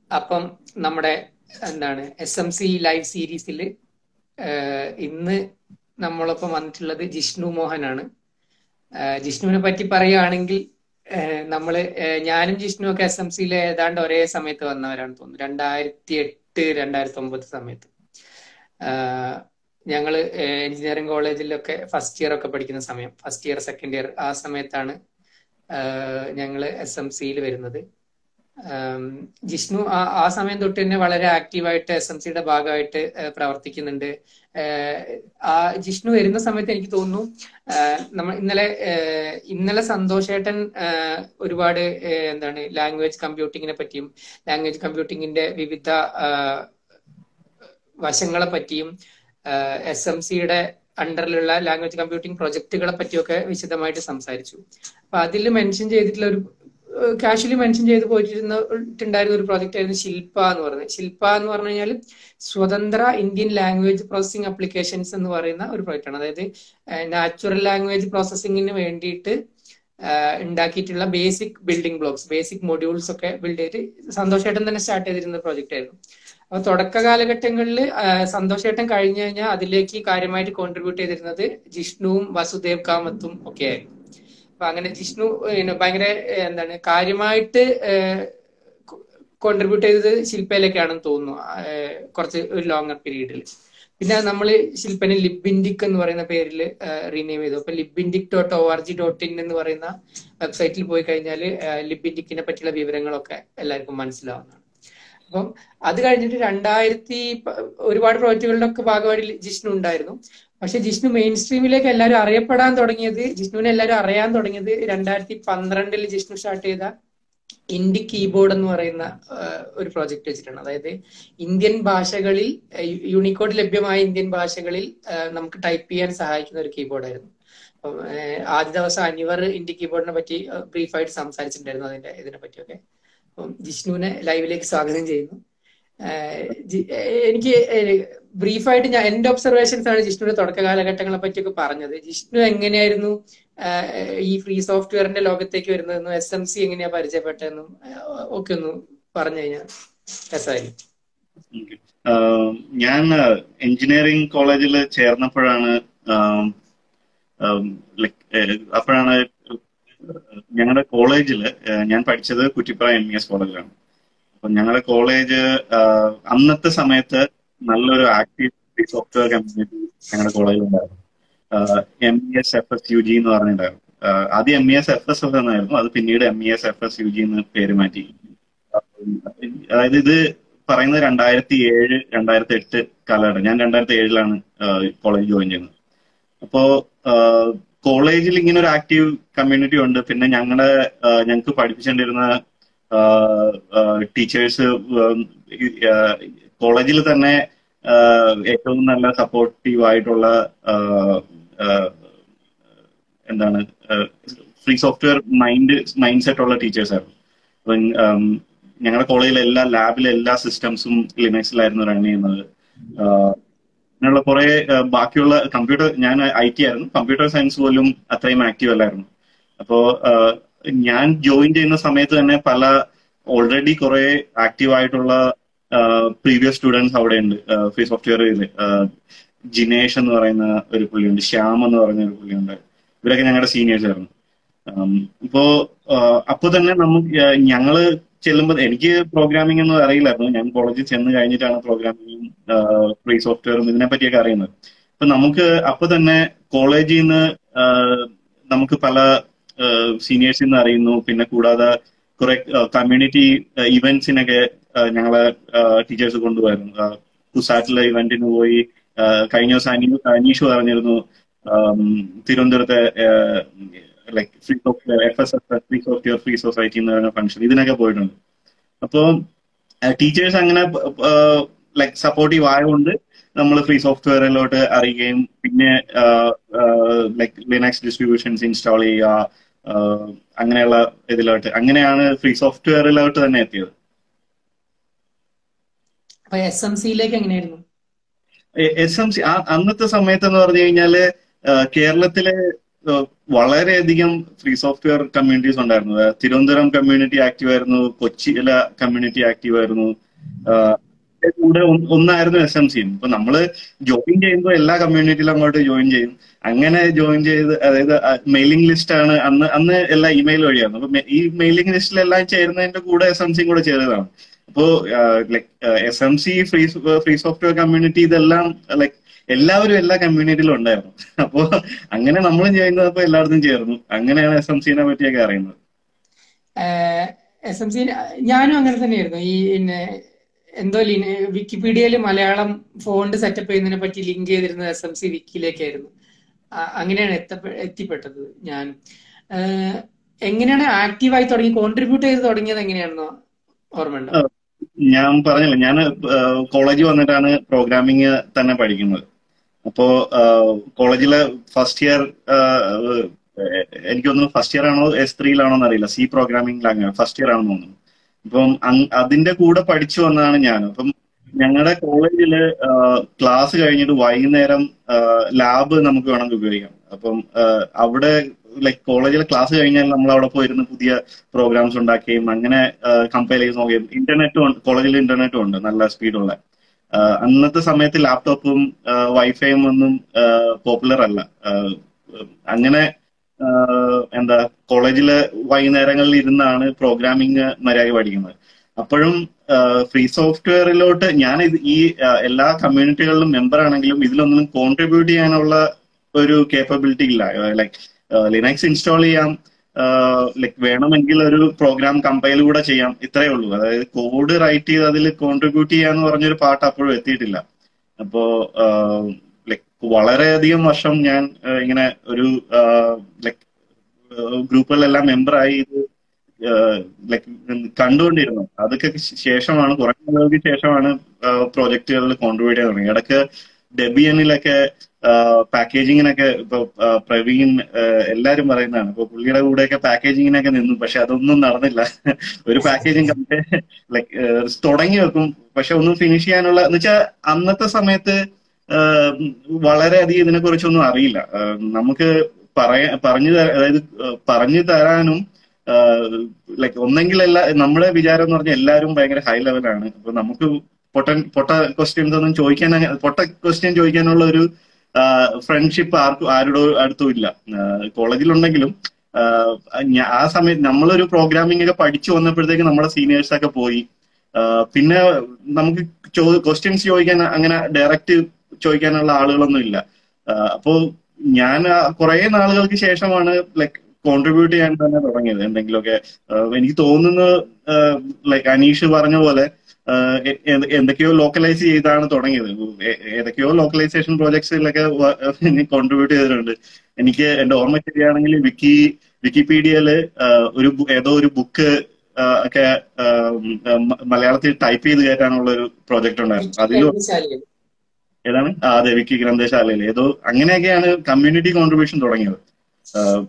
അപ്പം നമ്മുടെ എന്താണ് എസ് എം സി ലൈവ് സീരീസിൽ ഇന്ന് നമ്മളൊപ്പം വന്നിട്ടുള്ളത് ജിഷ്ണു മോഹനാണ് ആഹ് ജിഷ്ണുവിനെ പറ്റി പറയുകയാണെങ്കിൽ ആഹ് നമ്മള് ആഹ് ഞാനും ജിഷ്ണു ഒക്കെ എസ് എം സിയിൽ ഏതാണ്ട് ഒരേ സമയത്ത് വന്നവരാണ് തോന്നുന്നു രണ്ടായിരത്തി എട്ട് രണ്ടായിരത്തി ഒമ്പത് സമയത്ത് ആഹ് ഞങ്ങള് എഞ്ചിനീയറിംഗ് കോളേജിലൊക്കെ ഫസ്റ്റ് ഇയർ ഒക്കെ പഠിക്കുന്ന സമയം ഫസ്റ്റ് ഇയർ സെക്കൻഡ് ഇയർ ആ സമയത്താണ് ആഹ് ഞങ്ങള് എസ് എം സിയിൽ വരുന്നത് ആം, ജിഷ്ണു ആ ആ സമയം തൊട്ട് തന്നെ വളരെ ആക്റ്റീവായിട്ട് എസ് എം സിയുടെ ഭാഗമായിട്ട് ആഹ് പ്രവർത്തിക്കുന്നുണ്ട് ആഹ് ആ ജിഷ്ണു വരുന്ന സമയത്ത് എനിക്ക് തോന്നുന്നു ആഹ് നമ്മൾ ഇന്നലെ ആഹ് ഇന്നലെ സന്തോഷേട്ടൻ ആഹ് ഒരുപാട് ആഹ് എന്താണ് ലാംഗ്വേജ് കമ്പ്യൂട്ടിങ്ങിനെ പറ്റിയും ലാംഗ്വേജ് കമ്പ്യൂട്ടിങ്ങിന്റെ വിവിധ ആഹ് വശങ്ങളെ പറ്റിയും എസ് എം സിയുടെ അണ്ടറിലുള്ള ലാംഗ്വേജ് കമ്പ്യൂട്ടിംഗ് പ്രൊജക്ടുകളെ പറ്റിയൊക്കെ വിശദമായിട്ട് സംസാരിച്ചു അപ്പൊ അതിൽ മെൻഷൻ ചെയ്തിട്ടുള്ള ഒരു കാഷ്വലി മെൻഷൻ ചെയ്ത് പോയിട്ടുണ്ടായിരുന്ന ഒരു പ്രോജക്റ്റ് ആയിരുന്നു ശില്പ എന്ന് പറയുന്നത് ശില്പ എന്ന് പറഞ്ഞു കഴിഞ്ഞാൽ സ്വതന്ത്ര ഇന്ത്യൻ ലാംഗ്വേജ് പ്രോസസ്സിംഗ് അപ്ലിക്കേഷൻസ് എന്ന് പറയുന്ന ഒരു പ്രോജക്റ്റ് ആണ് അതായത് നാച്ചുറൽ ലാംഗ്വേജ് പ്രോസസ്സിങ്ങിന് വേണ്ടിയിട്ട് ആഹ് ഉണ്ടാക്കിയിട്ടുള്ള basic building blocks basic modules ഒക്കെ ബിൽഡ് ചെയ്ത് സന്തോഷേട്ടൻ തന്നെ സ്റ്റാർട്ട് ചെയ്തിരുന്ന പ്രോജക്റ്റ് ആയിരുന്നു അപ്പൊ തുടക്ക കാലഘട്ടങ്ങളിൽ സന്തോഷേട്ടൻ കഴിഞ്ഞു കഴിഞ്ഞാൽ അതിലേക്ക് കാര്യമായിട്ട് കോൺട്രിബ്യൂട്ട് ചെയ്തിരുന്നത് ജിഷ്ണുവും വസുദേവ് കാമത്തും ഒക്കെ ആയിരുന്നു അപ്പൊ അങ്ങനെ ജിഷ്ണു പിന്നെ ഭയങ്കര ഏഹ്, എന്താണ് കാര്യമായിട്ട് കോൺട്രിബ്യൂട്ട് ചെയ്തത് ശില്പയിലേക്കാണെന്ന് തോന്നുന്നു ഏഹ്, കുറച്ച് ഒരു ലോങ്ങർ പീരീഡിൽ പിന്നെ നമ്മൾ ശില്പനെ ലിബിൻഡിക് എന്ന് പറയുന്ന പേരിൽ റീനെയിം ചെയ്തു അപ്പൊ Libindic dot O R G dot in എന്ന് പറയുന്ന വെബ്സൈറ്റിൽ പോയി കഴിഞ്ഞാൽ ലിബിൻഡിക്കിനെ പറ്റിയുള്ള വിവരങ്ങളൊക്കെ എല്ലാവർക്കും മനസ്സിലാവുന്നതാണ് അപ്പം അത് കഴിഞ്ഞിട്ട് രണ്ടായിരത്തി പ- ഒരുപാട് പ്രോജക്റ്റുകളുടെ ഒക്കെ ഭാഗമായിട്ട് ജിഷ്ണു ഉണ്ടായിരുന്നു പക്ഷെ ജിഷ്ണു മെയിൻ സ്ട്രീമിലേക്ക് എല്ലാവരും അറിയപ്പെടാൻ തുടങ്ങിയത് ജിഷ്ണുവിനെ എല്ലാവരും അറിയാൻ തുടങ്ങിയത് രണ്ടായിരത്തി പന്ത്രണ്ടിൽ ജിഷ്ണു സ്റ്റാർട്ട് ചെയ്ത ഇൻഡി കീബോർഡ് എന്ന് പറയുന്ന ആഹ്, ഒരു പ്രോജക്റ്റ് വെച്ചിട്ടാണ് അതായത് ഇന്ത്യൻ ഭാഷകളിൽ യൂണിക്കോഡ് ലഭ്യമായ ഇന്ത്യൻ ഭാഷകളിൽ ആഹ്, നമുക്ക് ടൈപ്പ് ചെയ്യാൻ സഹായിക്കുന്ന ഒരു കീബോർഡ് ആയിരുന്നു അപ്പം ആഹ്, ആദ്യ ദിവസം അനിവർ ഇൻഡി കീബോർഡിനെ പറ്റി ബ്രീഫായിട്ട് സംസാരിച്ചിട്ടുണ്ടായിരുന്നു അതിന്റെ ഇതിനെ പറ്റിയൊക്കെ അപ്പം ജിഷ്ണുവിനെ ലൈവിലേക്ക് സ്വാഗതം ചെയ്യുന്നു ആഹ് ജി- ഏഹ് എനിക്ക് ബ്രീഫായിട്ട് ഞാൻ എന്റെ ഒബ്സർവേഷൻസ് ആണ് ജിഷ്ണുവിന്റെ തുടക്ക കാലഘട്ടങ്ങളെ പറ്റിയൊക്കെ പറഞ്ഞത് ജിഷ്ണു എങ്ങനെയായിരുന്നു ആഹ് ഈ ഫ്രീ സോഫ്റ്റ്വെയറിന്റെ ലോകത്തേക്ക് വരുന്നതെന്നും എസ് എം സി എങ്ങനെയാ പരിചയപ്പെട്ടതെന്നും ആഹ് ഒക്കെ ഒന്ന് പറഞ്ഞു കഴിഞ്ഞാൽ രസമായിരിക്കും Okay. ആഹ് ഞാൻ എഞ്ചിനീയറിംഗ് കോളേജിൽ ചേർന്നപ്പോഴാണ് ലൈക് അപ്പോഴാണ് ഞങ്ങളുടെ കോളേജിൽ ഞാൻ പഠിച്ചത് കുറ്റിപ്പുറ എം ഇ എസ് കോളേജിലാണ് അപ്പൊ ഞങ്ങളുടെ കോളേജ് അന്നത്തെ സമയത്ത് നല്ലൊരു ആക്റ്റീവ് സോഫ്റ്റ്വെയർ കമ്മ്യൂണിറ്റി ഞങ്ങളുടെ കോളേജിൽ ഉണ്ടായിരുന്നു M E S F S U G എന്ന് പറഞ്ഞിട്ടുണ്ടായിരുന്നു ആഹ് ആദ്യം M E S F S എന്നായിരുന്നു അത് പിന്നീട് M E S F S U G എന്ന് പേര് മാറ്റി അതായത് ഇത് പറയുന്നത് രണ്ടായിരത്തി ഏഴ് രണ്ടായിരത്തി എട്ട് കാലഘട്ടം ഞാൻ രണ്ടായിരത്തി ഏഴിലാണ് കോളേജ് ജോയിൻ ചെയ്യുന്നത് അപ്പോ കോളേജിൽ ഇങ്ങനെ ഒരു ആക്റ്റീവ് കമ്മ്യൂണിറ്റി ഉണ്ട് പിന്നെ ഞങ്ങളുടെ ഞങ്ങൾക്ക് പഠിപ്പിച്ചുകൊണ്ടിരുന്ന ടീച്ചേഴ്സ് കോളേജിൽ തന്നെ ആഹ് ഏറ്റവും നല്ല സപ്പോർട്ടീവ് ആയിട്ടുള്ള ആഹ് ആഹ് എന്താണ് free software mind mindset ഉള്ള ടീച്ചേഴ്സ് ആയിരുന്നു അപ്പം ഉം, ഞങ്ങളുടെ കോളേജിലെ എല്ലാ ലാബിലെ എല്ലാ സിസ്റ്റംസും ലിനക്സിലായിരുന്നു റൺ ചെയ്യുന്നത് ആഹ് അങ്ങനെയുള്ള കുറെ ആഹ് ബാക്കിയുള്ള കമ്പ്യൂട്ടർ ഞാൻ ഐ ടി ആയിരുന്നു കമ്പ്യൂട്ടർ സയൻസ് പോലും അത്രയും ആക്റ്റീവ് അല്ലായിരുന്നു അപ്പോ ആഹ് ഞാൻ ജോയിൻ ചെയ്യുന്ന സമയത്ത് തന്നെ പല ഓൾറെഡി കുറെ ആക്റ്റീവ് ആയിട്ടുള്ള പ്രീവിയസ് സ്റ്റുഡൻസ് അവിടെ ഉണ്ട് ഫ്രീ സോഫ്റ്റ്വെയറിൽ ജിനേഷ് എന്ന് പറയുന്ന ഒരു പുള്ളിയുണ്ട് ശ്യാം എന്ന് പറയുന്ന ഒരു പുള്ളിയുണ്ട് ഇവരൊക്കെ ഞങ്ങളുടെ സീനിയേഴ്സ് ആയിരുന്നു ഉം, ഇപ്പോ ആഹ് അപ്പൊ തന്നെ നമുക്ക് ആഹ് ഞങ്ങള് ചെല്ലുമ്പോൾ എനിക്ക് പ്രോഗ്രാമിംഗ് ഒന്നും അറിയില്ലായിരുന്നു ഞാൻ കോളേജിൽ ചെന്ന് കഴിഞ്ഞിട്ടാണ് പ്രോഗ്രാമിംഗും ഫ്രീ സോഫ്റ്റ്വെയറും ഇതിനെ പറ്റിയൊക്കെ അറിയുന്നത് അപ്പൊ നമുക്ക് അപ്പൊ തന്നെ കോളേജിൽ നിന്ന് ആഹ് നമുക്ക് പല സീനിയേഴ്സിൽ നിന്ന് അറിയുന്നു പിന്നെ കൂടാതെ കുറെ കമ്മ്യൂണിറ്റി ഇവന്റ്സിനൊക്കെ ഞങ്ങളെ ടീച്ചേഴ്സ് കൊണ്ടുപോയിരുന്നു കുസാറ്റിലെ ഇവന്റിന് പോയി ആഹ് കഴിഞ്ഞ ദിവസം അനീ അനീഷ് പറഞ്ഞിരുന്നു ആം, തിരുവനന്തപുരത്തെ like free software F S F free software free society എന്ന് പറയുന്ന ഫംഗ്ഷൻ ഇതിനൊക്കെ പോയിട്ടുണ്ട് അപ്പോൾ ടീച്ചേഴ്സ് അങ്ങനെ ലൈക് സപ്പോർട്ടീവ് ആയതുകൊണ്ട് നമ്മൾ ഫ്രീ സോഫ്റ്റ്വെയറിലോട്ട് അറിയുകയും പിന്നെ ലൈക് ലിനക്സ് ഡിസ്ട്രിബ്യൂഷൻസ് ഇൻസ്റ്റാൾ ചെയ്യുക ആഹ് അങ്ങനെയുള്ള ഇതിലോട്ട് അങ്ങനെയാണ് ഫ്രീ സോഫ്റ്റ്വെയറിലോട്ട് തന്നെ എത്തിയത് അപ്പൊ എസ് എം സിയിലേക്ക് എങ്ങനെയായിരുന്നു എസ് എം സി അന്നത്തെ സമയത്ത് എന്ന് പറഞ്ഞു കഴിഞ്ഞാല് ആഹ് കേരളത്തിലെ ഏഹ്, വളരെയധികം ഫ്രീ സോഫ്റ്റ്വെയർ കമ്മ്യൂണിറ്റീസ് ഉണ്ടായിരുന്നു ഏഹ്, തിരുവനന്തപുരം കമ്മ്യൂണിറ്റി ആക്റ്റീവ് ആയിരുന്നു കൊച്ചിയിലെ കമ്മ്യൂണിറ്റി ആക്റ്റീവ് ആയിരുന്നു ഏഹ്, അതിന്റെ കൂടെ ഒന്ന് ഒന്നായിരുന്നു എസ് എം സിയും ഇപ്പൊ നമ്മള് ജോയിൻ ചെയ്യുമ്പോൾ എല്ലാ കമ്മ്യൂണിറ്റിയിലും അങ്ങോട്ട് ജോയിൻ ചെയ്യും അങ്ങനെ ജോയിൻ ചെയ്ത് അതായത് മെയിലിംഗ് ലിസ്റ്റ് ആണ് അന്ന് അന്ന് എല്ലാ ഇമെയിൽ വഴിയായിരുന്നു അപ്പൊ മെ- ഈ മെയിലിംഗ് ലിസ്റ്റിലെല്ലാം ചേരുന്നതിന്റെ കൂടെ എസ് എം സിയും കൂടെ ചേർന്നതാണ് അപ്പോ like S M C free free software community ഇതെല്ലാം ലൈക് എല്ലാവരും എല്ലാ കമ്മ്യൂണിറ്റിയിലും ഉണ്ടായിരുന്നു അപ്പോ അങ്ങനെ നമ്മളും ചെയ്യുന്നപ്പോ എല്ലായിടത്തും ചേർന്നു അങ്ങനെയാണ് എസ് എം സിനെ പറ്റിയൊക്കെ അറിയുന്നത് എസ് എം സി ഞാനും അങ്ങനെ തന്നെയായിരുന്നു ഈ പിന്നെ എന്തോ വിക്കിപീഡിയയിൽ മലയാളം ഫോണ്ട് സെറ്റപ്പ് ചെയ്യുന്നതിനെ പറ്റി ലിങ്ക് ചെയ്തിരുന്നത് എസ് എം സി വിക്കിയിലേക്കായിരുന്നു ആ- അങ്ങനെയാണ് എത്തപ്പെ എത്തിപ്പെട്ടത് ഞാൻ ഏഹ്, എങ്ങനെയാണ് ആക്റ്റീവായി തുടങ്ങി കോൺട്രിബ്യൂട്ട് ചെയ്ത് തുടങ്ങിയത് എങ്ങനെയാണെന്നോ ഓർമ്മയുണ്ടോ ഞാൻ പറഞ്ഞില്ല ഞാൻ കോളേജിൽ വന്നിട്ടാണ് പ്രോഗ്രാമിംഗ് തന്നെ പഠിക്കുന്നത് അപ്പോ കോളേജിലെ ഫസ്റ്റ് ഇയർ എനിക്ക് തോന്നുന്നു ഫസ്റ്റ് ഇയർ ആണോ എസ് ത്രീയിലാണോ എന്നറിയില്ല C programming language first year ആണെന്ന് തോന്നുന്നു അപ്പം അങ് അതിന്റെ കൂടെ പഠിച്ചു വന്നതാണ് ഞാൻ അപ്പം ഞങ്ങളുടെ കോളേജില് ക്ലാസ് കഴിഞ്ഞിട്ട് വൈകുന്നേരം ലാബ് നമുക്ക് വേണമെങ്കിൽ ഉപയോഗിക്കാം അപ്പം ആ, അവിടെ ലൈക് കോളേജിലെ ക്ലാസ് കഴിഞ്ഞാൽ നമ്മൾ അവിടെ പോയിരുന്ന് പുതിയ പ്രോഗ്രാംസ് ഉണ്ടാക്കുകയും അങ്ങനെ കമ്പയർ ചെയ്ത് നോക്കുകയും ഇന്റർനെറ്റും കോളേജിൽ ഇന്റർനെറ്റും ഉണ്ട് നല്ല സ്പീഡുള്ള ആഹ് അന്നത്തെ സമയത്ത് ലാപ്ടോപ്പും വൈഫൈയും ഒന്നും പോപ്പുലർ അല്ല ആഹ് അങ്ങനെ ആഹ് എന്താ കോളേജിലെ വൈകുന്നേരങ്ങളിൽ ഇരുന്നാണ് പ്രോഗ്രാമിംഗ് മര്യാദ പഠിക്കുന്നത് അപ്പോഴും ഫ്രീ സോഫ്റ്റ്വെയറിലോട്ട് ഞാൻ ഇത് ഈ ആഹ് എല്ലാ കമ്മ്യൂണിറ്റികളിലും മെമ്പർ ആണെങ്കിലും ഇതിലൊന്നും കോൺട്രിബ്യൂട്ട് ചെയ്യാനുള്ള ഒരു കേപ്പബിലിറ്റി ഇല്ല ലൈക്ക് ലിനക്സ് ഇൻസ്റ്റാൾ ചെയ്യാം ലൈക്ക് വേണമെങ്കിൽ ഒരു പ്രോഗ്രാം കമ്പൈൽ കൂടെ ചെയ്യാം ഇത്രയേ ഉള്ളൂ അതായത് കോഡ് റൈറ്റ് ചെയ്ത് അതിൽ കോൺട്രിബ്യൂട്ട് ചെയ്യാന്ന് പറഞ്ഞൊരു പാട്ട് അപ്പോഴും എത്തിയിട്ടില്ല അപ്പോ ലൈക്ക് വളരെയധികം വർഷം ഞാൻ ആ, ഇങ്ങനെ ഒരു ലൈക്ക് ഗ്രൂപ്പുകളിലെല്ലാം മെമ്പറായി ഇത് ലൈക്ക് കണ്ടുകൊണ്ടിരുന്നു അതൊക്കെ ശേഷമാണ് കുറെ നാളുകൾക്ക് ശേഷമാണ് പ്രോജക്റ്റുകളിൽ കോൺട്രിബ്യൂട്ട് ചെയ്യാൻ തുടങ്ങി ഇടയ്ക്ക് ഡെബിയനിലൊക്കെ പാക്കേജിങ്ങിനൊക്കെ ഇപ്പൊ ആ, പ്രവീൺ ആ, എല്ലാരും പറയുന്നതാണ് ഇപ്പൊ പുള്ളിയുടെ കൂടെയൊക്കെ പാക്കേജിങ്ങിനൊക്കെ നിന്നു പക്ഷെ അതൊന്നും നടന്നില്ല ഒരു പാക്കേജിങ് ലൈക്ക് തുടങ്ങി വെക്കും പക്ഷെ ഒന്നും ഫിനിഷ് ചെയ്യാനുള്ള എന്ന് വെച്ചാൽ അന്നത്തെ സമയത്ത് ആഹ് വളരെയധികം ഇതിനെ കുറിച്ചൊന്നും അറിയില്ല ആഹ് നമുക്ക് പറയാ പറഞ്ഞു തരാ അതായത് ആഹ് പറഞ്ഞു തരാനും ലൈക്ക് ഒന്നെങ്കിൽ എല്ലാ നമ്മുടെ വിചാരം എന്ന് പറഞ്ഞാൽ എല്ലാവരും ഭയങ്കര ഹൈ ലെവലാണ് അപ്പൊ നമുക്ക് പൊട്ട പൊട്ട ക്വസ്റ്റ്യൻസ് ഒന്നും ചോദിക്കാൻ അങ്ങ- പൊട്ട ക്വസ്റ്റ്യൻ ചോദിക്കാനുള്ള ഒരു ഫ്രണ്ട്ഷിപ്പ് ആർക്കും ആരുടെ അടുത്തും ഇല്ല കോളേജിലുണ്ടെങ്കിലും ആഹ് ഞ- ആ സമയത്ത് നമ്മളൊരു പ്രോഗ്രാമിംഗ് ഒക്കെ പഠിച്ചു വന്നപ്പോഴത്തേക്ക് നമ്മുടെ സീനിയേഴ്സ് ഒക്കെ പോയി ആഹ് പിന്നെ നമുക്ക് ക്വസ്റ്റ്യൻസ് ചോദിക്കാൻ അങ്ങനെ ഡയറക്റ്റ് ചോദിക്കാനുള്ള ആളുകളൊന്നും ഇല്ല ആഹ് അപ്പോ ഞാൻ കുറെ നാളുകൾക്ക് ശേഷമാണ് ലൈക്ക് കോൺട്രിബ്യൂട്ട് ചെയ്യാൻ തന്നെ തുടങ്ങിയത് എന്തെങ്കിലുമൊക്കെ ആഹ് എനിക്ക് തോന്നുന്നു ലൈക്ക് അനീഷ് പറഞ്ഞ പോലെ ആഹ് എ- എ- എന്തൊക്കെയോ ലോക്കലൈസ് ചെയ്താണ് തുടങ്ങിയത് ഏ- ഏതൊക്കെയോ ലോക്കലൈസേഷൻ പ്രോജക്ട്സിലൊക്കെ കോൺട്രിബ്യൂട്ട് ചെയ്തിട്ടുണ്ട് എനിക്ക് എന്റെ ഓർമ്മ ശരിയാണെങ്കിൽ വിക്കി വിക്കിപീഡിയയില് ആഹ് ഒരു ബു- ഏതോ ഒരു ബുക്ക് ഒക്കെ ആഹ് മ- മലയാളത്തിൽ ടൈപ്പ് ചെയ്ത് കയറ്റാനുള്ള ഒരു പ്രോജക്റ്റ് ഉണ്ടായിരുന്നു അതിൽ ഗ്രന്ഥശാലയിൽ. ഏതാണ് ആ അതെ വിക്കി ഗ്രന്ഥശാലയിൽ ഏതോ അങ്ങനെയൊക്കെയാണ് കമ്മ്യൂണിറ്റി കോൺട്രിബ്യൂഷൻ തുടങ്ങിയത് ആഹ്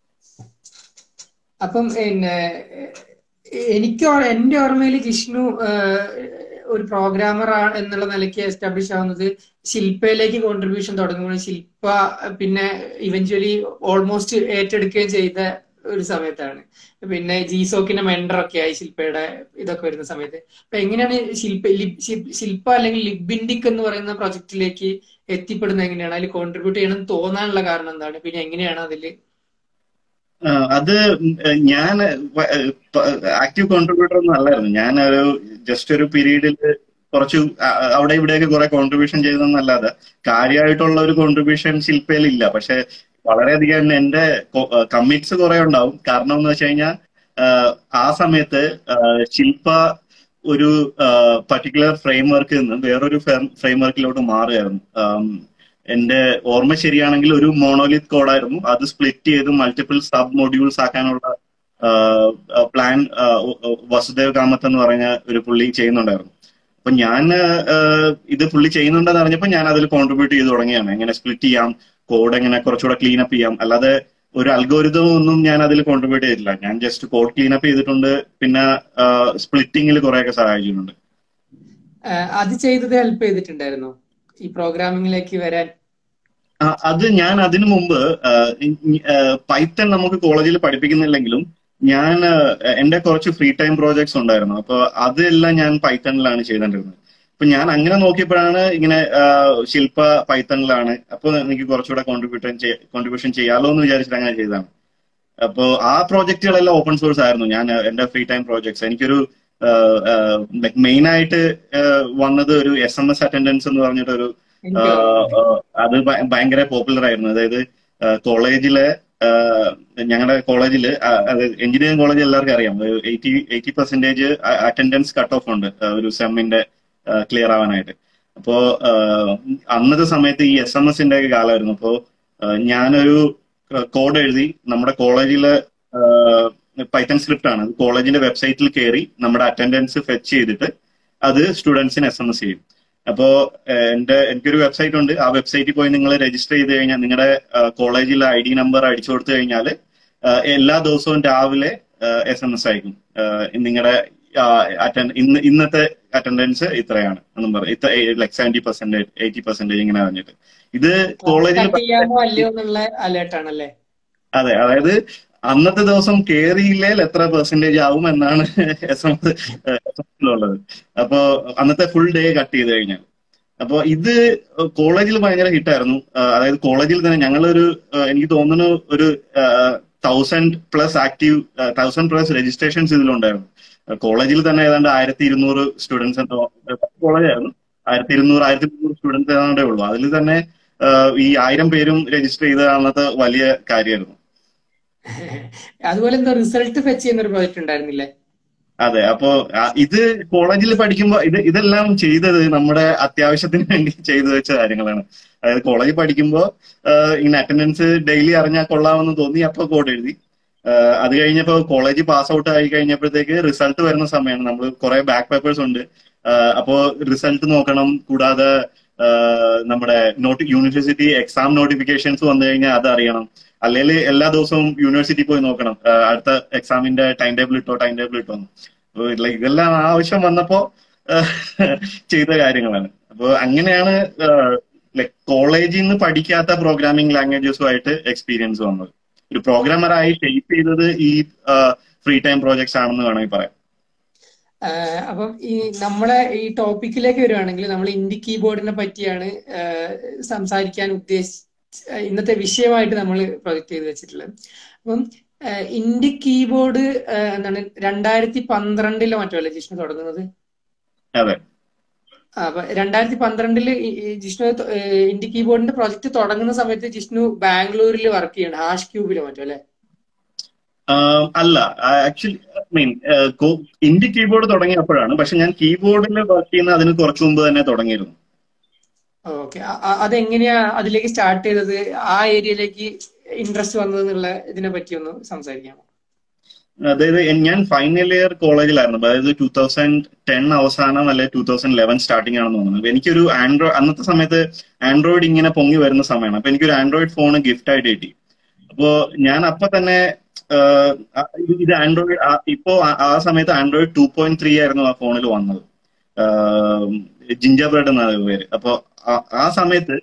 അപ്പം പിന്നെ എനിക്ക് ഓ- എന്റെ ഓർമ്മയിൽ ജിഷ്ണു ഏഹ്, ഒരു പ്രോഗ്രാമർ എന്നുള്ള നിലയ്ക്ക് എസ്റ്റാബ്ലിഷ് ആവുന്നത് ശില്പയിലേക്ക് കോൺട്രിബ്യൂഷൻ തുടങ്ങുമ്പോൾ ശില്പ പിന്നെ ഇവഞ്ച്വലി ഓൾമോസ്റ്റ് ഏറ്റെടുക്കുകയും ചെയ്ത ഒരു സമയത്താണ് പിന്നെ ജീസോക്കിന്റെ മെന്റർ ഒക്കെ ആയി ശില്പയുടെ ഇതൊക്കെ വരുന്ന സമയത്ത് അപ്പൊ എങ്ങനെയാണ് ശില്പ ലിപ്- ശിൽ- ശില്പ അല്ലെങ്കിൽ ലിബിൻഡിക് എന്ന് പറയുന്ന പ്രൊജക്റ്റിലേക്ക് എത്തിപ്പെടുന്നത് എങ്ങനെയാണ് അതിൽ കോൺട്രിബ്യൂട്ട് ചെയ്യണം എന്ന് തോന്നാനുള്ള കാരണം എന്താണ് പിന്നെ എങ്ങനെയാണ് അതിൽ ആഹ് അത് ഞാൻ ആക്റ്റീവ് കോൺട്രിബ്യൂട്ടർ ഒന്നും അല്ലായിരുന്നു ഞാൻ ഒരു ജസ്റ്റ് ഒരു പീരീഡിൽ കുറച്ച് അ- അവിടെ ഇവിടെയൊക്കെ കുറെ കോൺട്രിബ്യൂഷൻ ചെയ്തെന്നല്ലാതെ കാര്യമായിട്ടുള്ള ഒരു കോൺട്രിബ്യൂഷൻ ശില്പയിൽ ഇല്ല പക്ഷെ വളരെയധികം എന്റെ കമ്മിറ്റ്സ് കുറെ ഉണ്ടാവും കാരണം എന്ന് വെച്ച് കഴിഞ്ഞാൽ ആ സമയത്ത് ആഹ് ശില്പ ഒരു പർട്ടിക്കുലർ ഫ്രെയിം വർക്കിൽ നിന്ന് വേറൊരു ഫ്രെയിം വർക്കിലോട്ട് മാറുകയായിരുന്നു ആം, എന്റെ ഓർമ്മ ശരിയാണെങ്കിൽ ഒരു മോണോലിത് കോഡായിരുന്നു അത് സ്പ്ലിറ്റ് ചെയ്ത് മൾട്ടിപ്പിൾ സബ് മൊഡ്യൂൾസ് ആക്കാനുള്ള പ്ലാൻ വസുദേവ് കാമത്ത് എന്ന് പറഞ്ഞ ഒരു പുള്ളി ചെയ്യുന്നുണ്ടായിരുന്നു അപ്പൊ ഞാൻ ആഹ്, ഇത് പുള്ളി ചെയ്യുന്നുണ്ടെന്ന് അറിഞ്ഞപ്പോൾ ഞാൻ അതിൽ കോൺട്രിബ്യൂട്ട് ചെയ്ത് തുടങ്ങിയാണ് എങ്ങനെ സ്പ്ലിറ്റ് ചെയ്യാം കോഡ് എങ്ങനെ കുറച്ചുകൂടെ ക്ലീൻ അപ്പ് ചെയ്യാം അല്ലാതെ ഒരു അൽഗോരിതം ഒന്നും ഞാൻ അതിൽ കോൺട്രിബ്യൂട്ട് ചെയ്തിട്ടില്ല ഞാൻ ജസ്റ്റ് കോഡ് ക്ലീൻ അപ്പ് ചെയ്തിട്ടുണ്ട് പിന്നെ സ്പ്ലിറ്റിങ്ങിൽ കുറെയൊക്കെ സഹായിച്ചിട്ടുണ്ട് അത് ചെയ്തത് ഹെൽപ്പ് ചെയ്തിട്ടുണ്ടായിരുന്നോ ഈ പ്രോഗ്രാമിംഗിലേക്ക് വരാൻ ആ, അത് ഞാൻ അതിനു മുമ്പ് പൈത്തൺ നമുക്ക് കോളേജിൽ പഠിപ്പിക്കുന്നില്ലെങ്കിലും ഞാൻ ആ, എന്റെ കുറച്ച് ഫ്രീ ടൈം പ്രോജക്ട്സ് ഉണ്ടായിരുന്നു അപ്പൊ അതെല്ലാം ഞാൻ പൈത്തണിലാണ് ചെയ്തോണ്ടിരുന്നത് അപ്പൊ ഞാൻ അങ്ങനെ നോക്കിയപ്പോഴാണ് ഇങ്ങനെ ആ, ശില്പ പൈത്തണിലാണ് അപ്പൊ എനിക്ക് കുറച്ചുകൂടെ കോൺട്രിബ്യൂഷൻ കോൺട്രിബ്യൂഷൻ ചെയ്യാലോ എന്ന് വിചാരിച്ചിട്ട് അങ്ങനെ ചെയ്തതാണ് അപ്പോ ആ പ്രോജക്റ്റുകളെല്ലാം ഓപ്പൺ സോഴ്സ് ആയിരുന്നു ഞാൻ ആ, എന്റെ ഫ്രീ ടൈം പ്രോജക്ട്സ് എനിക്കൊരു ലൈക് മെയിൻ ആയിട്ട് ആ, വന്നത് ഒരു എസ് എം എസ് അറ്റൻഡൻസ് എന്ന് പറഞ്ഞിട്ടൊരു എനിക്ക് ആഹ് ആഹ് അത് ഭ- ഭയങ്കര പോപ്പുലർ ആയിരുന്നു അതായത് കോളേജിലെ ഞങ്ങളുടെ കോളേജിൽ അത് എഞ്ചിനീയറിംഗ് കോളേജ് എല്ലാവർക്കും അറിയാം eighty eighty percentage attendance cut off ഉണ്ട് ആ, ഒരു സെമ്മിന്റെ ക്ലിയർ ആവാനായിട്ട് അപ്പോ ആഹ് അന്നത്തെ സമയത്ത് ഈ എസ് എം എസിന്റെ ഒക്കെ കാലമായിരുന്നു അപ്പോ ആഹ് ഞാനൊരു കോഡ് എഴുതി നമ്മുടെ കോളേജിലെ പൈത്തൺ സ്ക്രിപ്റ്റ് ആണ് കോളേജിന്റെ വെബ്സൈറ്റിൽ കയറി നമ്മുടെ അറ്റൻഡൻസ് ഫെച്ച് ചെയ്തിട്ട് അത് സ്റ്റുഡൻസിന് എസ് എം എസ് ചെയ്യും അപ്പോ ഏഹ്, എന്റെ എനിക്കൊരു വെബ്സൈറ്റ് ഉണ്ട് ആ വെബ്സൈറ്റിൽ പോയി നിങ്ങൾ രജിസ്റ്റർ ചെയ്ത് കഴിഞ്ഞാൽ നിങ്ങളുടെ കോളേജിലെ ഐ ഡി നമ്പർ അടിച്ചു കൊടുത്തു കഴിഞ്ഞാൽ എല്ലാ ദിവസവും രാവിലെ എസ് എം എസ് അയക്കും നിങ്ങളുടെ ഇന്ന് ഇന്നത്തെ അറ്റൻഡൻസ് ഇത്രയാണ് എന്നും പറയും ഇത്ര like seventy percentage eighty percentage ഇങ്ങനെ പറഞ്ഞിട്ട് ഇത് കോളേജിൽ കട്ട് ചെയ്യാമോ അല്ലയോ എന്നുള്ള അലേർട്ട് ആണല്ലേ അതെ അതായത് അന്നത്തെ ദിവസം കേറിയില്ലേൽ എത്ര പെർസെന്റേജ് ആവും എന്നാണ് എസ് എം എസിലുള്ളത് അപ്പോ അന്നത്തെ ഫുൾ ഡേ കട്ട് ചെയ്ത് കഴിഞ്ഞാൽ അപ്പൊ ഇത് കോളേജിൽ ഭയങ്കര ഹിറ്റായിരുന്നു അതായത് കോളേജിൽ തന്നെ ഞങ്ങളൊരു ആ, എനിക്ക് തോന്നുന്നു ഒരു thousand plus active thousand plus registrations ഇതിലുണ്ടായിരുന്നു കോളേജിൽ തന്നെ ഏതാണ്ട് ആയിരത്തി ഇരുന്നൂറ് സ്റ്റുഡൻസ് എന്തോ കോളേജായിരുന്നു ആയിരത്തി ഇരുന്നൂറ് ആയിരത്തി മുന്നൂറ് സ്റ്റുഡൻസ് ഏതാണ്ടേ ഉള്ളൂ അതിൽ തന്നെ ആ, ഈ ആയിരം പേരും രജിസ്റ്റർ ചെയ്ത അന്നത്തെ വലിയ കാര്യമായിരുന്നു അതുപോലെ എന്തോ റിസൾട്ട് ഫെച്ച് ചെയ്യുന്ന ഒരു പ്രോജക്റ്റ് ഉണ്ടായിരുന്നില്ലേ അതെ അപ്പോ ആ, ഇത് കോളേജിൽ പഠിക്കുമ്പോ ഇത് ഇതെല്ലാം ചെയ്തത് നമ്മുടെ അത്യാവശ്യത്തിന് വേണ്ടി ചെയ്തു വെച്ച കാര്യങ്ങളാണ് അതായത് കോളേജിൽ പഠിക്കുമ്പോ ആ, ഇങ്ങനെ അറ്റൻഡൻസ് ഡെയിലി അറിഞ്ഞാൽ കൊള്ളാമെന്ന് തോന്നി അപ്പൊ കോഡ് എഴുതി ആ, അത് കഴിഞ്ഞപ്പോ കോളേജ് പാസ് ഔട്ട് ആയി കഴിഞ്ഞപ്പോഴത്തേക്ക് റിസൾട്ട് വരുന്ന സമയമാണ് നമ്മൾ കുറെ ബാക്ക് പേപ്പേഴ്സ് ഉണ്ട് ആ, അപ്പോ റിസൾട്ട് നോക്കണം കൂടാതെ ആ, നമ്മുടെ നോട്ടി യൂണിവേഴ്സിറ്റി എക്സാം നോട്ടിഫിക്കേഷൻസ് വന്നു കഴിഞ്ഞാൽ അത് അറിയണം അല്ലെങ്കിൽ എല്ലാ ദിവസവും യൂണിവേഴ്സിറ്റി പോയി നോക്കണം ആ, അടുത്ത എക്സാമിന്റെ ടൈം ടേബിൾ ഇട്ടോ ടൈം ടേബിൾ ഇട്ടോ എന്ന്. അപ്പൊ like ഇതെല്ലാം ആവശ്യം വന്നപ്പോ ആ, ചെയ്ത കാര്യങ്ങളാണ് അപ്പൊ അങ്ങനെയാണ് ലൈക് കോളേജിൽ നിന്ന് പഠിക്കാത്ത പ്രോഗ്രാമിംഗ് ലാംഗ്വേജസുമായിട്ട് എക്സ്പീരിയൻസ് വന്നത് ഒരു പ്രോഗ്രാമറായി ഷെയ്പ്പ് ചെയ്തത് ഈ ഫ്രീ ടൈം പ്രോജക്ട്സ് ആണെന്ന് വേണമെങ്കിൽ പറയാം ആഹ് അപ്പം ഈ നമ്മളെ ഈ ടോപ്പിക്കിലേക്ക് വരുവാണെങ്കിൽ നമ്മൾ ഇൻഡി കീബോർഡിനെ പറ്റിയാണ് ആഹ് സംസാരിക്കാൻ ഉദ്ദേശിച്ച ഇന്നത്തെ വിഷയമായിട്ട് നമ്മൾ പ്രൊജക്ട് ചെയ്ത് വെച്ചിട്ടുള്ളത് അപ്പം ആഹ് ഇൻഡി കീബോർഡ് ആഹ് എന്താണ് രണ്ടായിരത്തി പന്ത്രണ്ടിലോ മറ്റോ അല്ലേ ജിഷ്ണു തുടങ്ങുന്നത് അതെ ആ, അപ്പൊ രണ്ടായിരത്തി പന്ത്രണ്ടില് ഈ- ഈ ജിഷ്ണു ത- ഏഹ് ഇൻഡി കീബോർഡിന്റെ പ്രൊജക്ട് തുടങ്ങുന്ന സമയത്ത് ജിഷ്ണു ബാംഗ്ലൂരിൽ വർക്ക് ചെയ്യണം ഹാഷ് ക്യൂബിലോ മറ്റോ അല്ലെ ആഹ് അല്ല ആക്ച്വലി മീൻ ഇന്ത്യ കീബോർഡ് തുടങ്ങിയപ്പോഴാണ് പക്ഷെ ഞാൻ കീബോർഡിൽ വർക്ക് ചെയ്യുന്ന അതിന് കുറച്ചു മുമ്പ് തന്നെ തുടങ്ങിയിരുന്നു ഓക്കെ അതെങ്ങനെയാ അതിലേക്ക് സ്റ്റാർട്ട് ചെയ്തത് ആ ഏരിയയിലേക്ക് ഇൻട്രസ്റ്റ് വന്നത് എന്നുള്ള ഇതിനെ പറ്റി ഒന്ന് സംസാരിക്കാമോ അതായത് എൻ- ഞാൻ ഫൈനൽ ഇയർ കോളേജിലായിരുന്നു അതായത് ടൂ തൗസൻഡ് ടെൻ അവസാനം അല്ലെ ടൂ തൗസൻഡ് ലെവൻ സ്റ്റാർട്ടിംഗ് ആണെന്ന് തോന്നുന്നത് എനിക്കൊരു ആൻഡ്രോയിഡ് അന്നത്തെ സമയത്ത് ആൻഡ്രോയിഡ് ഇങ്ങനെ പൊങ്ങി വരുന്ന സമയമാണ് അപ്പൊ എനിക്കൊരു ആൻഡ്രോയിഡ് ഫോൺ ഗിഫ്റ്റ് ആയിട്ട് കിട്ടി അപ്പോ ഞാൻ അപ്പൊ തന്നെ ആഹ്, ആ- ഇത് ഇത് ആൻഡ്രോയിഡ് ആ- ഇപ്പോ ആ- ആ സമയത്ത് ആൻഡ്രോയിഡ് ടു പോയിന്റ് ത്രീ ആയിരുന്നു ആ ഫോണിൽ വന്നത് ജിഞ്ചർ ബ്രെഡ് എന്നാണ് പേര് അപ്പൊ ആ- ആ സമയത്ത്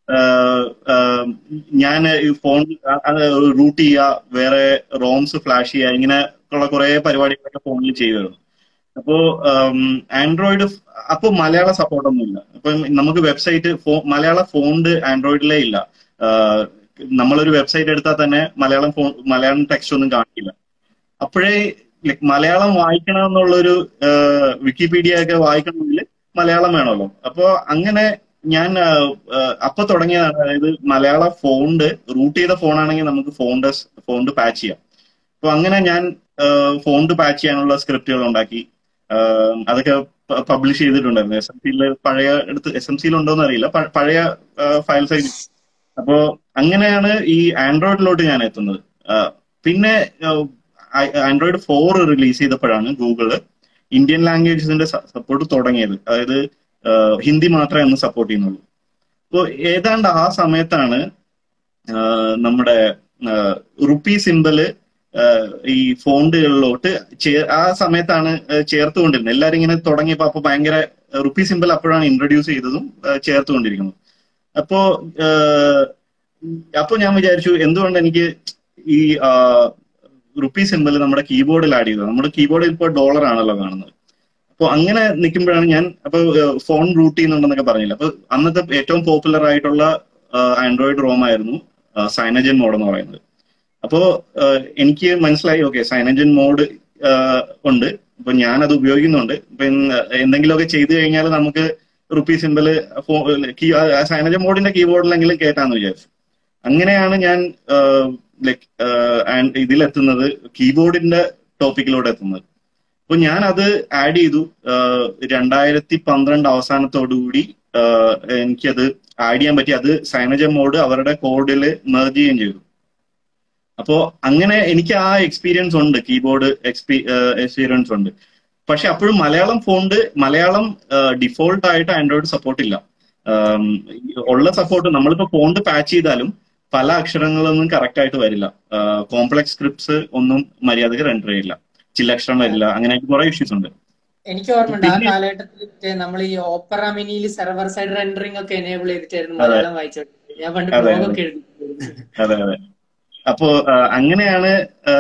ഞാൻ ഈ ഫോൺ റൂട്ട് ചെയ്യുക വേറെ റോംസ് ഫ്ലാഷ് ചെയ്യുക ഇങ്ങനെ ഉള്ള കുറെ പരിപാടികളൊക്കെ ഫോണിൽ ചെയ്യുമായിരുന്നു അപ്പോ ആൻഡ്രോയിഡ് അപ്പൊ മലയാള സപ്പോർട്ട് ഒന്നുമില്ല അപ്പൊ നമുക്ക് വെബ്സൈറ്റ് മലയാള ഫോണ്ട് ആൻഡ്രോയിഡിലേ ഇല്ല ആഹ് നമ്മളൊരു വെബ്സൈറ്റ് എടുത്താൽ തന്നെ മലയാളം ഫോൺ മലയാളം ടെക്സ്റ്റ് ഒന്നും കാണിക്കില്ല അപ്പോഴേ like മലയാളം വായിക്കണം എന്നുള്ളൊരു വിക്കിപീഡിയ ഒക്കെ വായിക്കണമെങ്കിൽ മലയാളം വേണമല്ലോ അപ്പോ അങ്ങനെ ഞാൻ ആഹ്, ആഹ്, അപ്പൊ തുടങ്ങിയതാണ് അതായത് മലയാള ഫോണ്ട് റൂട്ട് ചെയ്ത ഫോണാണെങ്കിൽ നമുക്ക് ഫോണ്ട് ഫോണ്ട് പാച്ച് ചെയ്യാം അപ്പൊ അങ്ങനെ ഞാൻ ഫോണ്ട് പാച്ച് ചെയ്യാനുള്ള സ്ക്രിപ്റ്റുകൾ ഉണ്ടാക്കി ആഹ്, അതൊക്കെ പബ്ലിഷ് ചെയ്തിട്ടുണ്ടായിരുന്നു എസ് എം സിയിൽ പഴയ എടുത്ത് എസ് എം സിയിൽ ഉണ്ടോന്ന് അറിയില്ല പ- പഴയ ഫയൽ സൈസ് അപ്പോ അങ്ങനെയാണ് ഈ ആൻഡ്രോയിഡിലോട്ട് ഞാൻ എത്തുന്നത് ആഹ്, പിന്നെ ആൻഡ്രോയിഡ് ഫോർ റിലീസ് ചെയ്തപ്പോഴാണ് ഗൂഗിള് ഇന്ത്യൻ ലാംഗ്വേജസിന്റെ സപ്പോർട്ട് തുടങ്ങിയത് അതായത് ആഹ്, ഹിന്ദി മാത്രമേ അന്ന് സപ്പോർട്ട് ചെയ്യുന്നുള്ളൂ അപ്പോൾ ഏതാണ്ട് ആ സമയത്താണ് ആഹ്, നമ്മുടെ റുപ്പി സിമ്പല് ഈ ഫോണ്ടുകളിലോട്ട് ചേ- ആ സമയത്താണ് ആഹ് ചേർത്തുകൊണ്ടിരുന്നത് എല്ലാരും ഇങ്ങനെ തുടങ്ങിയപ്പോ അപ്പൊ ഭയങ്കര റുപ്പി സിമ്പൽ അപ്പോഴാണ് ഇൻട്രൊഡ്യൂസ് ചെയ്തതും ആഹ് ചേർത്തുകൊണ്ടിരിക്കുന്നത് അപ്പോ ആഹ്, അപ്പൊ ഞാൻ വിചാരിച്ചു എന്തുകൊണ്ട് എനിക്ക് ഈ റുപ്പി സിമ്പിൾ നമ്മുടെ കീബോർഡിൽ ആഡ് ചെയ്തത് നമ്മുടെ കീബോർഡിൽ ഇപ്പോൾ ഡോളർ ആണല്ലോ കാണുന്നത് അപ്പൊ അങ്ങനെ നിൽക്കുമ്പോഴാണ് ഞാൻ അപ്പൊ ഫോൺ റൂട്ട് ചെയ്യുന്നുണ്ടെന്നൊക്കെ പറഞ്ഞില്ല അപ്പൊ അന്നത്തെ ഏറ്റവും പോപ്പുലർ ആയിട്ടുള്ള ആൻഡ്രോയിഡ് റോം ആയിരുന്നു സൈനജൻ മോഡ് എന്ന് പറയുന്നത് അപ്പോ എനിക്ക് മനസ്സിലായി ഓക്കെ സൈനജൻ മോഡ് ഉണ്ട് അപ്പൊ ഞാൻ അത് ഉപയോഗിക്കുന്നുണ്ട് ഇപ്പൊ എന്തെങ്കിലുമൊക്കെ ചെയ്തു കഴിഞ്ഞാൽ നമുക്ക് റുപ്പി സിമ്പിള് സൈനജൻ മോഡിന്റെ കീബോർഡിലെങ്കിലും കേട്ടാന്ന് വിചാരിച്ചു അങ്ങനെയാണ് ഞാൻ ലൈക് ഇതിലെത്തുന്നത് കീബോർഡിന്റെ ടോപ്പിക്കിലൂടെ എത്തുന്നത് അപ്പൊ ഞാൻ അത് ആഡ് ചെയ്തു രണ്ടായിരത്തി പന്ത്രണ്ട് അവസാനത്തോടുകൂടി എനിക്കത് ആഡ് ചെയ്യാൻ പറ്റി അത് സൈനജൻ മോഡ് അവരുടെ കോഡിൽ മെർജ് ചെയ്യുകയും ചെയ്തു അപ്പോ അങ്ങനെ എനിക്ക് ആ എക്സ്പീരിയൻസ് ഉണ്ട് കീബോർഡ് എക്സ്പീ എക്സ്പീരിയൻസ് ഉണ്ട് പക്ഷെ അപ്പോഴും മലയാളം ഫോണ്ട് മലയാളം ഡിഫോൾട്ട് ആയിട്ട് ആൻഡ്രോയിഡ് സപ്പോർട്ട് ഇല്ല ഉള്ള സപ്പോർട്ട് നമ്മളിപ്പോ ഫോണ്ട് പാച്ച് ചെയ്താലും പല അക്ഷരങ്ങളൊന്നും കറക്റ്റ് ആയിട്ട് വരില്ല കോംപ്ലക്സ് സ്ക്രിപ്റ്റ്സ് ഒന്നും മര്യാദക്ക് റെൻഡർ ചെയ്യില്ല ചില അക്ഷരം വരില്ല അങ്ങനെ കുറെ ഇഷ്യൂസ് ഉണ്ട് എനിക്ക് ഓർമ്മയുണ്ട് ആ കാലഘട്ടത്തിൽ നമ്മൾ ഈ ഓപ്പറ മിനിയിൽ സെർവർ സൈഡ് റെൻഡറിംഗ് ഒക്കെ എനേബിൾ ചെയ്തിട്ടായിരുന്നു മലയാളം വായിച്ചോട്ടെ ഞാൻ പണ്ട് ബ്ലോഗൊക്കെ എഴുതി അതെ അതെ അപ്പോ അങ്ങനെയാണ്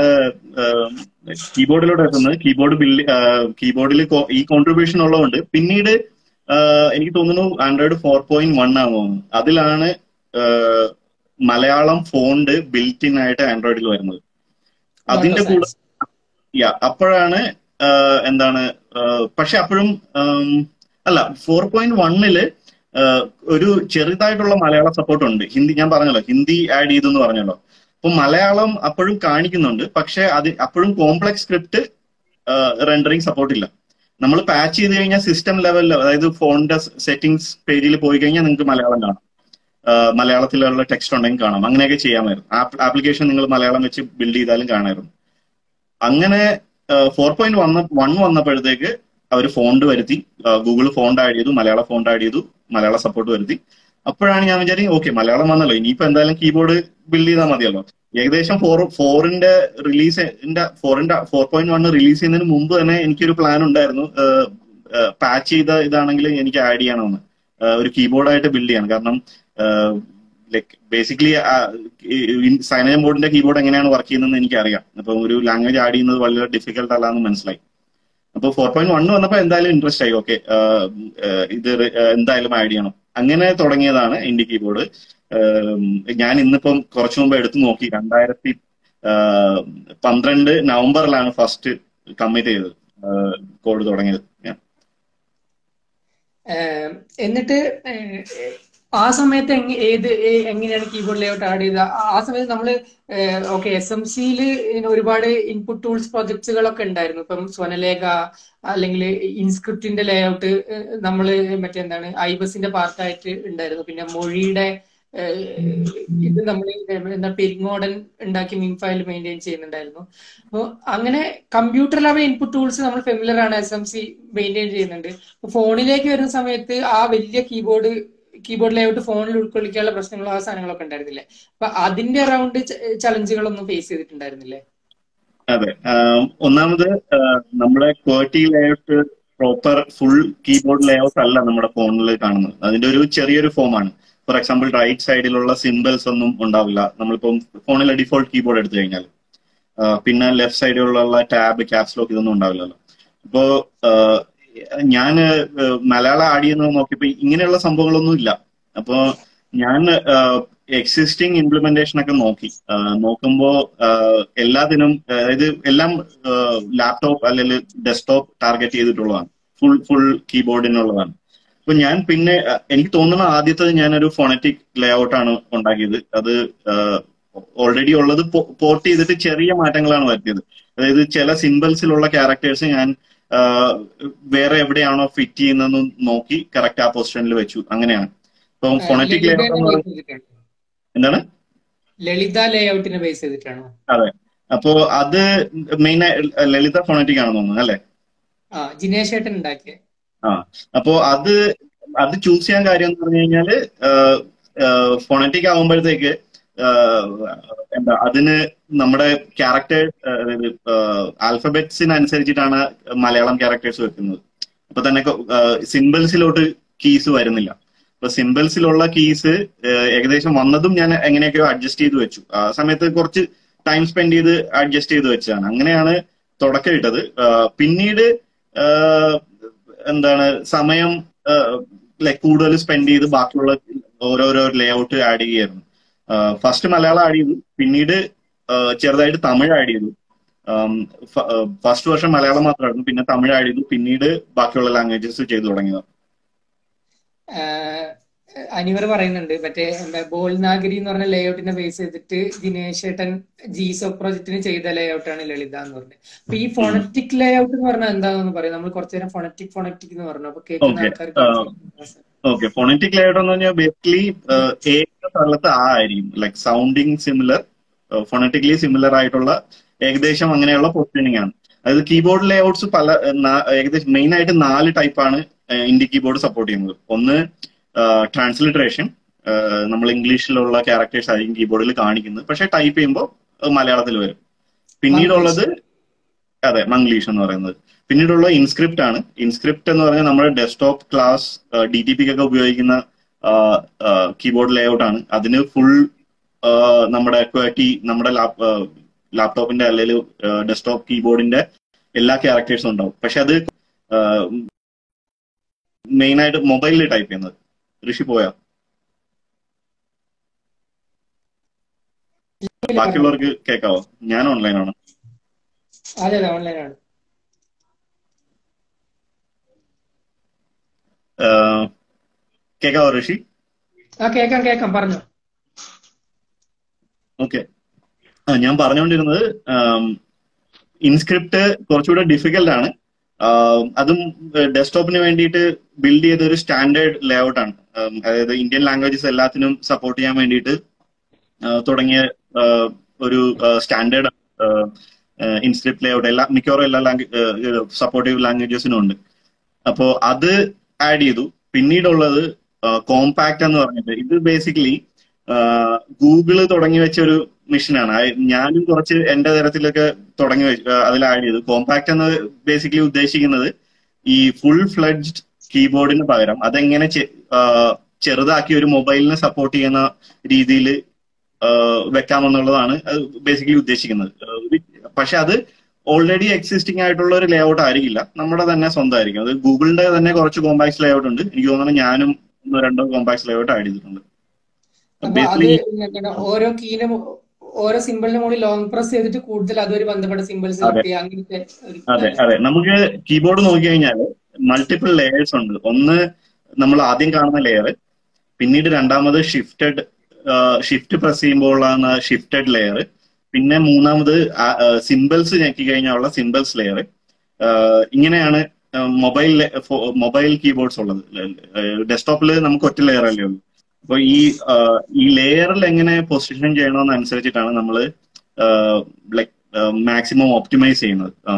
കീബോർഡിലൂടെ എത്തുന്നത് കീബോർഡ് ബില്ല് കീബോർഡിൽ ഈ കോൺട്രിബ്യൂഷൻ ഉള്ളതുകൊണ്ട് പിന്നീട് എനിക്ക് തോന്നുന്നു ആൻഡ്രോയിഡ് ഫോർ പോയിന്റ് വൺ ആണെന്ന് തോന്നുന്നു അതിലാണ് മലയാളം ഫോണ്ട് ബിൽറ്റ് ഇൻ ആയിട്ട് ആൻഡ്രോയിഡിൽ വരുന്നത് അതിന്റെ കൂടെ യാ അപ്പോഴാണ് എന്താണ് പക്ഷെ അപ്പോഴും അല്ല ഫോർ പോയിന്റ് വണ്ണില് ഒരു ചെറുതായിട്ടുള്ള മലയാള സപ്പോർട്ട് ഉണ്ട് ഹിന്ദി ഞാൻ പറഞ്ഞല്ലോ ഹിന്ദി ആഡ് ചെയ്തു എന്ന് പറഞ്ഞല്ലോ അപ്പൊ മലയാളം അപ്പോഴും കാണിക്കുന്നുണ്ട് പക്ഷെ അത് അപ്പോഴും കോംപ്ലക്സ് സ്ക്രിപ്റ്റ് റെൻഡറിങ് സപ്പോർട്ട് ഇല്ല നമ്മൾ പാച്ച് ചെയ്ത് കഴിഞ്ഞാൽ സിസ്റ്റം ലെവലിൽ അതായത് ഫോണിന്റെ സെറ്റിംഗ്സ് പേജിൽ പോയി കഴിഞ്ഞാൽ നിങ്ങൾക്ക് മലയാളം കാണാം മലയാളത്തിലുള്ള ടെക്സ്റ്റ് ഉണ്ടെങ്കിൽ കാണാം അങ്ങനെയൊക്കെ ചെയ്യാമായിരുന്നു ആപ്ലിക്കേഷൻ നിങ്ങൾ മലയാളം വെച്ച് ബിൽഡ് ചെയ്താലും കാണാമായിരുന്നു അങ്ങനെ ഫോർ പോയിന്റ് വന്ന വൺ വന്നപ്പോഴത്തേക്ക് അവർ ഫോണ്ട് വരുത്തി ഗൂഗിൾ ഫോണ്ട് ആഡ് ചെയ്തു മലയാള ഫോണ്ട് ആഡ് ചെയ്തു മലയാള സപ്പോർട്ട് വരുത്തി അപ്പോഴാണ് ഞാൻ വിചാരിക്കും ഓക്കെ മലയാളം വന്നല്ലോ ഇനിയിപ്പോ എന്തായാലും കീബോർഡ് ബിൽഡ് ചെയ്താൽ മതിയല്ലോ ഏകദേശം ഫോർ ഫോറിന്റെ റിലീസിന്റെ ഫോറിന്റെ ഫോർ പോയിന്റ് വൺ റിലീസ് ചെയ്യുന്നതിന് മുമ്പ് തന്നെ എനിക്കൊരു പ്ലാൻ ഉണ്ടായിരുന്നു പാച്ച് ചെയ്ത ഇതാണെങ്കിൽ എനിക്ക് ആഡ് ചെയ്യണമെന്ന് ഒരു കീബോർഡായിട്ട് ബിൽഡ് ചെയ്യണം കാരണം ലൈക്ക് ബേസിക്കലി സൈനജൻ ബോർഡിന്റെ കീബോർഡ് എങ്ങനെയാണ് വർക്ക് ചെയ്യുന്നതെന്ന് എനിക്കറിയാം അപ്പൊ ഒരു ലാംഗ്വേജ് ആഡ് ചെയ്യുന്നത് വളരെ ഡിഫിക്കൽട്ട് അല്ല എന്ന് മനസ്സിലായി അപ്പൊ ഫോർ പോയിന്റ് വൺ വന്നപ്പോ എന്തായാലും ഇൻട്രസ്റ്റ് ആയി ഓക്കെ ഇത് എന്തായാലും ആഡ് ചെയ്യണം അങ്ങനെ തുടങ്ങിയതാണ് ഇന്ത്യ കീബോർഡ് ഞാൻ ഇന്നിപ്പം കുറച്ചു മുമ്പ് എടുത്തു നോക്കി രണ്ടായിരത്തി പന്ത്രണ്ട് നവംബറിലാണ് ഫസ്റ്റ് കമ്മിറ്റ് ചെയ്തത് കോഡ് തുടങ്ങിയത് എന്നിട്ട് ആ സമയത്ത് ഏത് എങ്ങനെയാണ് കീബോർഡ് ലേഔട്ട് ആഡ് ചെയ്തത് ആ സമയത്ത് നമ്മൾ ഓക്കെ എസ് എം സിയിൽ ഒരുപാട് ഇൻപുട്ട് ടൂൾസ് പ്രൊജക്ട്സുകളൊക്കെ ഉണ്ടായിരുന്നു ഇപ്പം സ്വനലേഖ അല്ലെങ്കിൽ ഇൻസ്ക്രിപ്റ്റിന്റെ ലേഔട്ട് നമ്മൾ മറ്റെന്താണ് ഐബസിന്റെ പാർട്ടായിട്ട് ഉണ്ടായിരുന്നു പിന്നെ മൊഴിയുടെ ഇത് നമ്മൾ എന്താ പെരിങ്ങോടൻ ഉണ്ടാക്കി മീൻ ഫയൽ മെയിൻറ്റെയിൻ ചെയ്യുന്നുണ്ടായിരുന്നു അപ്പോൾ അങ്ങനെ കമ്പ്യൂട്ടർ ലെവൽ ഇൻപുട്ട് ടൂൾസ് നമ്മൾ ഫെമിലർ ആണ് എസ് എം സി മെയിൻറ്റെയിൻ ചെയ്യുന്നുണ്ട് ഫോണിലേക്ക് വരുന്ന സമയത്ത് ആ വലിയ കീബോർഡ് കീബോർഡ് ലേഔട്ട് ഫോണിൽ ഉൾക്കൊള്ളിക്കാനുള്ള പ്രശ്നങ്ങളോ ആ സാധനങ്ങളൊക്കെ ഉണ്ടായിരുന്നില്ലേ അപ്പൊ അതിന്റെ അറൗണ്ട് ചലഞ്ചുകളൊന്നും ഫേസ് ചെയ്തിട്ടുണ്ടായിരുന്നില്ലേ അതെ ഒന്നാമത് നമ്മുടെ QWERTY layout proper full keyboard layout അല്ല നമ്മുടെ ഫോണിൽ കാണുന്നത് അതിന്റെ ഒരു ചെറിയൊരു ഫോമാണ് ഫോർ എക്സാമ്പിൾ റൈറ്റ് സൈഡിലുള്ള സിമ്പിൾസ് ഒന്നും ഉണ്ടാവില്ല നമ്മളിപ്പം ഫോണിലെ ഡിഫോൾട്ട് കീബോർഡ് എടുത്തു കഴിഞ്ഞാൽ പിന്നെ ലെഫ്റ്റ് സൈഡിലുള്ള ടാബ് ക്യാപ്സ് ലോക്ക് ഇതൊന്നും ഉണ്ടാവില്ലല്ലോ അപ്പോ ഞാൻ മലയാളം ആഡ് ചെയ്യുന്നത് നോക്കിയപ്പോ ഇങ്ങനെയുള്ള സംഭവങ്ങളൊന്നും ഇല്ല അപ്പോ ഞാൻ എക്സിസ്റ്റിംഗ് ഇംപ്ലിമെന്റേഷൻ ഒക്കെ നോക്കി നോക്കുമ്പോ എല്ലാത്തിനും അതായത് എല്ലാം ലാപ്ടോപ്പ് അല്ലെങ്കിൽ ഡെസ്ക്ടോപ്പ് ടാർഗറ്റ് ചെയ്തിട്ടുള്ളതാണ് ഫുൾ ഫുൾ കീബോർഡിനുള്ളതാണ് അപ്പൊ ഞാൻ പിന്നെ എനിക്ക് തോന്നുന്ന ആദ്യത്തത് ഞാനൊരു ഫോണറ്റിക് ലേഔട്ട് ആണ് ഉണ്ടാക്കിയത് അത് ഓൾറെഡി ഉള്ളത് പോർട്ട് ചെയ്തിട്ട് ചെറിയ മാറ്റങ്ങളാണ് വരുത്തിയത് അതായത് ചില സിമ്പിൾസിലുള്ള ക്യാരക്ടേഴ്സ് ഞാൻ വേറെ എവിടെയാണോ ഫിറ്റ് ചെയ്യുന്നതെന്ന് നോക്കി കറക്റ്റ് ആ പൊസിഷനിൽ വെച്ചു അങ്ങനെയാണ് ഇപ്പം ഫോണറ്റിക് ലേഔട്ട് എന്താണ് ലളിത ലേഔട്ടിനെ ബേസ് ചെയ്തിട്ടാണോ അതെ അപ്പോ അത് മെയിൻ ലളിത ഫോണറ്റിക് ആണെന്ന് തോന്നുന്നു അല്ലേ ആ ജിനേഷ് ഏട്ടൻ ഉണ്ടാക്കിയ ആ അപ്പോ അത് അത് ചൂസ് ചെയ്യാൻ കാര്യം എന്ന് പറഞ്ഞു കഴിഞ്ഞാല് ഫോണറ്റിക് ആകുമ്പോഴത്തേക്ക് എന്താ അതിന് നമ്മുടെ ക്യാരക്ടർ അതായത് ആൽഫബറ്റ്സിനനുസരിച്ചിട്ടാണ് മലയാളം ക്യാരക്ടേഴ്സ് വെക്കുന്നത് അപ്പൊ തന്നെ സിമ്പിൾസിലോട്ട് കീസ് വരുന്നില്ല ഇപ്പൊ സിമ്പിൾസിലുള്ള കീസ് ഏകദേശം വന്നതും ഞാൻ എങ്ങനെയൊക്കെയോ അഡ്ജസ്റ്റ് ചെയ്ത് വെച്ചു ആ സമയത്ത് കുറച്ച് ടൈം സ്പെൻഡ് ചെയ്ത് അഡ്ജസ്റ്റ് ചെയ്ത് വെച്ചതാണ് അങ്ങനെയാണ് തുടക്കം ഇട്ടത് ആ, പിന്നീട് ആ, എന്താണ് സമയം ലൈക് കൂടുതൽ സ്പെൻഡ് ചെയ്ത് ബാക്കിയുള്ള ഓരോരോ ലേഔട്ട് ആഡ് ചെയ്യായിരുന്നു ഫസ്റ്റ് മലയാളം ആഡ് ചെയ്തു പിന്നീട് ആ, ചെറുതായിട്ട് തമിഴ് ആഡ് ചെയ്തു ഫസ്റ്റ് വർഷം മലയാളം മാത്രമായിരുന്നു പിന്നെ തമിഴ് ആഡ് ചെയ്തു പിന്നീട് ബാക്കിയുള്ള ലാംഗ്വേജസ് ചെയ്തു തുടങ്ങിയത് ആഹ് അനിവർ പറയുന്നുണ്ട് മറ്റേ എന്താ ബോൾനാഗരി എന്ന് പറഞ്ഞ ലേഔട്ടിനെ ബേസ് ചെയ്തിട്ട് ദിനേശ് ഏട്ടൻ ജീസോ പ്രോജക്റ്റിന് ചെയ്ത ലേഔട്ടാണ് ലളിത എന്ന് പറഞ്ഞത് അപ്പൊ ഈ ഫോണറ്റിക് ലേഔട്ട് എന്ന് പറഞ്ഞാൽ എന്താണെന്ന് പറയും നമ്മൾ കുറച്ചു നേരം ഫോണറ്റിക് ഫോണറ്റിക് എന്ന് പറഞ്ഞു അപ്പൊ കേൾക്കുന്ന Okay. ആൾക്കാർക്ക് ഓക്കെ ഫോണറ്റിക് ലേഔട്ട് എന്ന് പറഞ്ഞാൽ ബേസിക്കലി ഏക സ്ഥലത്ത് ആ ആയിരിക്കും like sounding similar phonetically similar ആയിട്ടുള്ള ഏകദേശം അങ്ങനെയുള്ള പൊസിഷനിങ് ആണ് അതായത് കീബോർഡ് ലേഔട്ട്സ് പല ഏഹ്, നാ- ഏകദേശം മെയിൻ ആയിട്ട് നാല് ടൈപ്പാണ് ഇന്ത്യ കീബോർഡ് സപ്പോർട്ട് ചെയ്യുന്നത് ഒന്ന് ട്രാൻസ്ലിട്രേഷൻ നമ്മൾ ഇംഗ്ലീഷിലുള്ള ക്യാരക്ടേഴ്സ് ആയിരിക്കും കീബോർഡിൽ കാണിക്കുന്നത് പക്ഷെ ടൈപ്പ് ചെയ്യുമ്പോൾ മലയാളത്തിൽ വരും പിന്നീടുള്ളത് അതെ മംഗ്ലീഷ് എന്ന് പറയുന്നത് പിന്നീടുള്ള ഇൻസ്ക്രിപ്റ്റ് ആണ് ഇൻസ്ക്രിപ്റ്റ് എന്ന് പറഞ്ഞാൽ നമ്മുടെ ഡെസ്ക്ടോപ്പ് ക്ലാസ് ഡി ടി പിക്ക് ഒക്കെ ഉപയോഗിക്കുന്ന കീബോർഡ് ലേഔട്ട് ആണ് അതിന് ഫുൾ നമ്മുടെ ക്വാറ്റി നമ്മുടെ ലാപ്ടോപ്പിന്റെ അല്ലെങ്കിൽ ഡെസ്ക്ടോപ്പ് കീബോർഡിന്റെ എല്ലാ ക്യാരക്ടേഴ്സും ഉണ്ടാവും പക്ഷെ അത് മെയിൻ ആയിട്ട് മൊബൈലിൽ ടൈപ്പ് ചെയ്യുന്നത് ഋഷി പോയാ ബാക്കിയുള്ളവർക്ക് കേൾക്കാവോ ഞാൻ ഓൺലൈനാണ് അതെ അതെ ഓൺലൈനാണ് കേൾക്കാവോ ഋഷി ആ കേക്കാം കേക്കാം പറഞ്ഞു ഓക്കെ ഞാൻ പറഞ്ഞുകൊണ്ടിരുന്നത് ഇൻസ്ക്രിപ്റ്റ് കുറച്ചുകൂടെ ഡിഫിക്കൽട്ട് ആണ് ആം, അതും ഡെസ്ക്ടോപ്പിന് വേണ്ടിയിട്ട് ബിൽഡ് ചെയ്ത ഒരു സ്റ്റാൻഡേർഡ് ലേഔട്ട് ആണ് ആം, അതായത് ഇന്ത്യൻ ലാംഗ്വേജസ് എല്ലാത്തിനും സപ്പോർട്ട് ചെയ്യാൻ വേണ്ടിയിട്ട് ആ, തുടങ്ങിയ ആ, ഒരു സ്റ്റാൻഡേർഡ് ഇൻസ്ക്രിപ്റ്റ് ലേഔട്ട് എല്ലാ മിക്കവാറും എല്ലാ ലാംഗ്വേജ് സപ്പോർട്ടീവ് ലാംഗ്വേജസിനും ഉണ്ട് അപ്പോ അത് ആഡ് ചെയ്തു പിന്നീടുള്ളത് കോമ്പാക്ട് എന്ന് പറഞ്ഞിട്ട് ഇത് ബേസിക്കലി ഗൂഗിള് തുടങ്ങി വെച്ച ഒരു മിഷനാണ് ഞാനും കുറച്ച് എന്റെ തരത്തിലൊക്കെ തുടങ്ങി വെച്ച് അതിൽ ആഡ് ചെയ്തു കോമ്പാക്ട് എന്ന് ബേസിക്കലി ഉദ്ദേശിക്കുന്നത് ഈ ഫുൾ ഫ്ലഡ്ജ്ഡ് കീബോർഡിന് പകരം അതെങ്ങനെ ചെ- ആ, ചെറുതാക്കി ഒരു മൊബൈലിനെ സപ്പോർട്ട് ചെയ്യുന്ന രീതിയിൽ വെക്കാമെന്നുള്ളതാണ് ബേസിക്കലി ഉദ്ദേശിക്കുന്നത് പക്ഷെ അത് ഓൾറെഡി എക്സിസ്റ്റിംഗ് ആയിട്ടുള്ള ഒരു ലേഔട്ട് ആയിരിക്കില്ല നമ്മുടെ തന്നെ സ്വന്തമായിരിക്കും അത് ഗൂഗിളിന്റെ തന്നെ കുറച്ച് കോമ്പാക്സ് ലേഔട്ട് ഉണ്ട് എനിക്ക് തോന്നുന്നു ഞാനും ഒന്നോ രണ്ടോ കോമ്പാക്സ് ലേഔട്ട് ആഡ് ചെയ്തിട്ടുണ്ട് അപ്പൊ അത് ബേസിക്കലി എന്താണ് ഓരോ കീന് ഓരോ സിമ്പിളിന്റെ മുകളിൽ ലോങ് പ്രസ് ചെയ്തിട്ട് കൂടുതൽ അതുമായി ബന്ധപ്പെട്ട സിമ്പിൾസ് അതെ കിട്ടിയ അങ്ങനത്തെ ഒരു അതെ ഇതല്ലേ അതെ നമുക്ക് കീബോർഡ് നോക്കി കഴിഞ്ഞാൽ മൾട്ടിപ്പിൾ ലെയേഴ്സ് ഉണ്ട് ഒന്ന് നമ്മൾ ആദ്യം കാണുന്ന ലെയർ പിന്നീട് രണ്ടാമത് ഷിഫ്റ്റഡ് ഷിഫ്റ്റ് പ്രസ് ചെയ്യുമ്പോൾ ഉള്ള ഷിഫ്റ്റഡ് ലെയർ പിന്നെ മൂന്നാമത് സിമ്പിൾസ് ഞെക്കി കഴിഞ്ഞാൽ ഉള്ള സിമ്പിൾസ് ലെയർ ഇങ്ങനെയാണ് മൊബൈൽ മൊബൈൽ കീബോർഡ്സ് ഉള്ളത് ഡെസ്ക്ടോപ്പിൽ നമുക്ക് ഒറ്റ ലെയർ അല്ലേ ഉള്ളൂ അപ്പൊ ഈ ആ, ഈ ലെയറിൽ എങ്ങനെ പൊസിഷൻ ചെയ്യണമെന്ന് അനുസരിച്ചിട്ടാണ് നമ്മൾ ലൈക് മാക്സിമം ഓപ്റ്റിമൈസ് ചെയ്യുന്നത് ആ,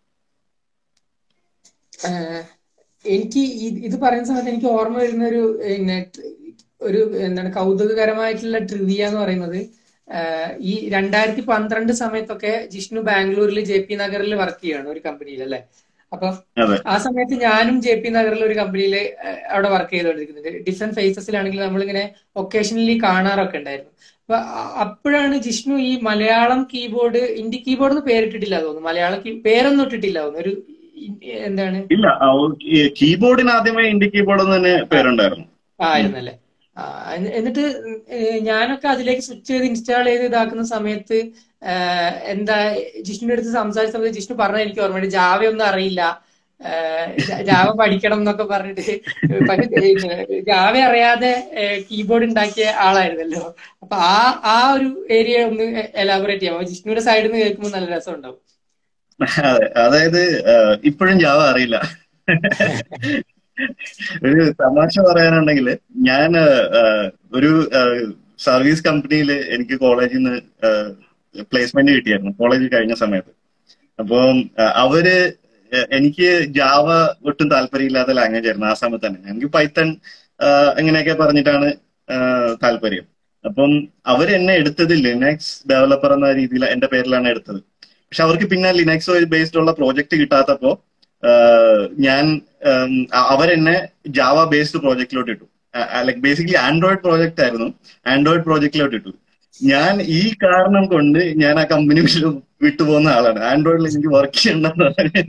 ആഹ് എനിക്ക് ഇത് ഇത് പറയുന്ന സമയത്ത് എനിക്ക് ഓർമ്മ വരുന്ന ഒരു പിന്നെ ട്രി- ഒരു എന്താണ് കൗതുകകരമായിട്ടുള്ള ട്രിവിയ എന്ന് പറയുന്നത് ആഹ് ഈ രണ്ടായിരത്തി പന്ത്രണ്ട് സമയത്തൊക്കെ ജിഷ്ണു ബാംഗ്ലൂരിൽ ജെ പി നഗറിൽ വർക്ക് ചെയ്യാണ് ഒരു കമ്പനിയിൽ അല്ലെ അപ്പൊ അതെ ആ സമയത്ത് ഞാനും ജെ പി നഗറിൽ ഒരു കമ്പനിയിൽ അവിടെ വർക്ക് ചെയ്തുകൊണ്ടിരിക്കുന്നുണ്ട് ഡിഫറെന്റ് ഫേസസിലാണെങ്കിൽ നമ്മളിങ്ങനെ ഒക്കേഷണലി കാണാറൊക്കെ ഉണ്ടായിരുന്നു അപ്പൊ അ- അപ്പോഴാണ് ജിഷ്ണു ഈ മലയാളം കീബോർഡ് ഇന്ത്യ കീബോർഡ് എന്ന് പേരിട്ടിട്ടില്ല തോന്നുന്നു മലയാളം കീ പേരൊന്നും ഇട്ടിട്ടില്ല തോന്നുന്നു ഒരു ഇ- എന്താണ് ഇല്ല കീബോർഡിന് ആദ്യമേ ഇന്ത്യ കീബോർഡ് എന്ന് തന്നെ പേരുണ്ടായിരുന്നു ആ, ആയിരുന്നല്ലേ ആ, എന്നി- എന്നിട്ട് ഏഹ് ഞാനൊക്കെ അതിലേക്ക് സ്വിച്ച് ചെയ്ത് ഇൻസ്റ്റാൾ ചെയ്ത് ഇതാക്കുന്ന സമയത്ത് ഏഹ് എന്താ ജിഷ്ണുവിന്റെ അടുത്ത് സംസാരിച്ച സമയത്ത് ജിഷ്ണു പറഞ്ഞ എനിക്ക് ഓർമ്മയുണ്ട് ജാവ ഒന്നും അറിയില്ല ഏഹ് ജാവ പഠിക്കണം എന്നൊക്കെ പറഞ്ഞിട്ട് പക്ഷെ ജാവ അറിയാതെ കീബോർഡ് ഉണ്ടാക്കിയ ആളായിരുന്നല്ലോ അപ്പൊ ആ ആ ഒരു ഏരിയ ഒന്ന് എലാബറേറ്റ് ചെയ്യാം ജിഷ്ണുവിന്റെ സൈഡിൽ നിന്ന് കേൾക്കുമ്പോൾ നല്ല രസം ഉണ്ടാവും അതെ അതായത് ഇപ്പോഴും ജാവ അറിയില്ല ഒരു തമാശ പറയാനുണ്ടെങ്കിൽ ഞാൻ ഒരു സർവീസ് കമ്പനിയിൽ എനിക്ക് കോളേജിൽ നിന്ന് പ്ലേസ്മെന്റ് കിട്ടിയായിരുന്നു കോളേജ് കഴിഞ്ഞ സമയത്ത് അപ്പം ആ, അവര് എ- എനിക്ക് ജാവ ഒട്ടും താല്പര്യമില്ലാത്ത ലാംഗ്വേജ് ആയിരുന്നു ആ സമയത്ത് തന്നെ എനിക്ക് പൈത്തൺ ഇങ്ങനെയൊക്കെ പറഞ്ഞിട്ടാണ് ആ, താല്പര്യം അപ്പം അവർ എന്നെ എടുത്തത് ലിനക്സ് ഡെവലപ്പർ എന്ന രീതിയിൽ എന്റെ പേരിലാണ് എടുത്തത് പക്ഷെ അവർക്ക് പിന്നെ ലിനക്സ് ബേസ്ഡ് ഉള്ള പ്രോജക്റ്റ് കിട്ടാത്തപ്പോ ആഹ് ഞാൻ ഉം, അ- അവരെന്നെ ജാവ ബേസ്ഡ് പ്രോജക്റ്റിലോട്ട് ഇട്ടു ലൈക് ബേസിക്കലി ആൻഡ്രോയിഡ് പ്രോജക്റ്റ് ആയിരുന്നു ആൻഡ്രോയിഡ് പ്രോജക്റ്റിലോട്ട് ഇട്ടു ഞാൻ ഈ കാരണം കൊണ്ട് ഞാൻ ആ കമ്പനി വിട്ടുപോകുന്ന ആളാണ് ആൻഡ്രോയിഡിൽ എനിക്ക് വർക്ക് ചെയ്യണ്ടെന്ന്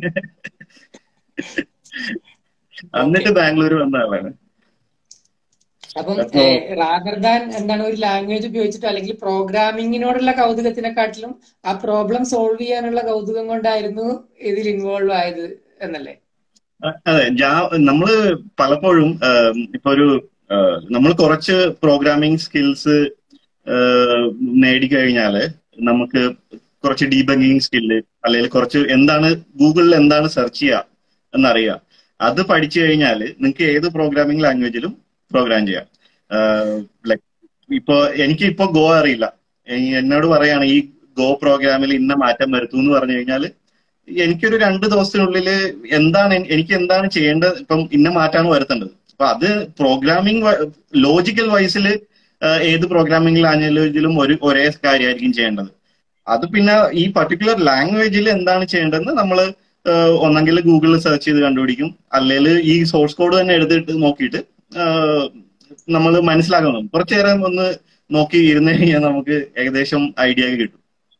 എന്നിട്ട് ബാംഗ്ലൂർ വന്ന ആളാണ് അപ്പം റാദർ ദാൻ എന്താണ് ഒരു ലാംഗ്വേജ് ഉപയോഗിച്ചിട്ടോ അല്ലെങ്കിൽ പ്രോഗ്രാമിങ്ങിനോടുള്ള കൗതുകത്തിനെക്കാട്ടിലും ആ പ്രോബ്ലം സോൾവ് ചെയ്യാനുള്ള കൗതുകം കൊണ്ടായിരുന്നു ഇതിൽ ഇൻവോൾവ് ആയത് എന്നല്ലേ അതെ നമ്മള് പലപ്പോഴും ഇപ്പൊ ഒരു നമ്മൾ കുറച്ച് പ്രോഗ്രാമിംഗ് സ്കിൽസ് നേടിക്കഴിഞ്ഞാല് നമുക്ക് കുറച്ച് ഡീബങ്കിങ് സ്കില്ല് അല്ലെങ്കിൽ കുറച്ച് എന്താണ് ഗൂഗിളിൽ എന്താണ് സെർച്ച് ചെയ്യുക എന്നറിയുക അത് പഠിച്ചു കഴിഞ്ഞാൽ നിങ്ങൾക്ക് ഏത് പ്രോഗ്രാമിംഗ് ലാംഗ്വേജിലും പ്രോഗ്രാം ചെയ്യാം ലൈക് ഇപ്പോ എനിക്ക് ഇപ്പോ ഗോ അറിയില്ല എന്നോട് പറയാണ് ഈ ഗോ പ്രോഗ്രാമിൽ ഇന്ന മാറ്റം വരുത്തു എന്ന് പറഞ്ഞു കഴിഞ്ഞാൽ എനിക്കൊരു രണ്ട് ദിവസത്തിനുള്ളിൽ എന്താണ് എനിക്ക് എന്താണ് ചെയ്യേണ്ടത് ഇപ്പം ഇന്ന മാറ്റാണ് വരുത്തേണ്ടത് അപ്പൊ അത് പ്രോഗ്രാമിംഗ് ലോജിക്കൽ വൈസിൽ ഏത് പ്രോഗ്രാമിംഗ് ലാംഗ്വേജിലും ഒരു ഒരേ കാര്യമായിരിക്കും ചെയ്യേണ്ടത് അത് പിന്നെ ഈ പർട്ടിക്കുലർ ലാംഗ്വേജിൽ എന്താണ് ചെയ്യേണ്ടതെന്ന് നമ്മൾ ഒന്നെങ്കിൽ ഗൂഗിളിൽ സെർച്ച് ചെയ്ത് കണ്ടുപിടിക്കും അല്ലെങ്കിൽ ഈ സോഴ്സ് കോഡ് തന്നെ എടുത്തിട്ട് നോക്കിയിട്ട് നമ്മൾ മനസ്സിലാക്കണം കുറച്ചു നേരം ഒന്ന് നോക്കി ഇരുന്ന് കഴിഞ്ഞാൽ നമുക്ക് ഏകദേശം ഐഡിയ കിട്ടും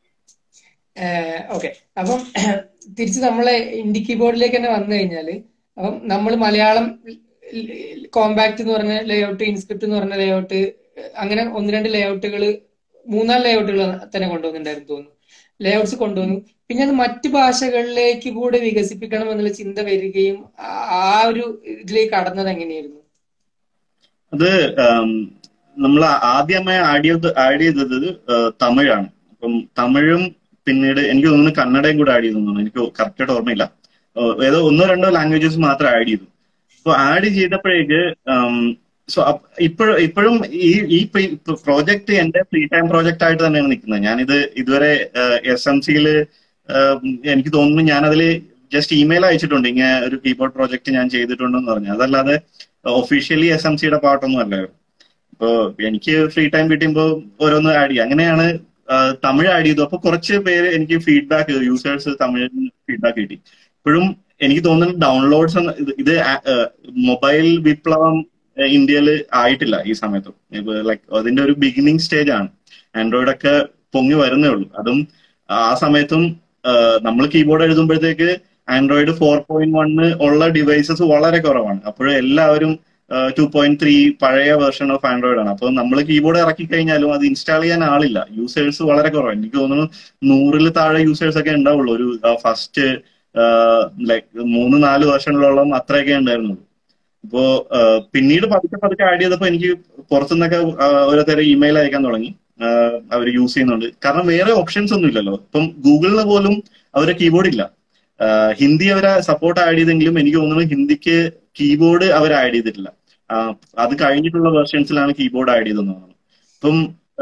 ഓക്കെ അപ്പം തിരിച്ച് നമ്മളെ ഇൻഡി കീബോർഡിലേക്ക് തന്നെ വന്നു കഴിഞ്ഞാല് അപ്പം നമ്മൾ മലയാളം കോമ്പാക്ട് എന്ന് പറഞ്ഞ ലേഔട്ട് ഇൻസ്ക്രിപ്റ്റ് എന്ന് പറഞ്ഞ ലേഔട്ട് അങ്ങനെ ഒന്ന് രണ്ട് ലേഔട്ടുകൾ മൂന്നാല് ലേഔട്ടുകൾ തന്നെ കൊണ്ടുവന്നിട്ടുണ്ടായിരുന്നു തോന്നുന്നു ലേഔട്ട്സ് കൊണ്ടുവന്നു പിന്നെ അത് മറ്റു ഭാഷകളിലേക്ക് കൂടെ വികസിപ്പിക്കണം എന്നുള്ള ചിന്ത വരികയും ആ ഒരു ഇതിലേക്ക് കടന്നത് എങ്ങനെയായിരുന്നു അത് നമ്മൾ ആദ്യമായി ആഡ് ചെയ്ത് ആഡ് ചെയ്തത് തമിഴാണ് അപ്പം തമിഴും പിന്നീട് എനിക്ക് തോന്നുന്നു കന്നഡയും കൂടെ ആഡ് ചെയ്തു തോന്നുന്നു എനിക്ക് കറക്റ്റായിട്ട് ഓർമ്മയില്ല ഏതോ ഒന്നോ രണ്ടോ ലാംഗ്വേജസ് മാത്രം ആഡ് ചെയ്തു സോ ആഡ് ചെയ്തപ്പോഴേക്ക് സോ ഇപ്പോഴും ഇപ്പോഴും ഈ ഈ പ്രോജക്റ്റ് എന്റെ ഫ്രീ ടൈം പ്രോജക്റ്റ് ആയിട്ട് തന്നെയാണ് നിൽക്കുന്നത് ഞാനിത് ഇതുവരെ എസ് എം സിയിൽ എനിക്ക് തോന്നുന്നു ഞാനതിൽ ജസ്റ്റ് ഇമെയിൽ അയച്ചിട്ടുണ്ട് ഇങ്ങനെ ഒരു കീബോർഡ് പ്രോജക്റ്റ് ഞാൻ ചെയ്തിട്ടുണ്ടെന്ന് പറഞ്ഞു അതല്ലാതെ ഒഫീഷ്യലി എസ് എം സിയുടെ പാർട്ടൊന്നും അല്ലായിരുന്നു അപ്പോ എനിക്ക് ഫ്രീ ടൈം കിട്ടുമ്പോൾ ഓരോന്ന് ആഡ് ചെയ്യാം അങ്ങനെയാണ് തമിഴ് ആഡ് ചെയ്തു അപ്പൊ കുറച്ച് പേര് എനിക്ക് ഫീഡ്ബാക്ക് യൂസേഴ്സ് തമിഴിന് ഫീഡ്ബാക്ക് കിട്ടി ഇപ്പോഴും എനിക്ക് തോന്നുന്നു ഡൗൺലോഡ്സ് ഇത് മൊബൈൽ വിപ്ലവം ഇന്ത്യയിൽ ആയിട്ടില്ല ഈ സമയത്തും ലൈക്ക് അതിന്റെ ഒരു ബിഗിനിങ് സ്റ്റേജ് ആണ് ആൻഡ്രോയിഡ് ഒക്കെ പൊങ്ങി വരുന്നേ ഉള്ളൂ അതും ആ സമയത്തും നമ്മൾ കീബോർഡ് എഴുതുമ്പോഴത്തേക്ക് ആൻഡ്രോയിഡ് ഫോർ പോയിന്റ് വണ്ണ് ഉള്ള ഡിവൈസസ് വളരെ കുറവാണ് അപ്പോഴും എല്ലാവരും ടു പോയിന്റ് ത്രീ പഴയ വെർഷൻ ഓഫ് ആൻഡ്രോയിഡ് ആണ് അപ്പോൾ നമ്മൾ കീബോർഡ് ഇറക്കി കഴിഞ്ഞാലും അത് ഇൻസ്റ്റാൾ ചെയ്യാൻ ആളില്ല യൂസേഴ്സ് വളരെ കുറവാണ് എനിക്ക് തോന്നുന്നു നൂറിൽ താഴെ യൂസേഴ്സ് ഒക്കെ ഉണ്ടാവുള്ളൂ ഒരു ഫസ്റ്റ് ലൈക്ക് മൂന്ന് നാല് വെർഷനിലോളം അത്രയൊക്കെ ഉണ്ടായിരുന്നുള്ളൂ അപ്പോ പിന്നീട് പതുക്കെ പതുക്കെ ആഡ് ചെയ്തപ്പോ എനിക്ക് പുറത്തുനിന്നൊക്കെ ഓരോരുത്തരെ ഇമെയിൽ അയക്കാൻ തുടങ്ങി അവർ യൂസ് ചെയ്യുന്നുണ്ട് കാരണം വേറെ ഓപ്ഷൻസ് ഒന്നും ഇല്ലല്ലോ ഇപ്പം ഗൂഗിളിന് പോലും അവരെ കീബോർഡ് ഇല്ല ഹിന്ദി അവരെ സപ്പോർട്ട് ആഡ് ചെയ്തെങ്കിലും എനിക്ക് തോന്നുന്നു ഹിന്ദിക്ക് കീബോർഡ് അവർ ആഡ് ചെയ്തിട്ടില്ല അത് കഴിഞ്ഞിട്ടുള്ള വെർഷൻസിലാണ് കീബോർഡ് ആഡ് ചെയ്തെന്ന് തോന്നുന്നു ഇപ്പം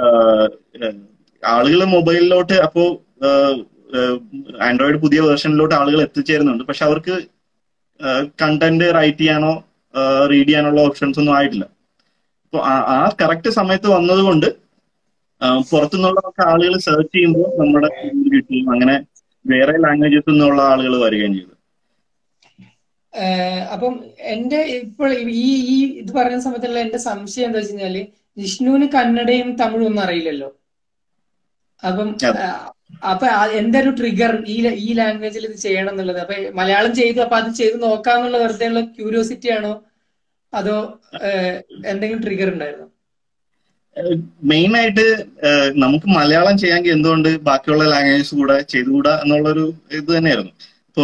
ആളുകൾ മൊബൈലിലോട്ട് അപ്പോ ആൻഡ്രോയിഡ് പുതിയ വെർഷനിലോട്ട് ആളുകൾ എത്തിച്ചേരുന്നുണ്ട് പക്ഷെ അവർക്ക് കണ്ടന്റ് റൈറ്റ് ചെയ്യാനോ റീഡ് ചെയ്യാനുള്ള ഓപ്ഷൻസ് ഒന്നും ആയിട്ടില്ല അപ്പൊ ആ കറക്റ്റ് സമയത്ത് വന്നതുകൊണ്ട് പുറത്തുനിന്നുള്ള ആളുകൾ സെർച്ച് ചെയ്യുമ്പോൾ നമ്മുടെ കിട്ടും അങ്ങനെ വേറെ ലാംഗ്വേജസിൽ നിന്നുള്ള ആളുകൾ വരികയും ചെയ്തു അപ്പം എന്റെ ഇപ്പോൾ ഈ ഈ ഇത് പറയുന്ന സമയത്തുള്ള എന്റെ സംശയം എന്താ വെച്ച് കഴിഞ്ഞാല് ജിഷ്ണുവിന് കന്നഡയും തമിഴും ഒന്നും അറിയില്ലല്ലോ അപ്പം അപ്പൊ എന്താ ഒരു ട്രിഗർ ഈ ഈ ലാംഗ്വേജിൽ ഇത് ചെയ്യണം എന്നുള്ളത് അപ്പൊ മലയാളം ചെയ്തു അപ്പൊ അത് ചെയ്ത് നോക്കാന്നുള്ള വെറുതെ ഉള്ള ക്യൂരിയോസിറ്റി ആണോ അതോ എന്തെങ്കിലും ട്രിഗർ ഉണ്ടായിരുന്നോ മെയിൻ ആയിട്ട് നമുക്ക് മലയാളം ചെയ്യാമെങ്കിൽ എന്തുകൊണ്ട് ബാക്കിയുള്ള ലാംഗ്വേജസ് കൂടെ ചെയ്തുകൂടാ എന്നുള്ളൊരു ഇത് തന്നെയായിരുന്നു ഇപ്പോ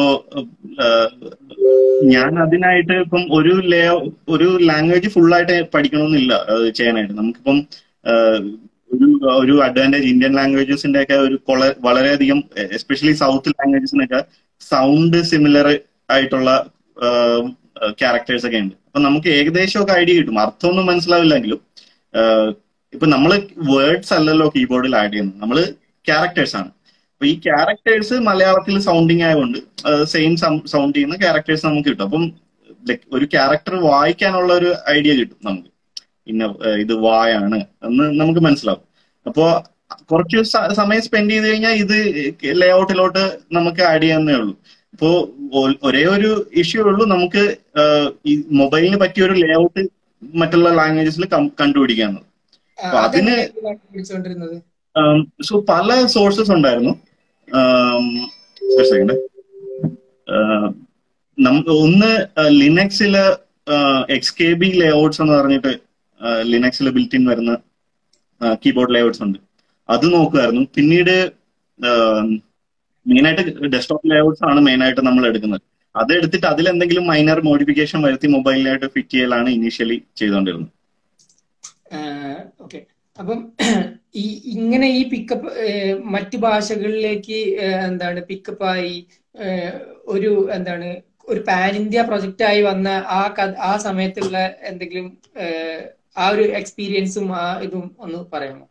ഞാൻ അതിനായിട്ട് ഇപ്പം ഒരു ലേ ഒരു ലാംഗ്വേജ് ഫുൾ ആയിട്ട് പഠിക്കണമെന്നില്ല ചെയ്യാനായിട്ട് നമുക്കിപ്പം ഒരു ഒരു അഡ്വാൻറ്റേജ് ഇന്ത്യൻ ലാംഗ്വേജസിന്റെ ഒക്കെ ഒരു വളരെയധികം എസ്പെഷ്യലി സൗത്ത് ലാംഗ്വേജസിനൊക്കെ സൗണ്ട് സിമിലർ ആയിട്ടുള്ള ക്യാരക്ടേഴ്സ് ഒക്കെ ഉണ്ട് അപ്പൊ നമുക്ക് ഏകദേശം ഒക്കെ ഐഡിയ കിട്ടും അർത്ഥമൊന്നും മനസ്സിലാവില്ലെങ്കിലും ഇപ്പൊ നമ്മൾ വേർഡ്സ് അല്ലല്ലോ കീബോർഡിൽ ആഡ് ചെയ്യുന്നത് നമ്മൾ ക്യാരക്ടേഴ്സ് ആണ് അപ്പൊ ഈ ക്യാരക്ടേഴ്സ് മലയാളത്തിൽ സൗണ്ടിങ് ആയതുകൊണ്ട് സെയിം സൗണ്ട് ചെയ്യുന്ന ക്യാരക്ടേഴ്സ് നമുക്ക് കിട്ടും അപ്പം ഒരു ക്യാരക്ടർ വായിക്കാനുള്ള ഒരു ഐഡിയ കിട്ടും നമുക്ക് ഇന്ന ഇത് വായാണ് എന്ന് നമുക്ക് മനസ്സിലാവും അപ്പോ കുറച്ച് സമയം സ്പെൻഡ് ചെയ്ത് കഴിഞ്ഞാൽ ഇത് ലേ ഔട്ടിലോട്ട് നമുക്ക് ആഡ് ചെയ്യാവുന്നേ ഉള്ളൂ ഇപ്പോ ഒരേ ഒരു ഇഷ്യൂ ഉള്ളൂ നമുക്ക് ഈ മൊബൈലിന് പറ്റിയ ഒരു ലേ ഔട്ട് മറ്റുള്ള ലാംഗ്വേജസിൽ കണ്ടുപിടിക്കാന്നത് ആ, അപ്പൊ അതിന് അതെങ്ങനെയാണ് വിളിച്ചുകൊണ്ടിരുന്നത് സോ പല സോഴ്സസ് ഉണ്ടായിരുന്നു ആം, ഒരു സെക്കൻഡ് ഒന്ന് ലിനക്സില് എക്സ് കെ ബി ലേഔട്ട്സ് എന്ന് പറഞ്ഞിട്ട് ലിനക്സിൽ ബിൽറ്റ് ഇൻ വരുന്ന കീബോർഡ് ലേഔട്ട്സ് ഉണ്ട് അത് നോക്കുമായിരുന്നു പിന്നീട് മെയിനായിട്ട് ഡെസ്ക്ടോപ്പ് ലേഔട്ട്സ് ആണ് മെയിനായിട്ട് നമ്മൾ എടുക്കുന്നത് അത് എടുത്തിട്ട് അതിൽ എന്തെങ്കിലും മൈനർ മോഡിഫിക്കേഷൻ വരുത്തി മൊബൈലിനായിട്ട് ഫിറ്റ് ചെയ്യലാണ് ഇനീഷ്യലി ചെയ്തുകൊണ്ടിരുന്നത് ഓക്കെ അപ്പം ഈ ഇങ്ങനെ ഈ പിക്കപ്പ് മറ്റു ഭാഷകളിലേക്ക് ഏഹ്, എന്താണ് പിക്കപ്പായി ഒരു എന്താണ് ഒരു പാൻ ഇന്ത്യ പ്രൊജക്റ്റ് ആയി വന്ന ആ കഥ- ആ സമയത്തുള്ള എന്തെങ്കിലും ഏഹ്, ആ ഒരു എക്സ്പീരിയൻസും ആ ഇതും ഒന്ന് പറയാമോ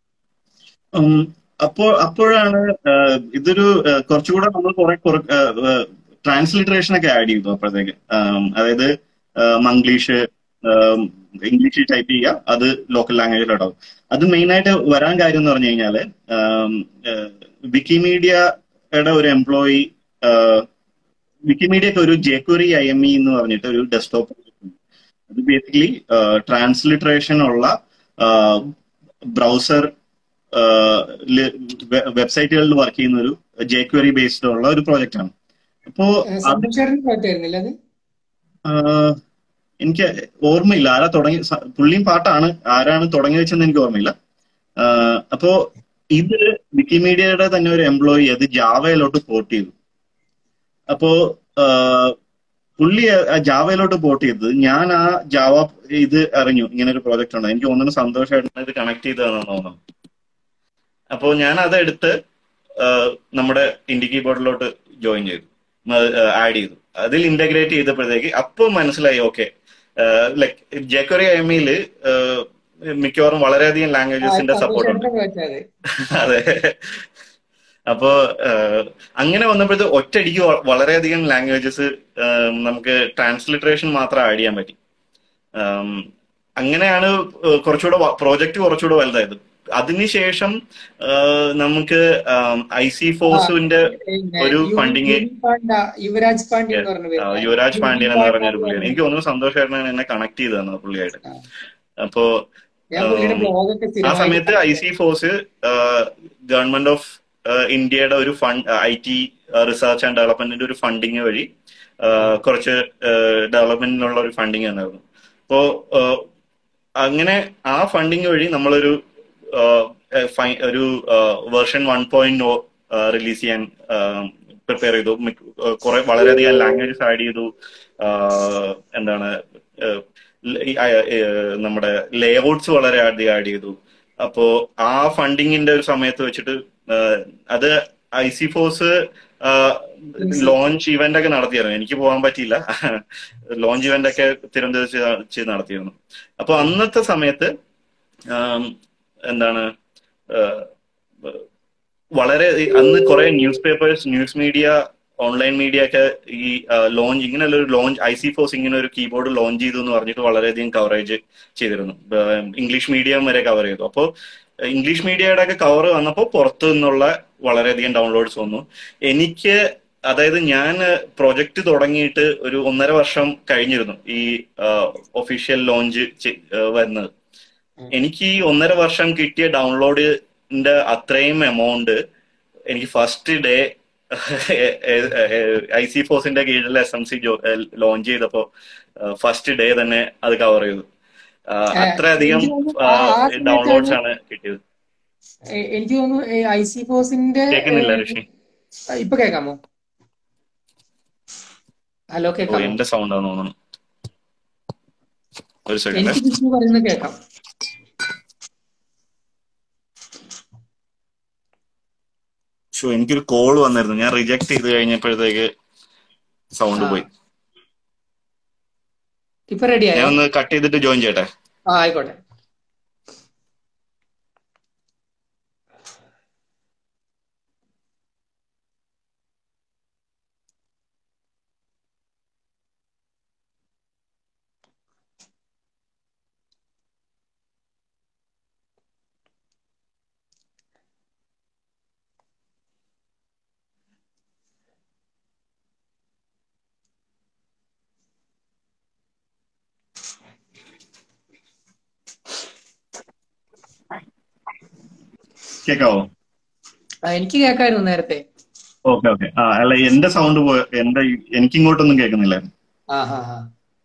ഉം, അപ്പോൾ അപ്പോഴാണ് ആഹ്, ഇതൊരു ആഹ്, കുറച്ചുകൂടെ നമ്മൾ കുറെ ട്രാൻസ്ലിറ്ററേഷൻ ഒക്കെ ആഡ് ചെയ്തു അപ്പോഴത്തേക്ക് ആം, അതായത് ആഹ്, മംഗ്ലീഷ് ആം, ഇംഗ്ലീഷിൽ ടൈപ്പ് ചെയ്യുക അത് ലോക്കൽ ലാംഗ്വേജിലോട്ടാവും അത് മെയിൻ ആയിട്ട് വരാൻ കാര്യം എന്ന് പറഞ്ഞു കഴിഞ്ഞാല് ആം, ആഹ്, വിക്കിമീഡിയയുടെ ഒരു എംപ്ലോയി വിക്കിമീഡിയക്ക് ഒരു ജേക്വറി ഐ എം ഇ എന്ന് പറഞ്ഞിട്ട് ഒരു ഡെസ്ക്ടോപ്പ് അത് ബേസിക്കലി ട്രാൻസ്ലിറ്ററേഷൻ ഉള്ള ബ്രൗസർ വെബ്സൈറ്റുകളിൽ വർക്ക് ചെയ്യുന്ന ഒരു ജേക്വറി ബേസ്ഡ് ഉള്ള ഒരു പ്രോജക്റ്റ് ആണ് അപ്പോ അത് സബ്മിഷറിന് പോയിട്ടായിരുന്നില്ല അത് ആഹ്, എനിക്ക് ഓർമ്മയില്ല ആരാ തുടങ്ങി സ- പുള്ളിയും പാട്ടാണ് ആരാണ് തുടങ്ങി വെച്ചെന്ന് എനിക്ക് ഓർമ്മയില്ല ആഹ്, അപ്പോ ഇത് വിക്കിമീഡിയയുടെ തന്നെ ഒരു എംപ്ലോയി അത് ജാവയിലോട്ട് പോർട്ട് ചെയ്തു അപ്പോ ആഹ്, പുള്ളി ആ ജാവയിലോട്ട് പോർട്ട് ചെയ്തത് ഞാൻ ആ ജാവ ഇത് അറിഞ്ഞു ഇങ്ങനെ ഒരു പ്രോജക്റ്റ് ഉണ്ട് എനിക്ക് തോന്നുന്നു സന്തോഷമായിട്ട് ഇത് കണക്ട് ചെയ്തതാണെന്ന് തോന്നുന്നു അപ്പോ ഞാൻ അതെടുത്ത് ആഹ്, നമ്മുടെ ഇൻഡി കീബോർഡിലോട്ട് ജോയിൻ ചെയ്തു ആഡ് ചെയ്തു അതിൽ ഇന്റഗ്രേറ്റ് ചെയ്തപ്പോഴത്തേക്ക് അപ്പോൾ മനസ്സിലായി ഓക്കെ ലൈക്ക് ജേക്കറി ഐ എമ്മില് മിക്കവാറും വളരെയധികം ലാംഗ്വേജസിന്റെ സപ്പോർട്ട് ഉണ്ട് പറ്റാതെ അതെ അപ്പോ ആഹ്, അങ്ങനെ വന്നപ്പോഴത്തെ ഒറ്റയടിക്ക് വ- വളരെയധികം ലാംഗ്വേജസ് നമുക്ക് ട്രാൻസ്ലിറ്ററേഷൻ മാത്രം ആഡ് ചെയ്യാൻ പറ്റി ആം, അങ്ങനെയാണ് ഏഹ് കുറച്ചുകൂടെ പ്രോജക്റ്റ് കുറച്ചുകൂടെ വലുതായത് അതിനുശേഷം ആഹ്, നമുക്ക് ഐ സി ഫോഴ്സിന്റെ പിന്നെ ഒരു യു- ഫണ്ടിങ് യുവി പാണ്ഡ യുവരാജ് പാണ്ഡ്യ എന്ന് പറഞ്ഞ പേര് യുവരാജ് പാണ്ഡ്യൻ എന്ന് പറഞ്ഞ ഒരു യുവി പുള്ളിയാണ് എനിക്ക് തോന്നുന്നു സന്തോഷമായിട്ടാണ് എന്നെ കണക്ട് ചെയ്ത് തന്നത് പുള്ളിയായിട്ട് ആ. അപ്പോ ഞാൻ പുള്ളിയുടെ ആം, ബ്ലോഗൊക്കെ ആ സ്ഥിരമായി സമയത്ത് I C FOSS government of ഇന്ത്യയുടെ ഒരു fund I T research and ഡെവലപ്മെന്റിന്റെ ഒരു ഫണ്ടിങ് വഴി ആ, കുറച്ച് ഡെവലപ്മെന്റിനുള്ള ഒരു ഫണ്ടിങ് തന്നായിരുന്നു അപ്പോ ആ, അങ്ങനെ ആ ഫണ്ടിങ് വഴി നമ്മളൊരു ആ, ഫൈ- ഒരു വേർഷൻ വൺ പോയിന്റ് റിലീസ് ചെയ്യാൻ പ്രിപ്പയർ ചെയ്തു മിക്ക- ആ, കുറെ വളരെയധികം ലാംഗ്വേജസ് ആഡ് ചെയ്തു ആ, എന്താണ് ആ, ഈ, ആ, ഏ, നമ്മുടെ ലേഔട്ട്സ് വളരെ അധികം ആഡ് ചെയ്തു അപ്പോ ആ ഫണ്ടിങ്ങിന്റെ ഒരു സമയത്ത് വെച്ചിട്ട് ആ, അത് I C FOSS launch event ഒക്കെ നടത്തിയായിരുന്നു എനിക്ക് പോകാൻ പറ്റിയില്ല ലോഞ്ച് ഇവന്റ് ഒക്കെ തിരുവനന്തപുരത്ത് ചെയ്ത് ചെയ്ത് നടത്തിയിരുന്നു അപ്പൊ അന്നത്തെ സമയത്ത് ആം, എന്താണ് ആ, വളരെ ഈ അന്ന് കുറെ news papers news media online media ഒക്കെ ഈ ലോഞ്ച് ഇങ്ങനെയുള്ള ഒരു ലോഞ്ച് ഐ സി ഫോഴ്സ് ഇങ്ങനെ ഒരു കീബോർഡ് ലോഞ്ച് ചെയ്തു എന്ന് പറഞ്ഞിട്ട് വളരെയധികം കവറേജ് ചെയ്തിരുന്നു ഇംഗ്ലീഷ് മീഡിയം വരെ കവർ ചെയ്തു അപ്പോൾ ഇംഗ്ലീഷ് മീഡിയയുടെ ഒക്കെ കവർ വന്നപ്പോൾ പുറത്തു നിന്നുള്ള വളരെയധികം ഡൗൺലോഡ്സ് വന്നു എനിക്ക് അതായത് ഞാൻ പ്രൊജക്ട് തുടങ്ങിയിട്ട് ഒരു ഒന്നര വർഷം കഴിഞ്ഞിരുന്നു ഈ ഒഫീഷ്യൽ ലോഞ്ച് വരുന്നത് എനിക്ക് ഈ ഒന്നര വർഷം കിട്ടിയ ഡൗൺലോഡിന്റെ അത്രയും എമൗണ്ട് എനിക്ക് ഫസ്റ്റ് ഡേ ഐ സി ഫോഴ്സിന്റെ കീഴിൽ എസ് എം സി ലോഞ്ച് ചെയ്തപ്പോ ഫസ്റ്റ് ഡേ തന്നെ അത് കവർ ചെയ്തു ആ, അത്രയധികം എനിക്ക് തോന്നുന്നു ആ- ആ സമയത്താണ് ഡൗൺലോഡ്സ് ആണ് കിട്ടിയത് എ- എനിക്ക് തോന്നുന്നു ഐ സി ഫോഴ്സിന്റെ കേൾക്കുന്നില്ല ഋഷി ഇപ്പൊ കേൾക്കാമോ ഹലോ ഓ കേൾക്കാമോ എന്റെ സൗണ്ട് ആണെന്ന് തോന്നുന്നു ഒരു സെക്കൻഡ് എനിക്ക് വിഷ്ണു പറയുന്നത് കേൾക്കാം ഷോ എനിക്കൊരു കോൾ വന്നിരുന്നു ഞാൻ റിജക്ട് ചെയ്ത് കഴിഞ്ഞപ്പോഴത്തേക്ക് സൗണ്ട് ആ. പോയി ഇപ്പൊ റെഡി ഞാൻ ആയോ ഒന്ന് കട്ട് ചെയ്തിട്ട് ജോയിൻ ചെയ്യട്ടെ ആ ആയിക്കോട്ടെ കേക്കാവോ ആ, എനിക്ക് കേൾക്കായിരുന്നു നേരത്തെ ഓക്കെ ഓക്കെ ആ അല്ല എന്റെ സൗണ്ട് പോയ എന്റെ ഈ- എനിക്ക് ഇങ്ങോട്ടൊന്നും കേൾക്കുന്നില്ലായിരുന്നു ആ ഹാ ഹാ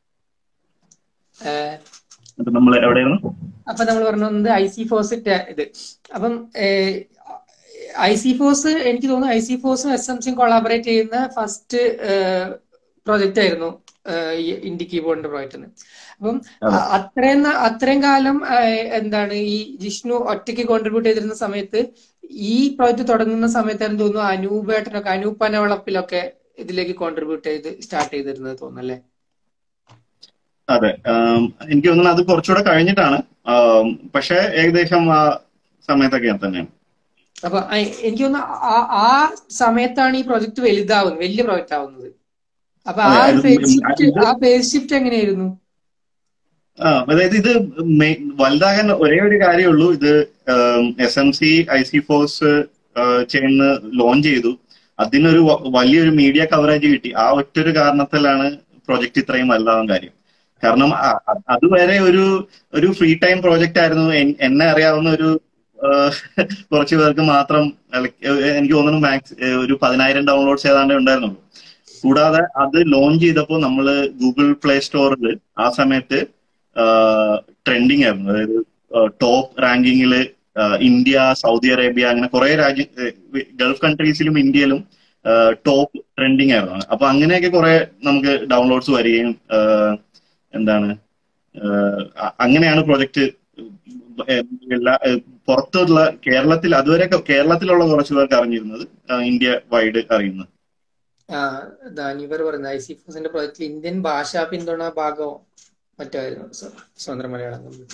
അപ്പൊ നമ്മൾ എവിടെയായിരുന്നു അപ്പൊ നമ്മൾ പറഞ്ഞു വന്നത് ഐ സി ഫോഴ്സ് ഇത് അപ്പം ഐ സി ഫോഴ്സ് എനിക്ക് തോന്നുന്നു ഐ സി ഫോഴ്സും എസ് എം സിയും കൊളാബറേറ്റ് ചെയ്യുന്ന ഫസ്റ്റ് പ്രോജക്റ്റ് ആയിരുന്നു ഏഹ്, ഈ ഇൻഡി കീബോർഡിന്റെ പ്രോജക്റ്റ് അപ്പം അതെ. അ- അത്രയും ന- അത്രയും കാലം ഏഹ്, എന്താണ് ഈ ജിഷ്ണു ഒറ്റയ്ക്ക് കോൺട്രിബ്യൂട്ട് ചെയ്തിരുന്ന സമയത്ത് ഈ പ്രോജക്റ്റ് തുടങ്ങുന്ന സമയത്തായിരുന്നു തോന്നുന്നു അനൂപേട്ടനൊക്കെ അനൂപ് പനവളപ്പിലൊക്കെ ഇതിലേക്ക് കോൺട്രിബ്യൂട്ട് ചെയ്ത് സ്റ്റാർട്ട് ചെയ്തിരുന്നത് തോന്നുന്നു അല്ലേ അതെ ആം, എനിക്ക് തോന്നുന്നു അത് കുറച്ചുകൂടെ കഴിഞ്ഞിട്ടാണ് ആം, പക്ഷെ ഏകദേശം ആ സമയത്തൊക്കെ തന്നെയാണ് അപ്പൊ അയ്- എനിക്ക് തോന്നുന്നു ആ ആ സമയത്താണ് ഈ പ്രൊജക്ട് വലുതാവുന്നത് വലിയ പ്രൊജക്ട് ആവുന്നത് അപ്പൊ ആ അതെ, അത് ഫേസ് ഷിഫ്റ്റ് ഇത് ആ ഫേസ് ഷിഫ്റ്റ് എങ്ങനെയായിരുന്നു ആ അതായത് ഇത് മെ- വലുതാകാൻ ഒരേ ഒരു കാര്യമുള്ളൂ ഇത് S M C I C FOSS ചെയ്യുന്ന ലോഞ്ച് ചെയ്തു അതിനൊരു വ- വലിയൊരു മീഡിയ കവറേജ് കിട്ടി ആ ഒറ്റൊരു കാരണത്തിലാണ് പ്രൊജക്ട് ഇത്രയും വലുതാവാൻ കാര്യം കാരണം അ- അ- അതുവരെ ഒരു ഒരു ഫ്രീ ടൈം പ്രോജക്റ്റ് ആയിരുന്നു എൻ- എന്നെ അറിയാവുന്ന ഒരു ആ, കുറച്ച് പേർക്ക് മാത്രം like, ഏഹ്, എനിക്ക് തോന്നുന്നു മാക്സ് ഒരു പതിനായിരം ഡൗൺലോഡ്സ് ഏതാണ്ട് ഉണ്ടായിരുന്നുള്ളൂ കൂടാതെ അത് ലോഞ്ച് ചെയ്തപ്പോൾ നമ്മൾ ഗൂഗിൾ പ്ലേ സ്റ്റോറിൽ ആ സമയത്ത് ട്രെൻഡിങ് ആയിരുന്നു അതായത് ടോപ്പ് റാങ്കിങ്ങിൽ ഇന്ത്യ സൗദി അറേബ്യ അങ്ങനെ കുറെ രാജ്യ ഏഹ്, ഗൾഫ് കൺട്രീസിലും ഇന്ത്യയിലും ടോപ്പ് ട്രെൻഡിങ് ആയിരുന്നു അപ്പൊ അങ്ങനെയൊക്കെ കുറെ നമുക്ക് ഡൗൺലോഡ്സ് വരികയും ആഹ്, എന്താണ് ആഹ്, അ- അങ്ങനെയാണ് പ്രോജക്റ്റ് എല്ലാ ഏഹ്, പുറത്തുള്ള കേരളത്തിൽ അതുവരെ കേരളത്തിലുള്ള കുറച്ച് പേർക്ക് അറിഞ്ഞിരുന്നത് ആഹ്, ഇന്ത്യ വൈഡ് അറിയുന്നത് ആ ദാനിവർ പറയുന്നത് ഐ സി ഫോഴ്സിന്റെ പ്രൊജക്റ്റിൽ ഇന്ത്യൻ ഭാഷാ പിന്തുണ ഭാഗമോ മറ്റോ ആയിരുന്നു സ്വ- സ്വതന്ത്ര മലയാളം കമ്മ്യൂണിറ്റി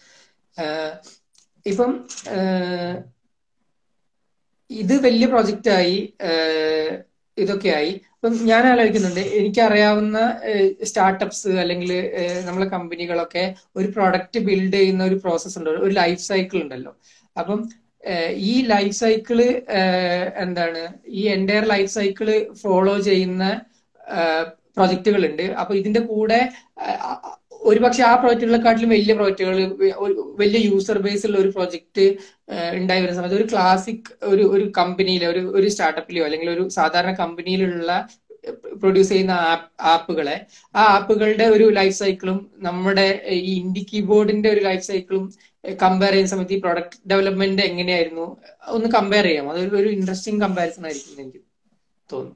ഇപ്പം ആഹ്, ഇത് വലിയ പ്രൊജക്റ്റായി ഇതൊക്കെയായി അപ്പം ഞാൻ ആലോചിക്കുന്നുണ്ട് എനിക്കറിയാവുന്ന സ്റ്റാർട്ടപ്സ് അല്ലെങ്കിൽ നമ്മളെ കമ്പനികളൊക്കെ ഒരു പ്രൊഡക്റ്റ് ബിൽഡ് ചെയ്യുന്ന ഒരു പ്രോസസ്സ് ഉണ്ട് ഒരു ലൈഫ് സൈക്കിൾ ഉണ്ടല്ലോ അപ്പം ഏഹ് ഈ ലൈഫ് സൈക്കിള് എന്താണ് ഈ എൻറ്റയർ ലൈഫ് സൈക്കിള് ഫോളോ ചെയ്യുന്ന പ്രൊജക്റ്റുകൾ ഉണ്ട് അപ്പൊ ഇതിന്റെ കൂടെ ആഹ്, ഒരുപക്ഷെ ആ പ്രോജക്റ്റുകളെക്കാട്ടിലും വലിയ പ്രോജക്റ്റുകൾ വലിയ യൂസർ ബേസ് ഉള്ള ഒരു പ്രോജക്റ്റ് ഉണ്ടായി വരുന്ന സമയത്ത് ഒരു ക്ലാസിക് ഒരു ഒരു കമ്പനിയിലെ ഒരു ഒരു സ്റ്റാർട്ടപ്പിലെയോ അല്ലെങ്കിൽ ഒരു സാധാരണ കമ്പനിയിലുള്ള പ്രൊഡ്യൂസ് ചെയ്യുന്ന ആപ്പ് ആപ്പുകളെ ആ ആപ്പുകളുടെ ഒരു ലൈഫ് സൈക്കിളും നമ്മുടെ ഈ ഇൻഡി കീബോർഡിന്റെ ഒരു ലൈഫ് സൈക്കിളും കമ്പയർ ചെയ്യുന്ന സമയത്ത് ഈ പ്രൊഡക്റ്റ് ഡെവലപ്മെന്റ് എങ്ങനെയായിരുന്നു ഒന്ന് കമ്പയർ ചെയ്യാം അതൊരു ഒരു ഇൻട്രസ്റ്റിംഗ് കമ്പാരിസൺ ആയിരിക്കും എന്ന് എനിക്ക് തോന്നുന്നു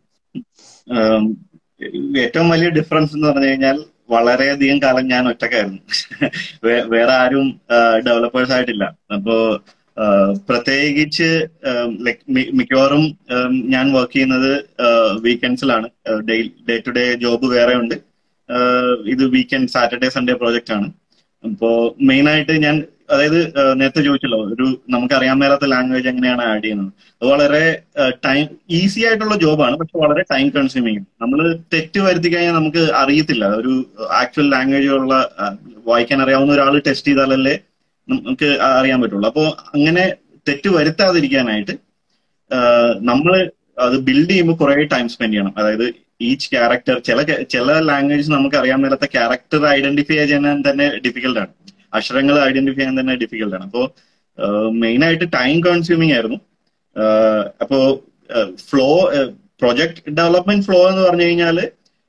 ആം, ഏറ്റവും വലിയ ഡിഫറൻസ് എന്ന് പറഞ്ഞു കഴിഞ്ഞാൽ വളരെയധികം കാലം ഞാൻ ഒറ്റക്കായിരുന്നു വേ- വേറെ ആരും ഡെവലപ്പേഴ്സ് ആയിട്ടില്ല അപ്പോ ആ, പ്രത്യേകിച്ച് ലൈക് മിക്കവാറും ഉം, ഞാൻ വർക്ക് ചെയ്യുന്നത് വീക്കെൻഡ്സിലാണ് ഡേ ടു ഡേ ജോബ് വേറെ ഉണ്ട് ആ, ഇത് വീക്കെൻഡ് സാറ്റർഡേ സൺഡേ പ്രോജക്റ്റ് ആണ് അപ്പോ മെയിൻ ആയിട്ട് ഞാൻ അതായത് ആ, നേരത്തെ ചോദിച്ചല്ലോ ഒരു നമുക്കറിയാൻ മേലാത്ത ലാംഗ്വേജ് എങ്ങനെയാണ് ആഡ് ചെയ്യുന്നത് അത് വളരെ ടൈം ഈസി ആയിട്ടുള്ള ജോബാണ് പക്ഷെ വളരെ ടൈം കൺസ്യൂമിങ് നമ്മൾ തെറ്റ് വരുത്തി കഴിഞ്ഞാൽ നമുക്ക് അറിയത്തില്ല ഒരു ആക്ച്വൽ ലാംഗ്വേജുള്ള വായിക്കാൻ അറിയാവുന്ന ഒരാൾ ടെസ്റ്റ് ചെയ്താലല്ലേ നമുക്ക് അറിയാൻ പറ്റുള്ളൂ അപ്പോൾ അങ്ങനെ തെറ്റ് വരുത്താതിരിക്കാനായിട്ട് നമ്മൾ അത് ബിൽഡ് ചെയ്യുമ്പോൾ കുറെ ടൈം സ്പെൻഡ് ചെയ്യണം അതായത് ഈച്ച് ക്യാരക്ടർ ചില ചില ലാംഗ്വേജ് നമുക്ക് അറിയാൻ മേലാത്ത ക്യാരക്ടർ ഐഡന്റിഫൈ ചെയ്യാൻ തന്നെ ഡിഫിക്കൽട്ട് ആണ് അക്ഷരങ്ങൾ ഐഡന്റിഫൈ ചെയ്യാൻ തന്നെ ഡിഫിക്കൽട്ട് ആണ് അപ്പോൾ മെയിൻ ആയിട്ട് ടൈം കൺസ്യൂമിങ് ആയിരുന്നു ആഹ് അപ്പോ ഫ്ലോ പ്രൊജക്ട് ഡെവലപ്മെന്റ് ഫ്ലോ എന്ന് പറഞ്ഞു കഴിഞ്ഞാൽ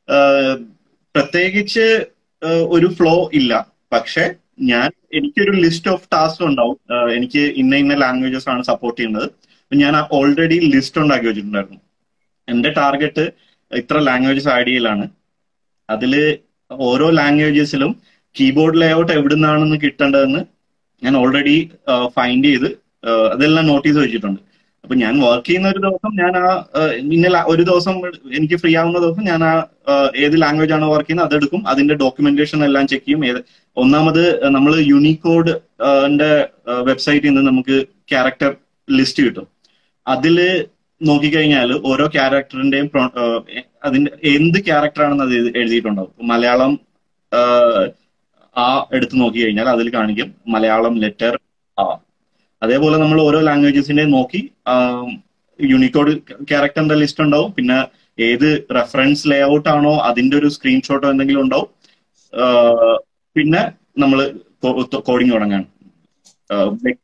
പ്രത്യേകിച്ച് ആഹ് ഒരു ഫ്ലോ ഇല്ല പക്ഷെ ഞാൻ എനിക്കൊരു ലിസ്റ്റ് ഓഫ് ടാസ്ക് ഉണ്ടാവും ആഹ് എനിക്ക് ഇന്ന ഇന്ന ലാംഗ്വേജസ് ആണ് സപ്പോർട്ട് ചെയ്യുന്നത് അപ്പൊ ഞാൻ ഓൾറെഡി ലിസ്റ്റ് ഉണ്ടാക്കി വെച്ചിട്ടുണ്ടായിരുന്നു എന്റെ ടാർഗറ്റ് ഇത്ര ലാംഗ്വേജസ് ആഡ് ചെയ്യലാണ് അതില് ഓരോ ലാംഗ്വേജസിലും കീബോർഡ് ലേഔട്ട് എവിടുന്നാണെന്ന് കിട്ടേണ്ടതെന്ന് ഞാൻ ഓൾറെഡി ഫൈൻഡ് ചെയ്ത് ആഹ് അതെല്ലാം നോട്ടീസ് വെച്ചിട്ടുണ്ട് അപ്പൊ ഞാൻ വർക്ക് ചെയ്യുന്ന ഒരു ദിവസം ഞാൻ ആ ആഹ് ഇന്ന ലാ- ഒരു ദിവസം എനിക്ക് ഫ്രീ ആവുന്ന ദിവസം ഞാൻ ആ ആഹ് ഏത് ലാംഗ്വേജ് ആണോ വർക്ക് ചെയ്യുന്നത് അതെടുക്കും അതിന്റെ ഡോക്യുമെന്റേഷൻ എല്ലാം ചെക്ക് ചെയ്യും ഏത് ഒന്നാമത് നമ്മൾ യൂണിക്കോഡ് വെബ്സൈറ്റിൽ നിന്ന് നമുക്ക് ക്യാരക്ടർ ലിസ്റ്റ് കിട്ടും അതില് നോക്കിക്കഴിഞ്ഞാൽ ഓരോ ക്യാരക്ടറിന്റെയും പ്രൊ- ആഹ് അതിന്റെ എന്ത് ക്യാരക്ടർ ആണെന്ന് അത് എഴുതി- എഴുതിയിട്ടുണ്ടാവും ഇപ്പൊ മലയാളം ആഹ് ആ എടുത്ത് നോക്കി കഴിഞ്ഞാൽ അതിൽ കാണിക്കും മലയാളം ലെറ്റർ ആ അതേപോലെ നമ്മൾ ഓരോ ലാംഗ്വേജസിന്റെ നോക്കി യൂണിക്കോഡ് ക്യാരക്ടറിന്റെ ലിസ്റ്റ് ഉണ്ടാവും പിന്നെ ഏത് റെഫറൻസ് ലേഔട്ട് ആണോ അതിന്റെ ഒരു സ്ക്രീൻഷോട്ടോ എന്തെങ്കിലും ഉണ്ടാവും ആഹ് പിന്നെ നമ്മൾ കോഡിങ് തുടങ്ങാൻ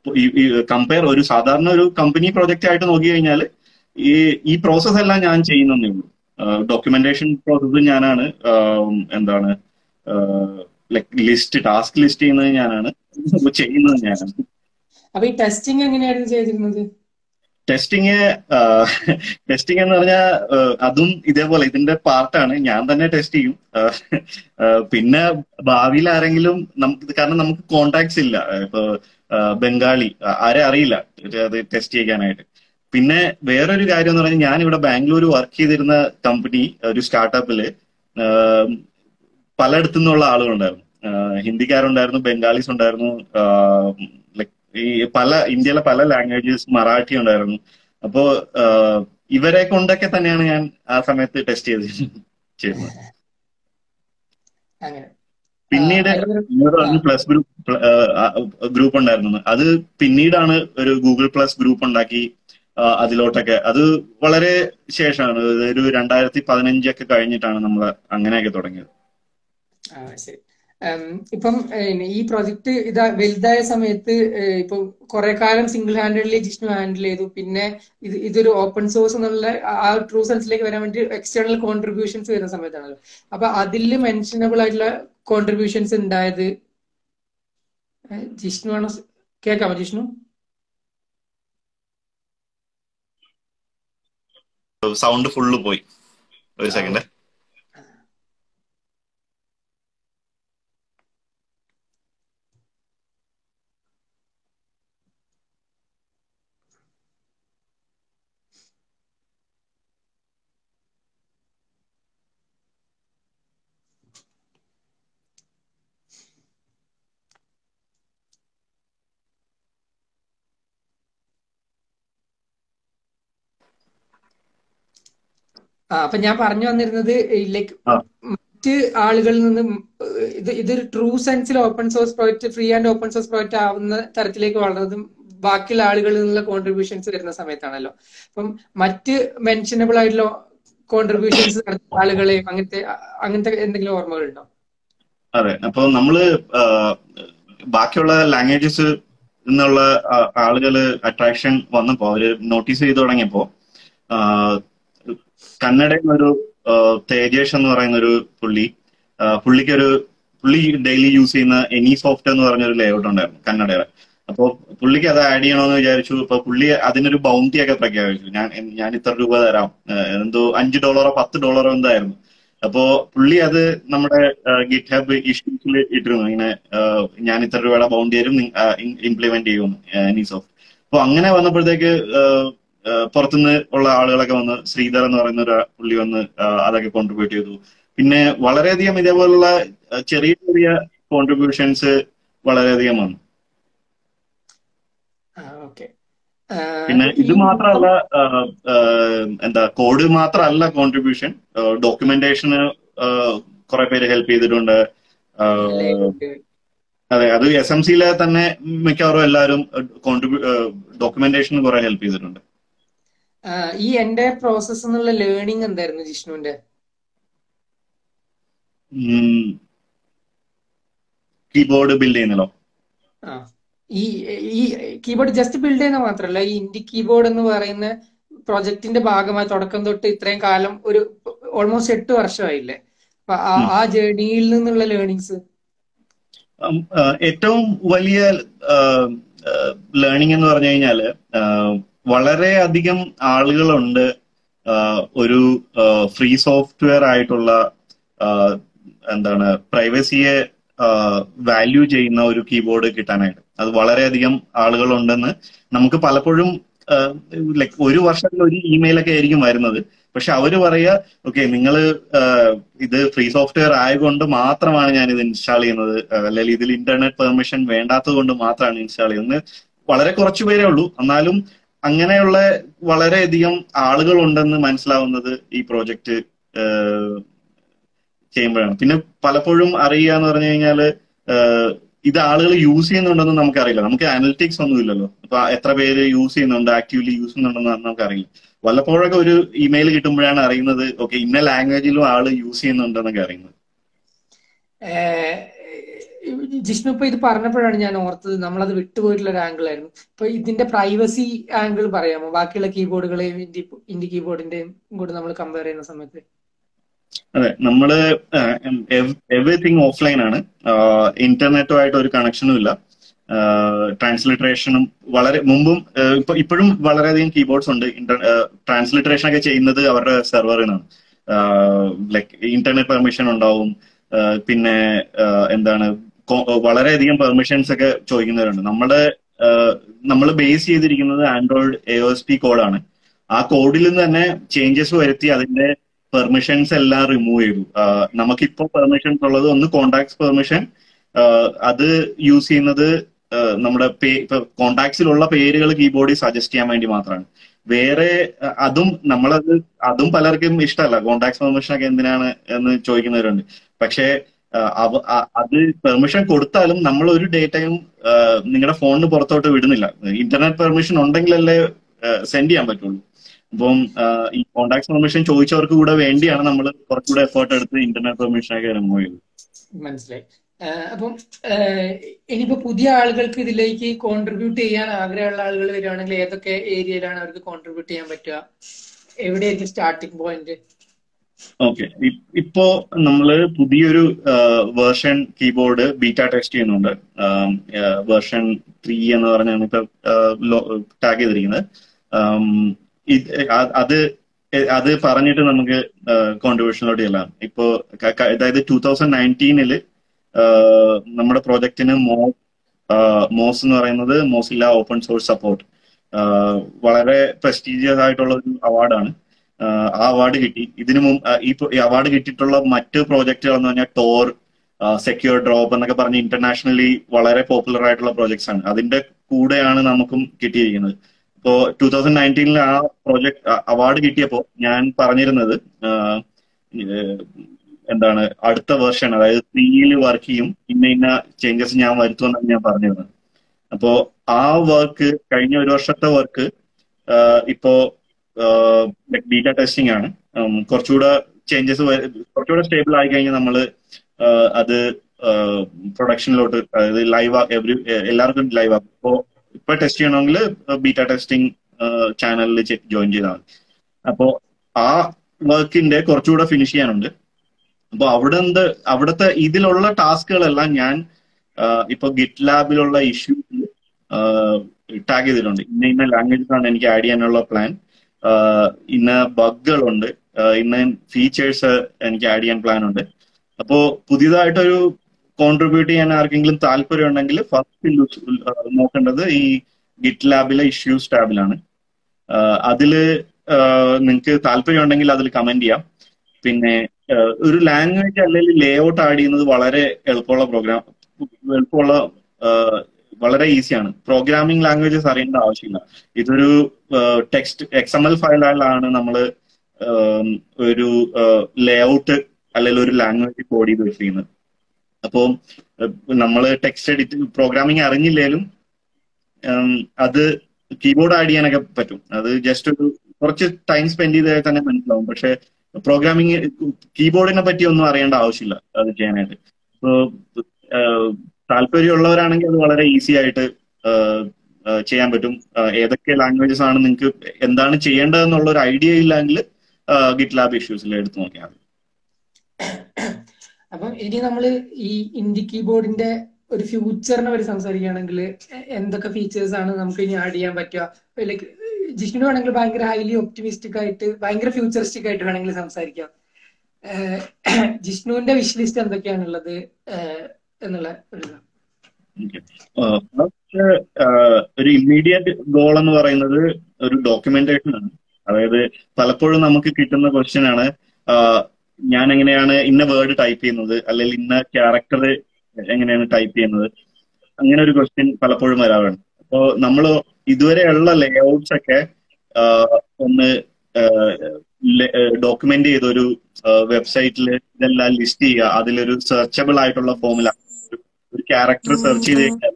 കമ്പയർ ഒരു സാധാരണ ഒരു കമ്പനി പ്രോജക്റ്റ് ആയിട്ട് നോക്കി കഴിഞ്ഞാൽ ഈ ഈ പ്രോസസ് എല്ലാം ഞാൻ ചെയ്യുന്നേ ഉള്ളൂ ഡോക്യുമെന്റേഷൻ പ്രോസസ്സ് ഞാനാണ് ആം, എന്താണ് ലൈക് ലിസ്റ്റ് ടാസ്ക് ലിസ്റ്റ് ചെയ്യുന്നത് ഞാനാണ് ചെയ്യുന്നത് ഞാനാണ് അപ്പൊ ഈ ടെസ്റ്റിംഗ് എങ്ങനെയായിരുന്നു ചെയ്തിരുന്നത് ടെസ്റ്റിങ് ടെസ്റ്റിംഗ് എന്ന് പറഞ്ഞാൽ അതും ഇതേപോലെ ഇതിന്റെ പാർട്ടാണ് ഞാൻ തന്നെ ടെസ്റ്റ് ചെയ്യും ആ, ആ, പിന്നെ ഭാവിയിൽ ആരെങ്കിലും നമുക്ക് കാരണം നമുക്ക് കോണ്ടാക്ട്സ് ഇല്ല ഇപ്പൊ ആ, ബംഗാളി ആ, ആരെ അറിയില്ല ഇത് അത് ടെസ്റ്റ് ചെയ്യാനായിട്ട് പിന്നെ വേറൊരു കാര്യം എന്ന് പറഞ്ഞാൽ ഞാൻ ഇവിടെ ബാംഗ്ലൂർ വർക്ക് ചെയ്തിരുന്ന കമ്പനി ഒരു സ്റ്റാർട്ടപ്പില് പലയിടത്തു നിന്നുള്ള ആളുകളുണ്ടായിരുന്നു ആ, ഹിന്ദിക്കാരുണ്ടായിരുന്നു ബംഗാളീസ് ഉണ്ടായിരുന്നു ആ, like ഈ പല ഇന്ത്യയിലെ പല ലാംഗ്വേജസ് മറാഠി ഉണ്ടായിരുന്നു അപ്പോ ആ, ഇവരെ കൊണ്ടൊക്കെ തന്നെയാണ് ഞാൻ ആ സമയത്ത് ടെസ്റ്റ് ചെയ്ത് ചെയ്യുന്നത് അങ്ങനെ പിന്നീട് ആ, അതിലൊരു- വേറെ ഒരു പ്ലസ് ഗ്രൂപ്പ് ഗ്രൂപ്പ് ഉണ്ടായിരുന്നു അത് പിന്നീടാണ് ഒരു ഗൂഗിൾ പ്ലസ് ഗ്രൂപ്പ് ഉണ്ടാക്കി ആ, അതിലോട്ടൊക്കെ അത് വളരെ ശേഷമാണ് ഒരു രണ്ടായിരത്തി പതിനഞ്ചൊക്കെ കഴിഞ്ഞിട്ടാണ് നമ്മൾ അങ്ങനെയൊക്കെ തുടങ്ങിയത് ആ ശരി ഉം, ഇപ്പം ഏഹ്, ഈ പ്രൊജക്ട് ഇതാ വലുതായ സമയത്ത് ഏഹ്, ഇപ്പം കുറെ കാലം സിംഗിൾ ഹാൻഡഡ്ലി ജിഷ്ണു ഹാൻഡിൽ ചെയ്തു പിന്നെ ഇത് ഇതൊരു ഓപ്പൺ സോഴ്സ് എന്നുള്ള ആ ട്രൂ സെൻസിലേക്ക് വരാൻ വേണ്ടി എക്സ്റ്റേണൽ കോൺട്രിബ്യൂഷൻസ് വരുന്ന സമയത്താണല്ലോ അപ്പൊ അതിൽ മെൻഷനബിൾ ആയിട്ടുള്ള കോൺട്രിബ്യൂഷൻസ് ഉണ്ടായത് ഏഹ്, ജിഷ്ണു ആണോ കേൾക്കാമോ ജിഷ്ണു സൗണ്ട് ഫുള്ള് പോയി ഒരു ആ, സെക്കൻഡ് ആ അപ്പൊ ഞാൻ പറഞ്ഞു വന്നിരുന്നത് ലൈക്ക് ആ മറ്റ് ആളുകളിൽ നിന്നും ഏഹ്, ഇത് ഇതൊരു ട്രൂ സെൻസിൽ open source project free and open source project ആവുന്ന തരത്തിലേക്ക് വളർന്നതും ബാക്കിയുള്ള ആളുകളിൽ നിന്നുള്ള കോൺട്രിബ്യൂഷൻസ് വരുന്ന സമയത്താണല്ലോ അപ്പം മറ്റ് മെൻഷനബിൾ ആയിട്ടുള്ള കോൺട്രിബ്യൂഷൻസ് നടത്തിയ ആളുകളെയും അങ്ങനത്തെ അങ്ങനത്തെ എന്തെങ്കിലും ഓർമ്മകളുണ്ടോ അതെ അപ്പൊ നമ്മള് ആ, ബാക്കിയുള്ള ലാംഗ്വേജസ് എന്നുള്ള ആളുകൾ അട്രാക്ഷൻ വന്നപ്പോ അവര് നോട്ടീസ് ചെയ്തു തുടങ്ങിയപ്പോ ആ, കന്നഡയിൽ നിന്നൊരു ആ, തേജേഷ് എന്ന് പറയുന്ന ഒരു പുള്ളി ആ, പുള്ളിക്ക് ഒരു പുള്ളി ഡെയിലി യൂസ് ചെയ്യുന്ന എനി സോഫ്റ്റ് എന്ന് പറഞ്ഞൊരു ലേഔട്ട് ഉണ്ടായിരുന്നു കന്നഡയുടെ അപ്പൊ പുള്ളിക്ക് അത് ആഡ് ചെയ്യണമെന്ന് വിചാരിച്ചു അപ്പൊ പുള്ളി അതിനൊരു ബൗണ്ടി ഒക്കെ പ്രഖ്യാപിച്ചു ഞാൻ ഞാൻ ഇത്ര രൂപ തരാം ആ, എന്തോ അഞ്ച് ഡോളറോ പത്ത് ഡോളറോ എന്തായിരുന്നു അപ്പോ പുള്ളി അത് നമ്മുടെ ഗിറ്റ് ഹബ് ഇഷ്യൂസിൽ ഇട്ടിരുന്നു ഇങ്ങനെ ആ, ഞാൻ ഇത്ര രൂപയുടെ ബൗണ്ടി തരും ഇംപ്ലിമെന്റ് ചെയ്യും എനി സോഫ്റ്റ് അപ്പൊ അങ്ങനെ വന്നപ്പോഴത്തേക്ക് ആ, ആ, പുറത്തുനിന്ന് ഉള്ള ആളുകളൊക്കെ വന്ന് ശ്രീധർ എന്ന് പറയുന്ന ഒരു പുള്ളി വന്ന് ആ, അതൊക്കെ കോൺട്രിബ്യൂട്ട് ചെയ്തു പിന്നെ വളരെയധികം ഇതേപോലുള്ള ആ, ചെറിയ ചെറിയ കോൺട്രിബ്യൂഷൻസ് വളരെയധികം വന്നു ഓക്കെ പിന്നെ ഇത് ഈ മാത്രമല്ല ആ, ആ, എന്താ കോഡ് മാത്രമല്ല കോൺട്രിബ്യൂഷൻ ഡോക്യുമെന്റേഷന് കുറെ പേര് ഹെൽപ്പ് ചെയ്തിട്ടുണ്ട് ആ, layout, അതെ അത് എസ് എം സിയിലെ തന്നെ മിക്കവാറും എല്ലാവരും കോൺട്രിബ്യൂ ഡോക്യുമെന്റേഷന് കുറെ ഹെൽപ്പ് ചെയ്തിട്ടുണ്ട് ആ, ഈ എന്റെ പ്രോസസ് എന്നുള്ള ലേണിംഗ് എന്തായിരുന്നു ജിഷ്ണുവിന്റെ കീബോർഡ് ബിൽഡ് ചെയ്യുന്നല്ലോ ആ ഈ ഈ കീബോർഡ് ജസ്റ്റ് ബിൽഡ് ചെയ്യുന്ന മാത്രമല്ല ഈ ഇൻഡി കീബോർഡ് എന്ന് പറയുന്ന പ്രൊജക്ടിന്റെ ഭാഗമായി തുടക്കം തൊട്ട് ഇത്രയും കാലം ഒരു ഓൾമോസ്റ്റ് എട്ട് വർഷമായില്ലേ അപ്പൊ ആ ഉം. ആ ജേർണിയിൽ നിന്നുള്ള ലേണിങ്സ് ഉം, ആ, ഏറ്റവും വലിയ ലേണിംഗ് എന്ന് പറഞ്ഞു കഴിഞ്ഞാല് ആ, വളരെയധികം ആളുകളുണ്ട് ആ, ഒരു ഫ്രീ സോഫ്റ്റ്വെയർ ആയിട്ടുള്ള ആ, എന്താണ് പ്രൈവസിയെ വാല്യൂ ചെയ്യുന്ന ഒരു കീബോർഡ് കിട്ടാനായിട്ട് അത് വളരെയധികം ആളുകളുണ്ടെന്ന് നമുക്ക് പലപ്പോഴും ലൈക് ഒരു വർഷത്തിൽ ഒരു ഇമെയിൽ ഒക്കെ ആയിരിക്കും വരുന്നത് പക്ഷെ അവര് പറയുക ഓക്കെ നിങ്ങൾ ഇത് ഫ്രീ സോഫ്റ്റ്വെയർ ആയതുകൊണ്ട് മാത്രമാണ് ഞാൻ ഇത് ഇൻസ്റ്റാൾ ചെയ്യുന്നത് ആ, അല്ലെങ്കിൽ ഇതിൽ ഇന്റർനെറ്റ് പെർമിഷൻ വേണ്ടാത്തത് കൊണ്ട് മാത്രമാണ് ഇൻസ്റ്റാൾ ചെയ്യുന്നത് വളരെ കുറച്ചു പേരേ ഉള്ളൂ എന്നാലും അങ്ങനെയുള്ള വളരെയധികം ആളുകൾ ഉണ്ടെന്ന് മനസ്സിലാവുന്നത് ഈ പ്രോജക്റ്റ് ചെയ്യുമ്പോഴാണ് പിന്നെ പലപ്പോഴും അറിയുക എന്ന് പറഞ്ഞു കഴിഞ്ഞാല് ഏഹ്, ഇത് ആളുകൾ യൂസ് ചെയ്യുന്നുണ്ടെന്ന് നമുക്കറിയില്ല നമുക്ക് അനലിറ്റിക്സ് ഒന്നും ഇല്ലല്ലോ അപ്പൊ എത്ര പേര് യൂസ് ചെയ്യുന്നുണ്ട് ആക്റ്റീവ്ലി യൂസ് ചെയ്യുന്നുണ്ടെന്ന് നമുക്കറിയില്ല വല്ലപ്പോഴൊക്കെ ഒരു ഇമെയിൽ കിട്ടുമ്പോഴാണ് അറിയുന്നത് ഓക്കെ ഇന്ന ലാംഗ്വേജിലും ആള് യൂസ് ചെയ്യുന്നുണ്ടെന്നൊക്കെ അറിയുന്നത് ജിഷ്ണു ഇപ്പൊ ഇത് പറഞ്ഞപ്പോഴാണ് ഞാൻ ഓർത്തത് നമ്മളത് വിട്ടുപോയിട്ടുള്ള ഒരു ആംഗിൾ ആയിരുന്നു ഇപ്പൊ ഇതിന്റെ പ്രൈവസി ആംഗിൾ പറയാമോ ബാക്കിയുള്ള കീബോർഡുകളെയും ഇൻഡി ഇൻഡി കീബോർഡിന്റെയും കൂടെ നമ്മൾ കമ്പയർ ചെയ്യുന്ന സമയത്ത് അതെ നമ്മള് എവറിത്തിങ് ഓഫ്ലൈൻ ആണ് ഇന്റർനെറ്റുമായിട്ട് ഒരു കണക്ഷനും ഇല്ല ട്രാൻസ്ലിട്രേഷനും വളരെ മുമ്പും ഇപ്പൊ ഇപ്പോഴും വളരെയധികം കീബോർഡ്സ് ഉണ്ട് ട്രാൻസ്ലിട്രേഷൻ ഒക്കെ ചെയ്യുന്നത് അവരുടെ സെർവറിൽ നിന്നാണ് ലൈക്ക് ഇന്റർനെറ്റ് പെർമിഷൻ ഉണ്ടാവും പിന്നെ എന്താണ് വളരെയധികം പെർമിഷൻസ് ഒക്കെ ചോദിക്കുന്നവരുണ്ട് നമ്മുടെ നമ്മൾ ബേസ് ചെയ്തിരിക്കുന്നത് ആൻഡ്രോയിഡ് എ എസ് പി കോഡാണ് ആ കോഡിൽ നിന്ന് തന്നെ ചേഞ്ചസ് വരുത്തി അതിന്റെ പെർമിഷൻസ് എല്ലാം റിമൂവ് ചെയ്തു നമുക്കിപ്പോ പെർമിഷൻസ് ഉള്ളത് ഒന്ന് കോണ്ടാക്ട്സ് പെർമിഷൻ അത് യൂസ് ചെയ്യുന്നത് നമ്മുടെ കോണ്ടാക്ട്സിലുള്ള പേരുകൾ കീബോർഡിൽ സജസ്റ്റ് ചെയ്യാൻ വേണ്ടി മാത്രമാണ് വേറെ അതും നമ്മളത് അതും പലർക്കും ഇഷ്ടമല്ല കോണ്ടാക്ട്സ് പെർമിഷൻ ഒക്കെ എന്തിനാണ് എന്ന് ചോദിക്കുന്നവരുണ്ട് പക്ഷേ അത് പെർമിഷൻ കൊടുത്താലും നമ്മൾ ഒരു ഡേറ്റയും നിങ്ങളുടെ ഫോണിന് പുറത്തോട്ട് വിടുന്നില്ല ഇന്റർനെറ്റ് പെർമിഷൻ ഉണ്ടെങ്കിലല്ലേ സെൻഡ് ചെയ്യാൻ പറ്റുള്ളൂ അപ്പം ഈ കോണ്ടാക്ട് പെർമിഷൻ ചോദിച്ചവർക്ക് കൂടെ വേണ്ടിയാണ് നമ്മൾ കുറച്ചുകൂടെ എഫേർട്ട് എടുത്ത് ഇന്റർനെറ്റ് പെർമിഷൻ ഒക്കെ റിമൂവ് ചെയ്തത് മനസ്സിലായി അപ്പം ഇനിയിപ്പോ പുതിയ ആളുകൾക്ക് ഇതിലേക്ക് കോൺട്രിബ്യൂട്ട് ചെയ്യാൻ ആഗ്രഹമുള്ള ആളുകൾ വരികയാണെങ്കിൽ ഏതൊക്കെ ഏരിയയിലാണ് അവർക്ക് കോൺട്രിബ്യൂട്ട് ചെയ്യാൻ പറ്റുക എവിടെയായിരിക്കും സ്റ്റാർട്ടിംഗ് പോയിന്റ് ഓക്കെ ഇപ്പോ നമ്മള് പുതിയൊരു വേർഷൻ കീബോർഡ് ബീറ്റ ടെസ്റ്റ് ചെയ്യുന്നുണ്ട് വേർഷൻ ത്രീ എന്ന് പറഞ്ഞാണ് ഇപ്പൊ ടാഗ് ചെയ്തിരിക്കുന്നത് അത് അത് പറഞ്ഞിട്ട് നമുക്ക് കോൺട്രിബ്യൂഷനിലോട്ട് ചെല്ലാം ഇപ്പോ അതായത് ടൂ തൗസൻഡ് നയൻറ്റീനില് നമ്മുടെ പ്രോജക്റ്റിന് മോ മോസ് എന്ന് പറയുന്നത് മോസില്ല ഓപ്പൺ സോഴ്സ് സപ്പോർട്ട് വളരെ പ്രസ്റ്റീജിയസ് ആയിട്ടുള്ള ഒരു അവാർഡാണ് ആ അവാർഡ് കിട്ടി ഇതിനു മുമ്പ് ഈ അവാർഡ് കിട്ടിയിട്ടുള്ള മറ്റ് പ്രോജക്റ്റുകൾ എന്ന് പറഞ്ഞാൽ ടോർ സെക്യൂർ ഡ്രോപ്പ് എന്നൊക്കെ പറഞ്ഞ് ഇന്റർനാഷണലി വളരെ പോപ്പുലർ ആയിട്ടുള്ള പ്രോജക്ട്സ് ആണ് അതിന്റെ കൂടെയാണ് നമുക്കും കിട്ടിയിരിക്കുന്നത് ഇപ്പോ ടൂ തൗസൻഡ് നയൻറ്റീനിൽ ആ പ്രോജക്ട് അവാർഡ് കിട്ടിയപ്പോൾ ഞാൻ പറഞ്ഞിരുന്നത് എന്താണ് അടുത്ത വേർഷൻ അതായത് ത്രീയിൽ വർക്ക് ചെയ്യും ഇന്ന ഇന്ന ചേഞ്ചസ് ഞാൻ വരുത്തുമെന്നാണ് ഞാൻ പറഞ്ഞിരുന്നത് അപ്പോ ആ വർക്ക് കഴിഞ്ഞ ഒരു വർഷത്തെ വർക്ക് ഇപ്പോ ബീറ്റ ടെസ്റ്റിംഗ് ആണ് കുറച്ചുകൂടെ ചേഞ്ചസ് കുറച്ചുകൂടെ സ്റ്റേബിൾ ആയി കഴിഞ്ഞാൽ നമ്മൾ അത് പ്രൊഡക്ഷനിലോട്ട് അതായത് ലൈവ് എവറി എല്ലാവർക്കും ലൈവ് ആക്കും ഇപ്പോ ഇപ്പൊ ടെസ്റ്റ് ചെയ്യണമെങ്കിൽ ബീറ്റ ടെസ്റ്റിംഗ് ചാനലിൽ ജോയിൻ ചെയ്താൽ മതി അപ്പോ ആ വർക്കിന്റെ കുറച്ചുകൂടെ ഫിനിഷ് ചെയ്യാനുണ്ട് അപ്പൊ അവിടെ അവിടുത്തെ ഇതിലുള്ള ടാസ്കുകളെല്ലാം ഞാൻ ഇപ്പൊ ഗിറ്റ് ലാബിലുള്ള ഇഷ്യൂസ് ടാഗ് ചെയ്തിട്ടുണ്ട് ഇന്ന ഇന്ന ലാംഗ്വേജസ് ആണ് എനിക്ക് ആഡ് ചെയ്യാനുള്ള പ്ലാൻ ഇന്ന ബഗ്ഗുകളുണ്ട് ഇന്ന ഫീച്ചേഴ്സ് എനിക്ക് ആഡ് ചെയ്യാൻ പ്ലാൻ ഉണ്ട് അപ്പോ പുതിയതായിട്ടൊരു കോൺട്രിബ്യൂട്ട് ചെയ്യാൻ ആർക്കെങ്കിലും താല്പര്യം ഉണ്ടെങ്കിൽ ഫസ്റ്റ് നോക്കേണ്ടത് ഈ ഗിറ്റ് ലാബിലെ ഇഷ്യൂസ് ടാബിലാണ് അതില് നിങ്ങൾക്ക് താല്പര്യം ഉണ്ടെങ്കിൽ അതിൽ കമന്റ് ചെയ്യാം പിന്നെ ഒരു ലാംഗ്വേജ് അല്ലെങ്കിൽ ലേ ഔട്ട് ആഡ് ചെയ്യുന്നത് വളരെ എളുപ്പമുള്ള പ്രോഗ്രാം എളുപ്പമുള്ള വളരെ ഈസിയാണ് പ്രോഗ്രാമിംഗ് ലാംഗ്വേജസ് അറിയേണ്ട ആവശ്യമില്ല ഇതൊരു ടെക്സ്റ്റ് എക്സ് എം എൽ ഫയലാണ് നമ്മൾ ഒരു ലേ ഔട്ട് അല്ലെങ്കിൽ ഒരു ലാംഗ്വേജ് കോഡ് ചെയ്ത് വെച്ചിരിക്കുന്നത് അപ്പോൾ നമ്മൾ ടെക്സ്റ്റ് എഡിറ്റ് പ്രോഗ്രാമിംഗ് അറിഞ്ഞില്ലേലും അത് കീബോർഡ് ആഡ് ചെയ്യാനൊക്കെ പറ്റും അത് ജസ്റ്റ് ഒരു കുറച്ച് ടൈം സ്പെൻഡ് ചെയ്താൽ തന്നെ മനസ്സിലാവും പക്ഷെ പ്രോഗ്രാമിംഗ് കീബോർഡിനെ പറ്റി ഒന്നും അറിയേണ്ട ആവശ്യമില്ല അത് ചെയ്യാനായിട്ട് സോ താല്പര്യമുള്ളവരാണെങ്കിൽ അത് വളരെ ഈസി ആയിട്ട് ചെയ്യാൻ പറ്റും ഏതൊക്കെ ലാംഗ്വേജസ് ആണ് നിങ്ങൾക്ക് എന്താണ് ചെയ്യേണ്ടതെന്നുള്ള ഒരു ഐഡിയ ഇല്ലെങ്കിൽ ഗിറ്റ് ലാബ് ഇഷ്യൂസിൽ എടുത്തു നോക്കിയാൽ മതി അപ്പം ഇനി നമ്മൾ ഈ ഇൻഡി കീബോർഡിന്റെ ഒരു ഫ്യൂച്ചറിനെ പറ്റി സംസാരിക്കുകയാണെങ്കിൽ എന്തൊക്കെ ഫീച്ചേഴ്സ് ആണ് നമുക്ക് ഇനി ആഡ് ചെയ്യാൻ പറ്റുക ലൈക്ക് ജിഷ്ണു വേണമെങ്കിൽ ഭയങ്കര ഹൈലി ഒപ്റ്റിമിസ്റ്റിക് ആയിട്ട് ഭയങ്കര ഫ്യൂച്ചറിസ്റ്റിക് ആയിട്ട് വേണമെങ്കിൽ സംസാരിക്കാം ജിഷ്ണുവിന്റെ വിഷ് ലിസ്റ്റ് എന്തൊക്കെയാണുള്ളത് എന്നുള്ള ഒരു ഒരു ഇമ്മീഡിയറ്റ് ഗോൾ എന്ന് പറയുന്നത് ഒരു ഡോക്യുമെന്റേഷൻ ആണ് അതായത് പലപ്പോഴും നമുക്ക് കിട്ടുന്ന ക്വസ്റ്റ്യൻ ആണ് ഞാൻ എങ്ങനെയാണ് ഇന്ന വേർഡ് ടൈപ്പ് ചെയ്യുന്നത് അല്ലെങ്കിൽ ഇന്ന ക്യാരക്ടർ എങ്ങനെയാണ് ടൈപ്പ് ചെയ്യുന്നത് അങ്ങനെ ഒരു ക്വസ്റ്റ്യൻ പലപ്പോഴും വരാറുണ്ട് അപ്പോ നമ്മൾ ഇതുവരെയുള്ള ലേഔട്ട്സ് ഒക്കെ ഒന്ന് ഡോക്യുമെന്റ് ചെയ്തൊരു വെബ്സൈറ്റിൽ ഇതെല്ലാം ലിസ്റ്റ് ചെയ്യുക അതിലൊരു സെർച്ചബിൾ ആയിട്ടുള്ള ഫോമില ഒരു ക്യാരക്ടർ സെർച്ച് ചെയ്ത് കഴിഞ്ഞാൽ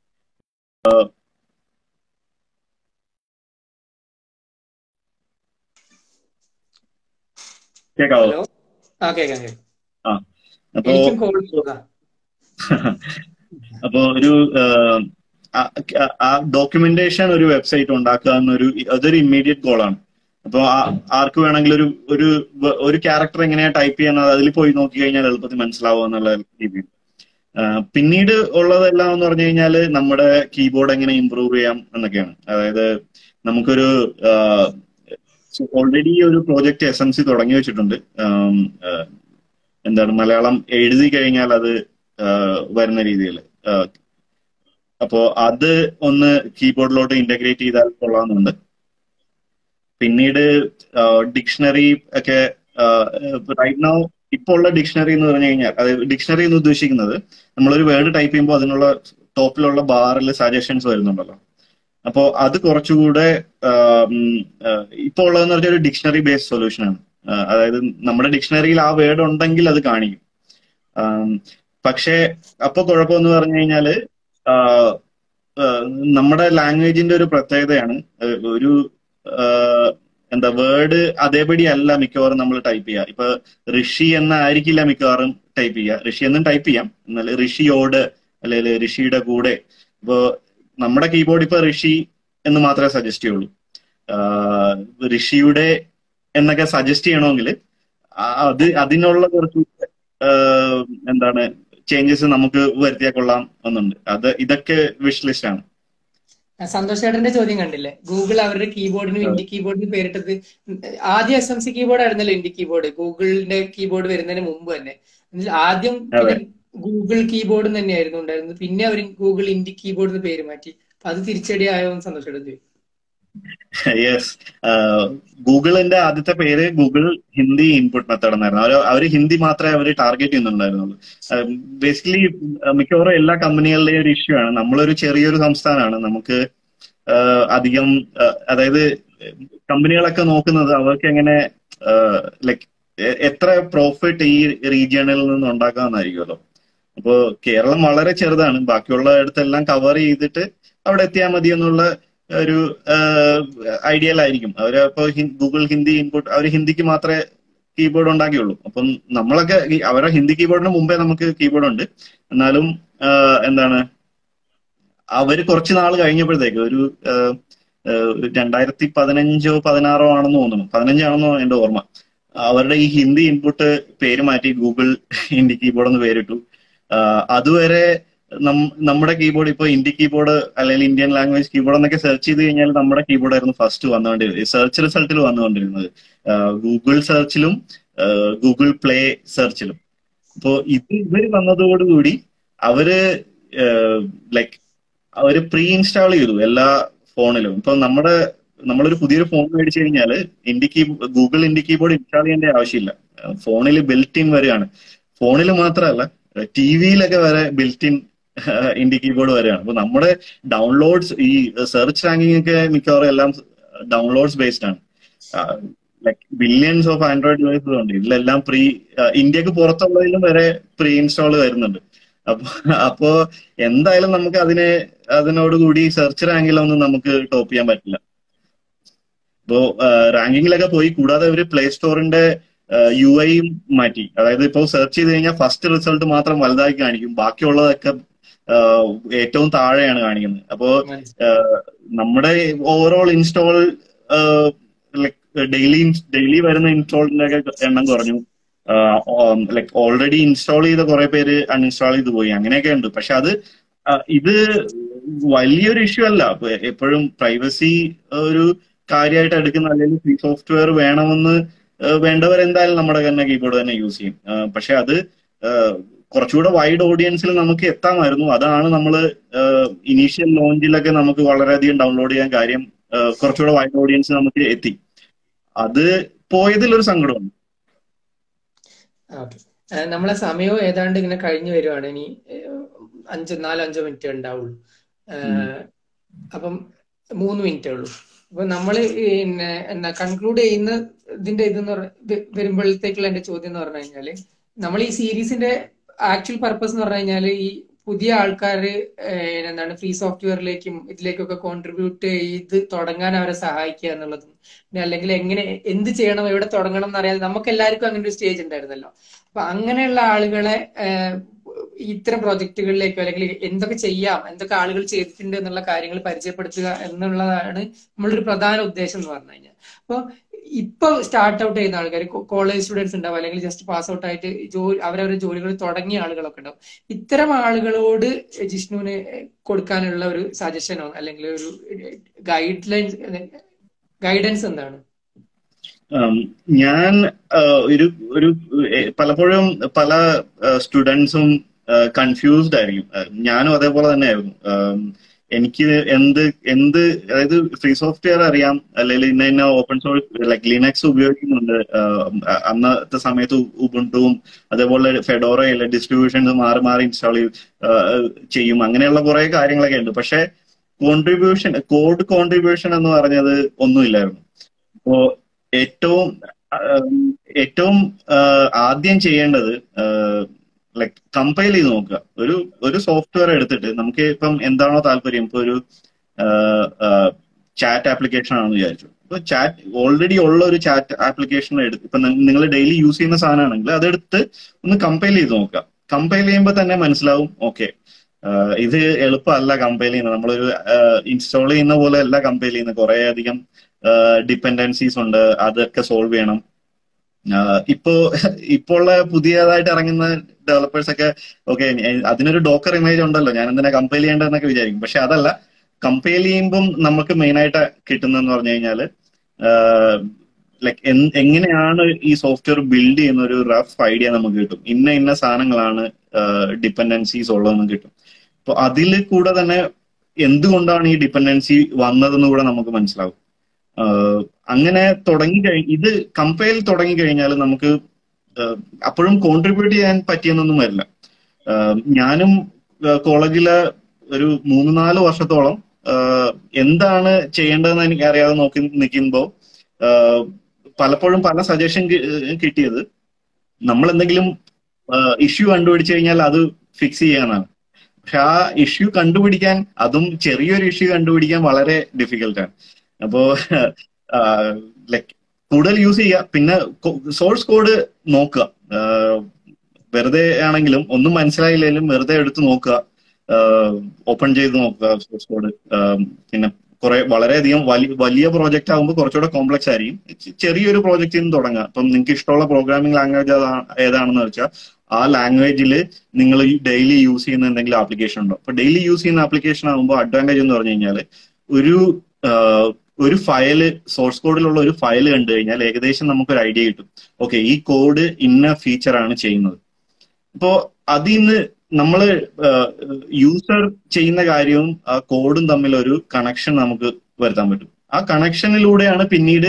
കേക്കാവോ ആ കേക്കാം ആ അപ്പോ അപ്പൊ ഒരു ആ ഡോക്യുമെന്റേഷൻ ഒരു വെബ്സൈറ്റ് ഉണ്ടാക്കുക എന്നൊരു അതൊരു ഇമ്മീഡിയറ്റ് ഗോളാണ് അപ്പൊ ആർക്ക് വേണമെങ്കിലും ഒരു ഒരു ഒരു ക്യാരക്ടർ എങ്ങനെയാ ടൈപ്പ് ചെയ്യുന്നത് അതിൽ പോയി നോക്കി കഴിഞ്ഞാൽ എളുപ്പത്തിൽ മനസ്സിലാവും എന്നുള്ള രീതിയിൽ പിന്നീട് ഉള്ളതെല്ലാം എന്ന് പറഞ്ഞു കഴിഞ്ഞാൽ നമ്മുടെ കീബോർഡ് എങ്ങനെ ഇമ്പ്രൂവ് ചെയ്യാം എന്നൊക്കെയാണ് അതായത് നമുക്കൊരു ഓൾറെഡി ഒരു പ്രോജക്റ്റ് എസ് എം സി തുടങ്ങി വെച്ചിട്ടുണ്ട് എന്താണ് മലയാളം എഴുതി കഴിഞ്ഞാൽ അത് വരുന്ന രീതിയിൽ അപ്പോ അത് ഒന്ന് കീബോർഡിലോട്ട് ഇന്റഗ്രേറ്റ് ചെയ്താൽ കൊള്ളാമെന്നുണ്ട് പിന്നീട് ഡിക്ഷണറി ഒക്കെ റൈറ്റ് നൗ ഇപ്പോൾ ഉള്ള ഡിക്ഷണറി എന്ന് പറഞ്ഞു കഴിഞ്ഞാൽ അത് ഡിക്ഷണറി എന്ന് ഉദ്ദേശിക്കുന്നത് നമ്മളൊരു വേർഡ് ടൈപ്പ് ചെയ്യുമ്പോൾ അതിനുള്ള ടോപ്പിലുള്ള ബാറിൽ സജഷൻസ് വരുന്നുണ്ടല്ലോ അപ്പോൾ അത് കുറച്ചുകൂടെ ഇപ്പോൾ ഉള്ളതെന്ന് പറഞ്ഞാൽ ഒരു ഡിക്ഷണറി ബേസ്ഡ് സൊല്യൂഷൻ ആണ് അതായത് നമ്മുടെ ഡിക്ഷണറിയിൽ ആ വേർഡ് ഉണ്ടെങ്കിൽ അത് കാണിക്കും പക്ഷേ അപ്പൊ കുഴപ്പമെന്ന് പറഞ്ഞു കഴിഞ്ഞാല് നമ്മുടെ ലാംഗ്വേജിന്റെ ഒരു പ്രത്യേകതയാണ് ഒരു എന്താ വേർഡ് അതേപടി അല്ല മിക്കവാറും നമ്മൾ ടൈപ്പ് ചെയ്യുക ഇപ്പൊ ഋഷി എന്ന ആയിരിക്കില്ല മിക്കവാറും ടൈപ്പ് ചെയ്യുക ഋഷി എന്നും ടൈപ്പ് ചെയ്യാം എന്നാൽ ഋഷിയോട് അല്ലെങ്കിൽ ഋഷിയുടെ കൂടെ ഇപ്പോ നമ്മുടെ കീബോർഡ് ഇപ്പൊ ഋഷി എന്ന് മാത്രമേ സജസ്റ്റ് ചെയ്യുള്ളൂ ഋഷിയുടെ എന്നൊക്കെ സജസ്റ്റ് ചെയ്യണമെങ്കിൽ അത് അതിനുള്ള കുറച്ച് എന്താണ് ചേഞ്ചസ് നമുക്ക് വരുത്തിയാൽ കൊള്ളാം എന്നുണ്ട് അത് ഇതൊക്കെ വിഷ് ലിസ്റ്റ് ആണ് സന്തോഷ് ചേട്ടന്റെ ചോദ്യം കണ്ടില്ലേ ഗൂഗിൾ അവരുടെ കീബോർഡിനും ഇന്ത്യ കീബോർഡിന് പേരിട്ടത് ആദ്യം എസ് എം സി കീബോർഡ് ആയിരുന്നല്ലോ ഇന്ത്യ കീബോർഡ് ഗൂഗിളിന്റെ കീബോർഡ് വരുന്നതിന് മുമ്പ് തന്നെ ആദ്യം ഗൂഗിൾ കീബോർഡ് തന്നെയായിരുന്നു ഉണ്ടായിരുന്നത് പിന്നെ അവർ ഗൂഗിൾ ഇന്ത്യ കീബോർഡിന് പേര് മാറ്റി അപ്പൊ അത് തിരിച്ചടി ആയോ എന്ന് സന്തോഷ് ചേട്ടൻ ചോദിക്കും യെസ് ഗൂഗിളിന്റെ ആദ്യത്തെ പേര് ഗൂഗിൾ ഹിന്ദി ഇൻപുട്ട് മെത്തേഡ് എന്നായിരുന്നു അവർ അവർ ഹിന്ദി മാത്രമേ അവർ ടാർഗറ്റ് ചെയ്യുന്നുണ്ടായിരുന്നുള്ളൂ ബേസിക്കലി മിക്കവാറും എല്ലാ കമ്പനികളുടെയും ഒരു ഇഷ്യൂ ആണ് നമ്മളൊരു ചെറിയൊരു സംസ്ഥാനമാണ് നമുക്ക് അധികം അതായത് കമ്പനികളൊക്കെ നോക്കുന്നത് അവർക്ക് എങ്ങനെ ലൈക്ക് എത്ര പ്രോഫിറ്റ് ഈ റീജിയണിൽ നിന്ന് ഉണ്ടാക്കാമെന്നായിരിക്കുമല്ലോ അപ്പോ കേരളം വളരെ ചെറുതാണ് ബാക്കിയുള്ള ഇടത്തെല്ലാം കവർ ചെയ്തിട്ട് അവിടെ എത്തിയാൽ മതി എന്നുള്ള ഒരു ഐഡിയലായിരിക്കും അവര് ഇപ്പൊ ഗൂഗിൾ ഹിന്ദി ഇൻപുട്ട് അവർ ഹിന്ദിക്ക് മാത്രമേ കീബോർഡ് ഉണ്ടാക്കിയുള്ളൂ അപ്പം നമ്മളൊക്കെ അവരുടെ ഹിന്ദി കീബോർഡിന് മുമ്പേ നമുക്ക് കീബോർഡ് ഉണ്ട് എന്നാലും എന്താണ് അവര് കുറച്ച് നാൾ കഴിഞ്ഞപ്പോഴത്തേക്ക് ഒരു രണ്ടായിരത്തി പതിനഞ്ചോ പതിനാറോ ആണെന്ന് തോന്നുന്നു പതിനഞ്ചാണെന്നോ എന്റെ ഓർമ്മ അവരുടെ ഈ ഹിന്ദി ഇൻപുട്ട് പേര് മാറ്റി ഗൂഗിൾ ഹിന്ദി കീബോർഡ് എന്ന് പേരിട്ടു അതുവരെ നമ്മുടെ കീബോർഡ് ഇപ്പൊ ഇന്ത്യ കീബോർഡ് അല്ലെങ്കിൽ ഇന്ത്യൻ ലാംഗ്വേജ് കീബോർഡ് എന്നൊക്കെ സെർച്ച് ചെയ്ത് കഴിഞ്ഞാൽ നമ്മുടെ കീബോർഡ് ആയിരുന്നു ഫസ്റ്റ് വന്നുകൊണ്ടിരുന്നത് സെർച്ച് റിസൾട്ടിൽ വന്നുകൊണ്ടിരുന്നത് ഗൂഗിൾ സെർച്ചിലും ഗൂഗിൾ പ്ലേ സെർച്ചിലും അപ്പോ ഇത് ഇവർ വന്നതോടുകൂടി അവര് ലൈക്ക് അവര് പ്രീ ഇൻസ്റ്റാൾ ചെയ്തു എല്ലാ ഫോണിലും ഇപ്പൊ നമ്മുടെ നമ്മളൊരു പുതിയൊരു ഫോൺ മേടിച്ചു കഴിഞ്ഞാൽ India key Google India keyboard install ചെയ്യേണ്ട ആവശ്യമില്ല ഫോണിൽ ബിൽറ്റ് ഇൻ വരികയാണ് ഫോണിൽ മാത്രമല്ല ടി വിയിലൊക്കെ വരെ ബിൽറ്റ് ഇൻ ഇന്ത്യ കീബോർഡ് വരികയാണ് അപ്പൊ നമ്മുടെ ഡൗൺലോഡ്സ് ഈ സെർച്ച് റാങ്കിങ് ഒക്കെ മിക്കവാറും എല്ലാം ഡൗൺലോഡ്സ് ബേസ്ഡ് ആണ് like billions of Android devices ഉണ്ട് ഇതിലെല്ലാം പ്രീ ഇന്ത്യക്ക് പുറത്തുള്ളതിലും വരെ പ്രീ ഇൻസ്റ്റാൾ വരുന്നുണ്ട് അപ്പൊ അപ്പോ എന്തായാലും നമുക്ക് അതിനെ അതിനോടുകൂടി സെർച്ച് റാങ്കിലൊന്നും നമുക്ക് ടോപ്പ് ചെയ്യാൻ പറ്റില്ല ഇപ്പോ റാങ്കിങ്ങിലൊക്കെ പോയി കൂടാതെ ഒരു പ്ലേ സ്റ്റോറിന്റെ യു ഐയും മാറ്റി അതായത് ഇപ്പോൾ സെർച്ച് ചെയ്ത് കഴിഞ്ഞാൽ ഫസ്റ്റ് റിസൾട്ട് മാത്രം വലുതാക്കി കാണിക്കും ബാക്കിയുള്ളതൊക്കെ ഏറ്റവും താഴെയാണ് കാണിക്കുന്നത് അപ്പോ നമ്മുടെ ഓവറോൾ ഇൻസ്റ്റാൾ ഡെയിലി ഡെയിലി വരുന്ന ഇൻസ്റ്റാളിന്റെ ഒക്കെ എണ്ണം കുറഞ്ഞു ലൈക് ഓൾറെഡി ഇൻസ്റ്റാൾ ചെയ്ത കുറെ പേര് അൺഇൻസ്റ്റാൾ ചെയ്ത് പോയി അങ്ങനെയൊക്കെ ഉണ്ട് പക്ഷെ അത് ഇത് വലിയൊരു ഇഷ്യൂ അല്ല എപ്പോഴും പ്രൈവസി ഒരു കാര്യമായിട്ട് എടുക്കുന്ന അല്ലെങ്കിൽ ഫ്രീ സോഫ്റ്റ്വെയർ വേണമെന്ന് വേണ്ടവർ എന്തായാലും നമ്മുടെ തന്നെ കീബോർഡ് തന്നെ യൂസ് ചെയ്യും പക്ഷെ അത് കുറച്ചുകൂടെ വൈഡ് ഓഡിയൻസിൽ നമുക്ക് എത്താമായിരുന്നു അതാണ് നമ്മൾ ഇനീഷ്യൽ ലോഞ്ചിലൊക്കെ നമുക്ക് വളരെയധികം ഡൗൺലോഡ് ചെയ്യാൻ കാര്യം കുറച്ചുകൂടെ വൈഡ് ഓഡിയൻസ് നമുക്ക് എത്തി അത് പോയതിലൊരു സങ്കടമുണ്ട് നമ്മളെ സമയവും ഏതാണ്ട് ഇങ്ങനെ കഴിഞ്ഞു വരുവാണ് ഇനി അഞ്ച് നാലോ അഞ്ചോ മിനിറ്റ് ഉണ്ടാവുള്ളൂ അപ്പം മൂന്ന് മിനിറ്റേ ഉള്ളൂ അപ്പൊ നമ്മൾ പിന്നെ എന്താ കൺക്ലൂഡ് ചെയ്യുന്ന ഇതിന്റെ ഇതെന്ന് പറഞ്ഞ വരുമ്പോഴത്തേക്കുള്ള എന്റെ ചോദ്യം എന്ന് പറഞ്ഞു കഴിഞ്ഞാല് നമ്മൾ ഈ സീരീസിന്റെ ആക്ച്വൽ പർപ്പസ് എന്ന് പറഞ്ഞു കഴിഞ്ഞാൽ ഈ പുതിയ ആൾക്കാർ എന്താണ് ഫ്രീ സോഫ്റ്റ്വെയറിലേക്കും ഇതിലേക്കൊക്കെ കോൺട്രിബ്യൂട്ട് ചെയ്ത് തുടങ്ങാൻ അവരെ സഹായിക്കുക എന്നുള്ളതും പിന്നെ അല്ലെങ്കിൽ എങ്ങനെ എന്ത് ചെയ്യണം എവിടെ തുടങ്ങണം എന്നറിയാതെ നമുക്ക് എല്ലാവർക്കും അങ്ങനെ ഒരു സ്റ്റേജ് ഉണ്ടായിരുന്നല്ലോ അപ്പൊ അങ്ങനെയുള്ള ആളുകളെ ഇത്തരം പ്രോജക്റ്റുകളിലേക്കോ അല്ലെങ്കിൽ എന്തൊക്കെ ചെയ്യാം എന്തൊക്കെ ആളുകൾ ചെയ്തിട്ടുണ്ട് എന്നുള്ള കാര്യങ്ങൾ പരിചയപ്പെടുത്തുക എന്നുള്ളതാണ് നമ്മളൊരു പ്രധാന ഉദ്ദേശം എന്ന് പറഞ്ഞു കഴിഞ്ഞാൽ അപ്പോൾ ഇപ്പൊ സ്റ്റാർട്ട് ഔട്ട് ചെയ്യുന്ന ആൾക്കാർ കോളേജ് സ്റ്റുഡൻസ് ഉണ്ടാവും അല്ലെങ്കിൽ ജസ്റ്റ് പാസ് ഔട്ട് ആയിട്ട് ജോലി അവരവരുടെ ജോലികൾ തുടങ്ങിയ ആളുകളൊക്കെ ഉണ്ടാവും ഇത്തരം ആളുകളോട് ജിഷ്ണുവിന് കൊടുക്കാനുള്ള ഒരു സജഷനോ അല്ലെങ്കിൽ ഒരു ഗൈഡ് ലൈൻസ് ഗൈഡൻസ് എന്താണ് ഞാൻ ഒരു ഒരു പലപ്പോഴും പല സ്റ്റുഡൻസും കൺഫ്യൂസ്ഡ് ആയിരിക്കും ഞാനും അതേപോലെ തന്നെ ആയിരുന്നു എനിക്ക് എന്ത് എന്ത് അതായത് ഫ്രീ സോഫ്റ്റ്വെയർ അറിയാം അല്ലെങ്കിൽ ഇന്ന ഇന്ന ഓപ്പൺ സോഴ്സ് ലൈക് ലിനക്സ് ഉപയോഗിക്കുന്നുണ്ട് അന്നത്തെ സമയത്ത് ഉബുണ്ടുവും അതേപോലെ ഫെഡോറയിലെ ഡിസ്ട്രിബ്യൂഷൻസ് മാറി മാറി ഇൻസ്റ്റാൾ ചെയ്യും അങ്ങനെയുള്ള കുറെ കാര്യങ്ങളൊക്കെ ഉണ്ട് പക്ഷെ കോൺട്രിബ്യൂഷൻ കോഡ് കോൺട്രിബ്യൂഷൻ എന്ന് പറഞ്ഞത് ഒന്നുമില്ലായിരുന്നു അപ്പോ ഏറ്റവും ഏറ്റവും ആദ്യം ചെയ്യേണ്ടത് ലൈക് കമ്പൈൽ ചെയ്ത് നോക്കുക ഒരു ഒരു സോഫ്റ്റ്വെയർ എടുത്തിട്ട് നമുക്ക് ഇപ്പം എന്താണോ താല്പര്യം ഇപ്പൊ ഒരു ചാറ്റ് ആപ്ലിക്കേഷൻ ആണെന്ന് വിചാരിച്ചു ഇപ്പൊ ചാറ്റ് ഓൾറെഡി ഉള്ള ഒരു ചാറ്റ് ആപ്ലിക്കേഷൻ എടുത്ത് ഇപ്പൊ നിങ്ങൾ ഡെയിലി യൂസ് ചെയ്യുന്ന സാധനമാണെങ്കിൽ അതെടുത്ത് ഒന്ന് കമ്പൈൽ ചെയ്ത് നോക്കുക കമ്പൈൽ ചെയ്യുമ്പോൾ തന്നെ മനസ്സിലാവും ഓക്കെ ഇത് എളുപ്പമല്ല കമ്പൈൽ ചെയ്യുന്നത് നമ്മളൊരു ഇൻസ്റ്റാൾ ചെയ്യുന്ന പോലെ അല്ല കമ്പൈൽ ചെയ്യുന്നത് കുറെ അധികം ഡിപ്പെൻഡൻസീസ് ഉണ്ട് അതൊക്കെ സോൾവ് ചെയ്യണം ഇപ്പോ ഇപ്പോൾ ഉള്ള പുതിയതായിട്ട് ഇറങ്ങുന്ന ഡെവലപ്പേഴ്സ് ഒക്കെ ഓക്കെ അതിനൊരു ഡോക്കർ ഇമേജ് ഉണ്ടല്ലോ ഞാൻ എന്തിനാ കമ്പൈൽ ചെയ്യേണ്ടതെന്നൊക്കെ വിചാരിക്കും പക്ഷെ അതല്ല കമ്പൈൽ ചെയ്യുമ്പം നമുക്ക് മെയിൻ ആയിട്ട് കിട്ടുന്നതെന്ന് പറഞ്ഞു കഴിഞ്ഞാല് ലൈക്ക് എങ്ങനെയാണ് ഈ സോഫ്റ്റ്വെയർ ബിൽഡ് ചെയ്യുന്ന ഒരു റഫ് ഐഡിയ നമുക്ക് കിട്ടും ഇന്ന ഇന്ന സാധനങ്ങളാണ് ഡിപ്പെൻഡൻസീസ് ഉള്ളതെന്ന് കിട്ടും അപ്പൊ അതിൽ കൂടെ തന്നെ എന്തുകൊണ്ടാണ് ഈ ഡിപ്പെൻഡൻസി വന്നതെന്ന് കൂടെ നമുക്ക് മനസ്സിലാവും അങ്ങനെ തുടങ്ങി കഴിഞ്ഞ ഇത് കമ്പയൽ തുടങ്ങി കഴിഞ്ഞാൽ നമുക്ക് അപ്പോഴും കോൺട്രിബ്യൂട്ട് ചെയ്യാൻ പറ്റിയെന്നൊന്നും വരില്ല ഞാനും കോളേജിലെ ഒരു മൂന്ന് നാല് വർഷത്തോളം എന്താണ് ചെയ്യേണ്ടതെന്ന് എനിക്ക് അറിയാതെ നോക്കി നിൽക്കുമ്പോൾ പലപ്പോഴും പല സജഷൻ കിട്ടിയത് നമ്മൾ എന്തെങ്കിലും ഇഷ്യൂ കണ്ടുപിടിച്ചു കഴിഞ്ഞാൽ അത് ഫിക്സ് ചെയ്യാനാണ് പക്ഷെ ആ ഇഷ്യൂ കണ്ടുപിടിക്കാൻ അതും ചെറിയൊരു ഇഷ്യൂ കണ്ടുപിടിക്കാൻ വളരെ ഡിഫിക്കൽട്ടാണ് അപ്പോ ലൈക്ക് കൂടുതൽ യൂസ് ചെയ്യുക പിന്നെ സോഴ്സ് കോഡ് നോക്കുക വെറുതെ ആണെങ്കിലും ഒന്നും മനസ്സിലായില്ലെങ്കിലും വെറുതെ എടുത്ത് നോക്കുക ഓപ്പൺ ചെയ്ത് നോക്കുക സോഴ്സ് കോഡ് പിന്നെ കുറെ വളരെയധികം വലിയ വലിയ പ്രോജക്റ്റ് ആകുമ്പോൾ കുറച്ചുകൂടെ കോംപ്ലക്സ് ആയിരിക്കും ചെറിയൊരു പ്രോജക്റ്റിൽ നിന്ന് തുടങ്ങുക അപ്പം നിങ്ങൾക്ക് ഇഷ്ടമുള്ള പ്രോഗ്രാമിംഗ് ലാംഗ്വേജ് ഏതാണെന്ന് വെച്ചാൽ ആ ലാംഗ്വേജിൽ നിങ്ങൾ ഡെയിലി യൂസ് ചെയ്യുന്ന എന്തെങ്കിലും ആപ്ലിക്കേഷൻ ഉണ്ടോ അപ്പൊ ഡെയിലി യൂസ് ചെയ്യുന്ന ആപ്ലിക്കേഷൻ ആകുമ്പോൾ അഡ്വാൻറ്റേജ് എന്ന് പറഞ്ഞു കഴിഞ്ഞാൽ ഒരു ഒരു ഫയല് സോഴ്സ് കോഡിലുള്ള ഒരു ഫയൽ കണ്ടു കഴിഞ്ഞാൽ ഏകദേശം നമുക്കൊരു ഐഡിയ കിട്ടും ഓക്കെ ഈ കോഡ് ഇന്ന ഫീച്ചർ ആണ് ചെയ്യുന്നത് ഇപ്പോ അതിൽ നിന്ന് നമ്മൾ യൂസർ ചെയ്യുന്ന കാര്യവും ആ കോഡും തമ്മിൽ ഒരു കണക്ഷൻ നമുക്ക് വരുത്താൻ പറ്റും ആ കണക്ഷനിലൂടെയാണ് പിന്നീട്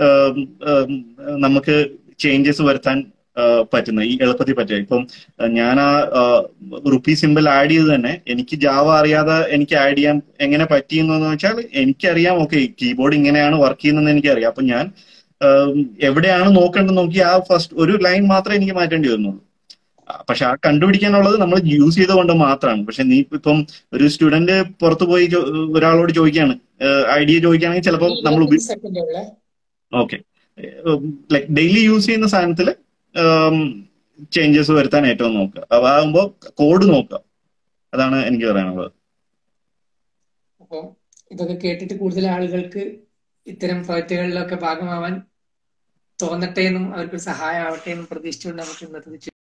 നമുക്ക് ചേഞ്ചസ് വരുത്താൻ പറ്റുന്നത് ഈ എളുപ്പത്തിൽ പറ്റുക ഇപ്പം ഞാൻ ആ റുപ്പി സിമ്പിൾ ആഡ് ചെയ്ത് തന്നെ എനിക്ക് ജാവ അറിയാതെ എനിക്ക് ആഡ് ചെയ്യാൻ എങ്ങനെ പറ്റിയെന്ന് വെച്ചാൽ എനിക്കറിയാം ഓക്കെ കീബോർഡ് ഇങ്ങനെയാണ് വർക്ക് ചെയ്യുന്നതെന്ന് എനിക്കറിയാം അപ്പൊ ഞാൻ എവിടെയാണ് നോക്കേണ്ടത് നോക്കി ആ ഫസ്റ്റ് ഒരു ലൈൻ മാത്രമേ എനിക്ക് മാറ്റേണ്ടി വരുന്നുള്ളൂ പക്ഷെ ആ കണ്ടുപിടിക്കാനുള്ളത് നമ്മൾ യൂസ് ചെയ്തുകൊണ്ട് മാത്രമാണ് പക്ഷെ നീ ഇപ്പം ഒരു സ്റ്റുഡന്റ് പുറത്തു പോയി ഒരാളോട് ചോദിക്കുകയാണ് ഐഡിയ ചോദിക്കുകയാണെങ്കിൽ ചിലപ്പോൾ നമ്മൾ ഓക്കെ ലൈക് ഡെയിലി യൂസ് ചെയ്യുന്ന സാധനത്തിൽ ചേഞ്ചസ് വരുത്താൻ ഏറ്റവും നോക്കുക അതാകുമ്പോൾ കോഡ് നോക്കുക അതാണ് എനിക്ക് പറയാനുള്ളത് അപ്പോൾ ഇതൊക്കെ കേട്ടിട്ട് കൂടുതൽ ആളുകൾക്ക് ഇത്തരം പ്രൊജക്റ്റുകളിലൊക്കെ ഭാഗമാവാൻ തോന്നട്ടെ എന്നും അവർക്ക് സഹായമാവട്ടെ എന്നും പ്രതീക്ഷിച്ചുകൊണ്ട് നമുക്ക് ഇന്നത്തെ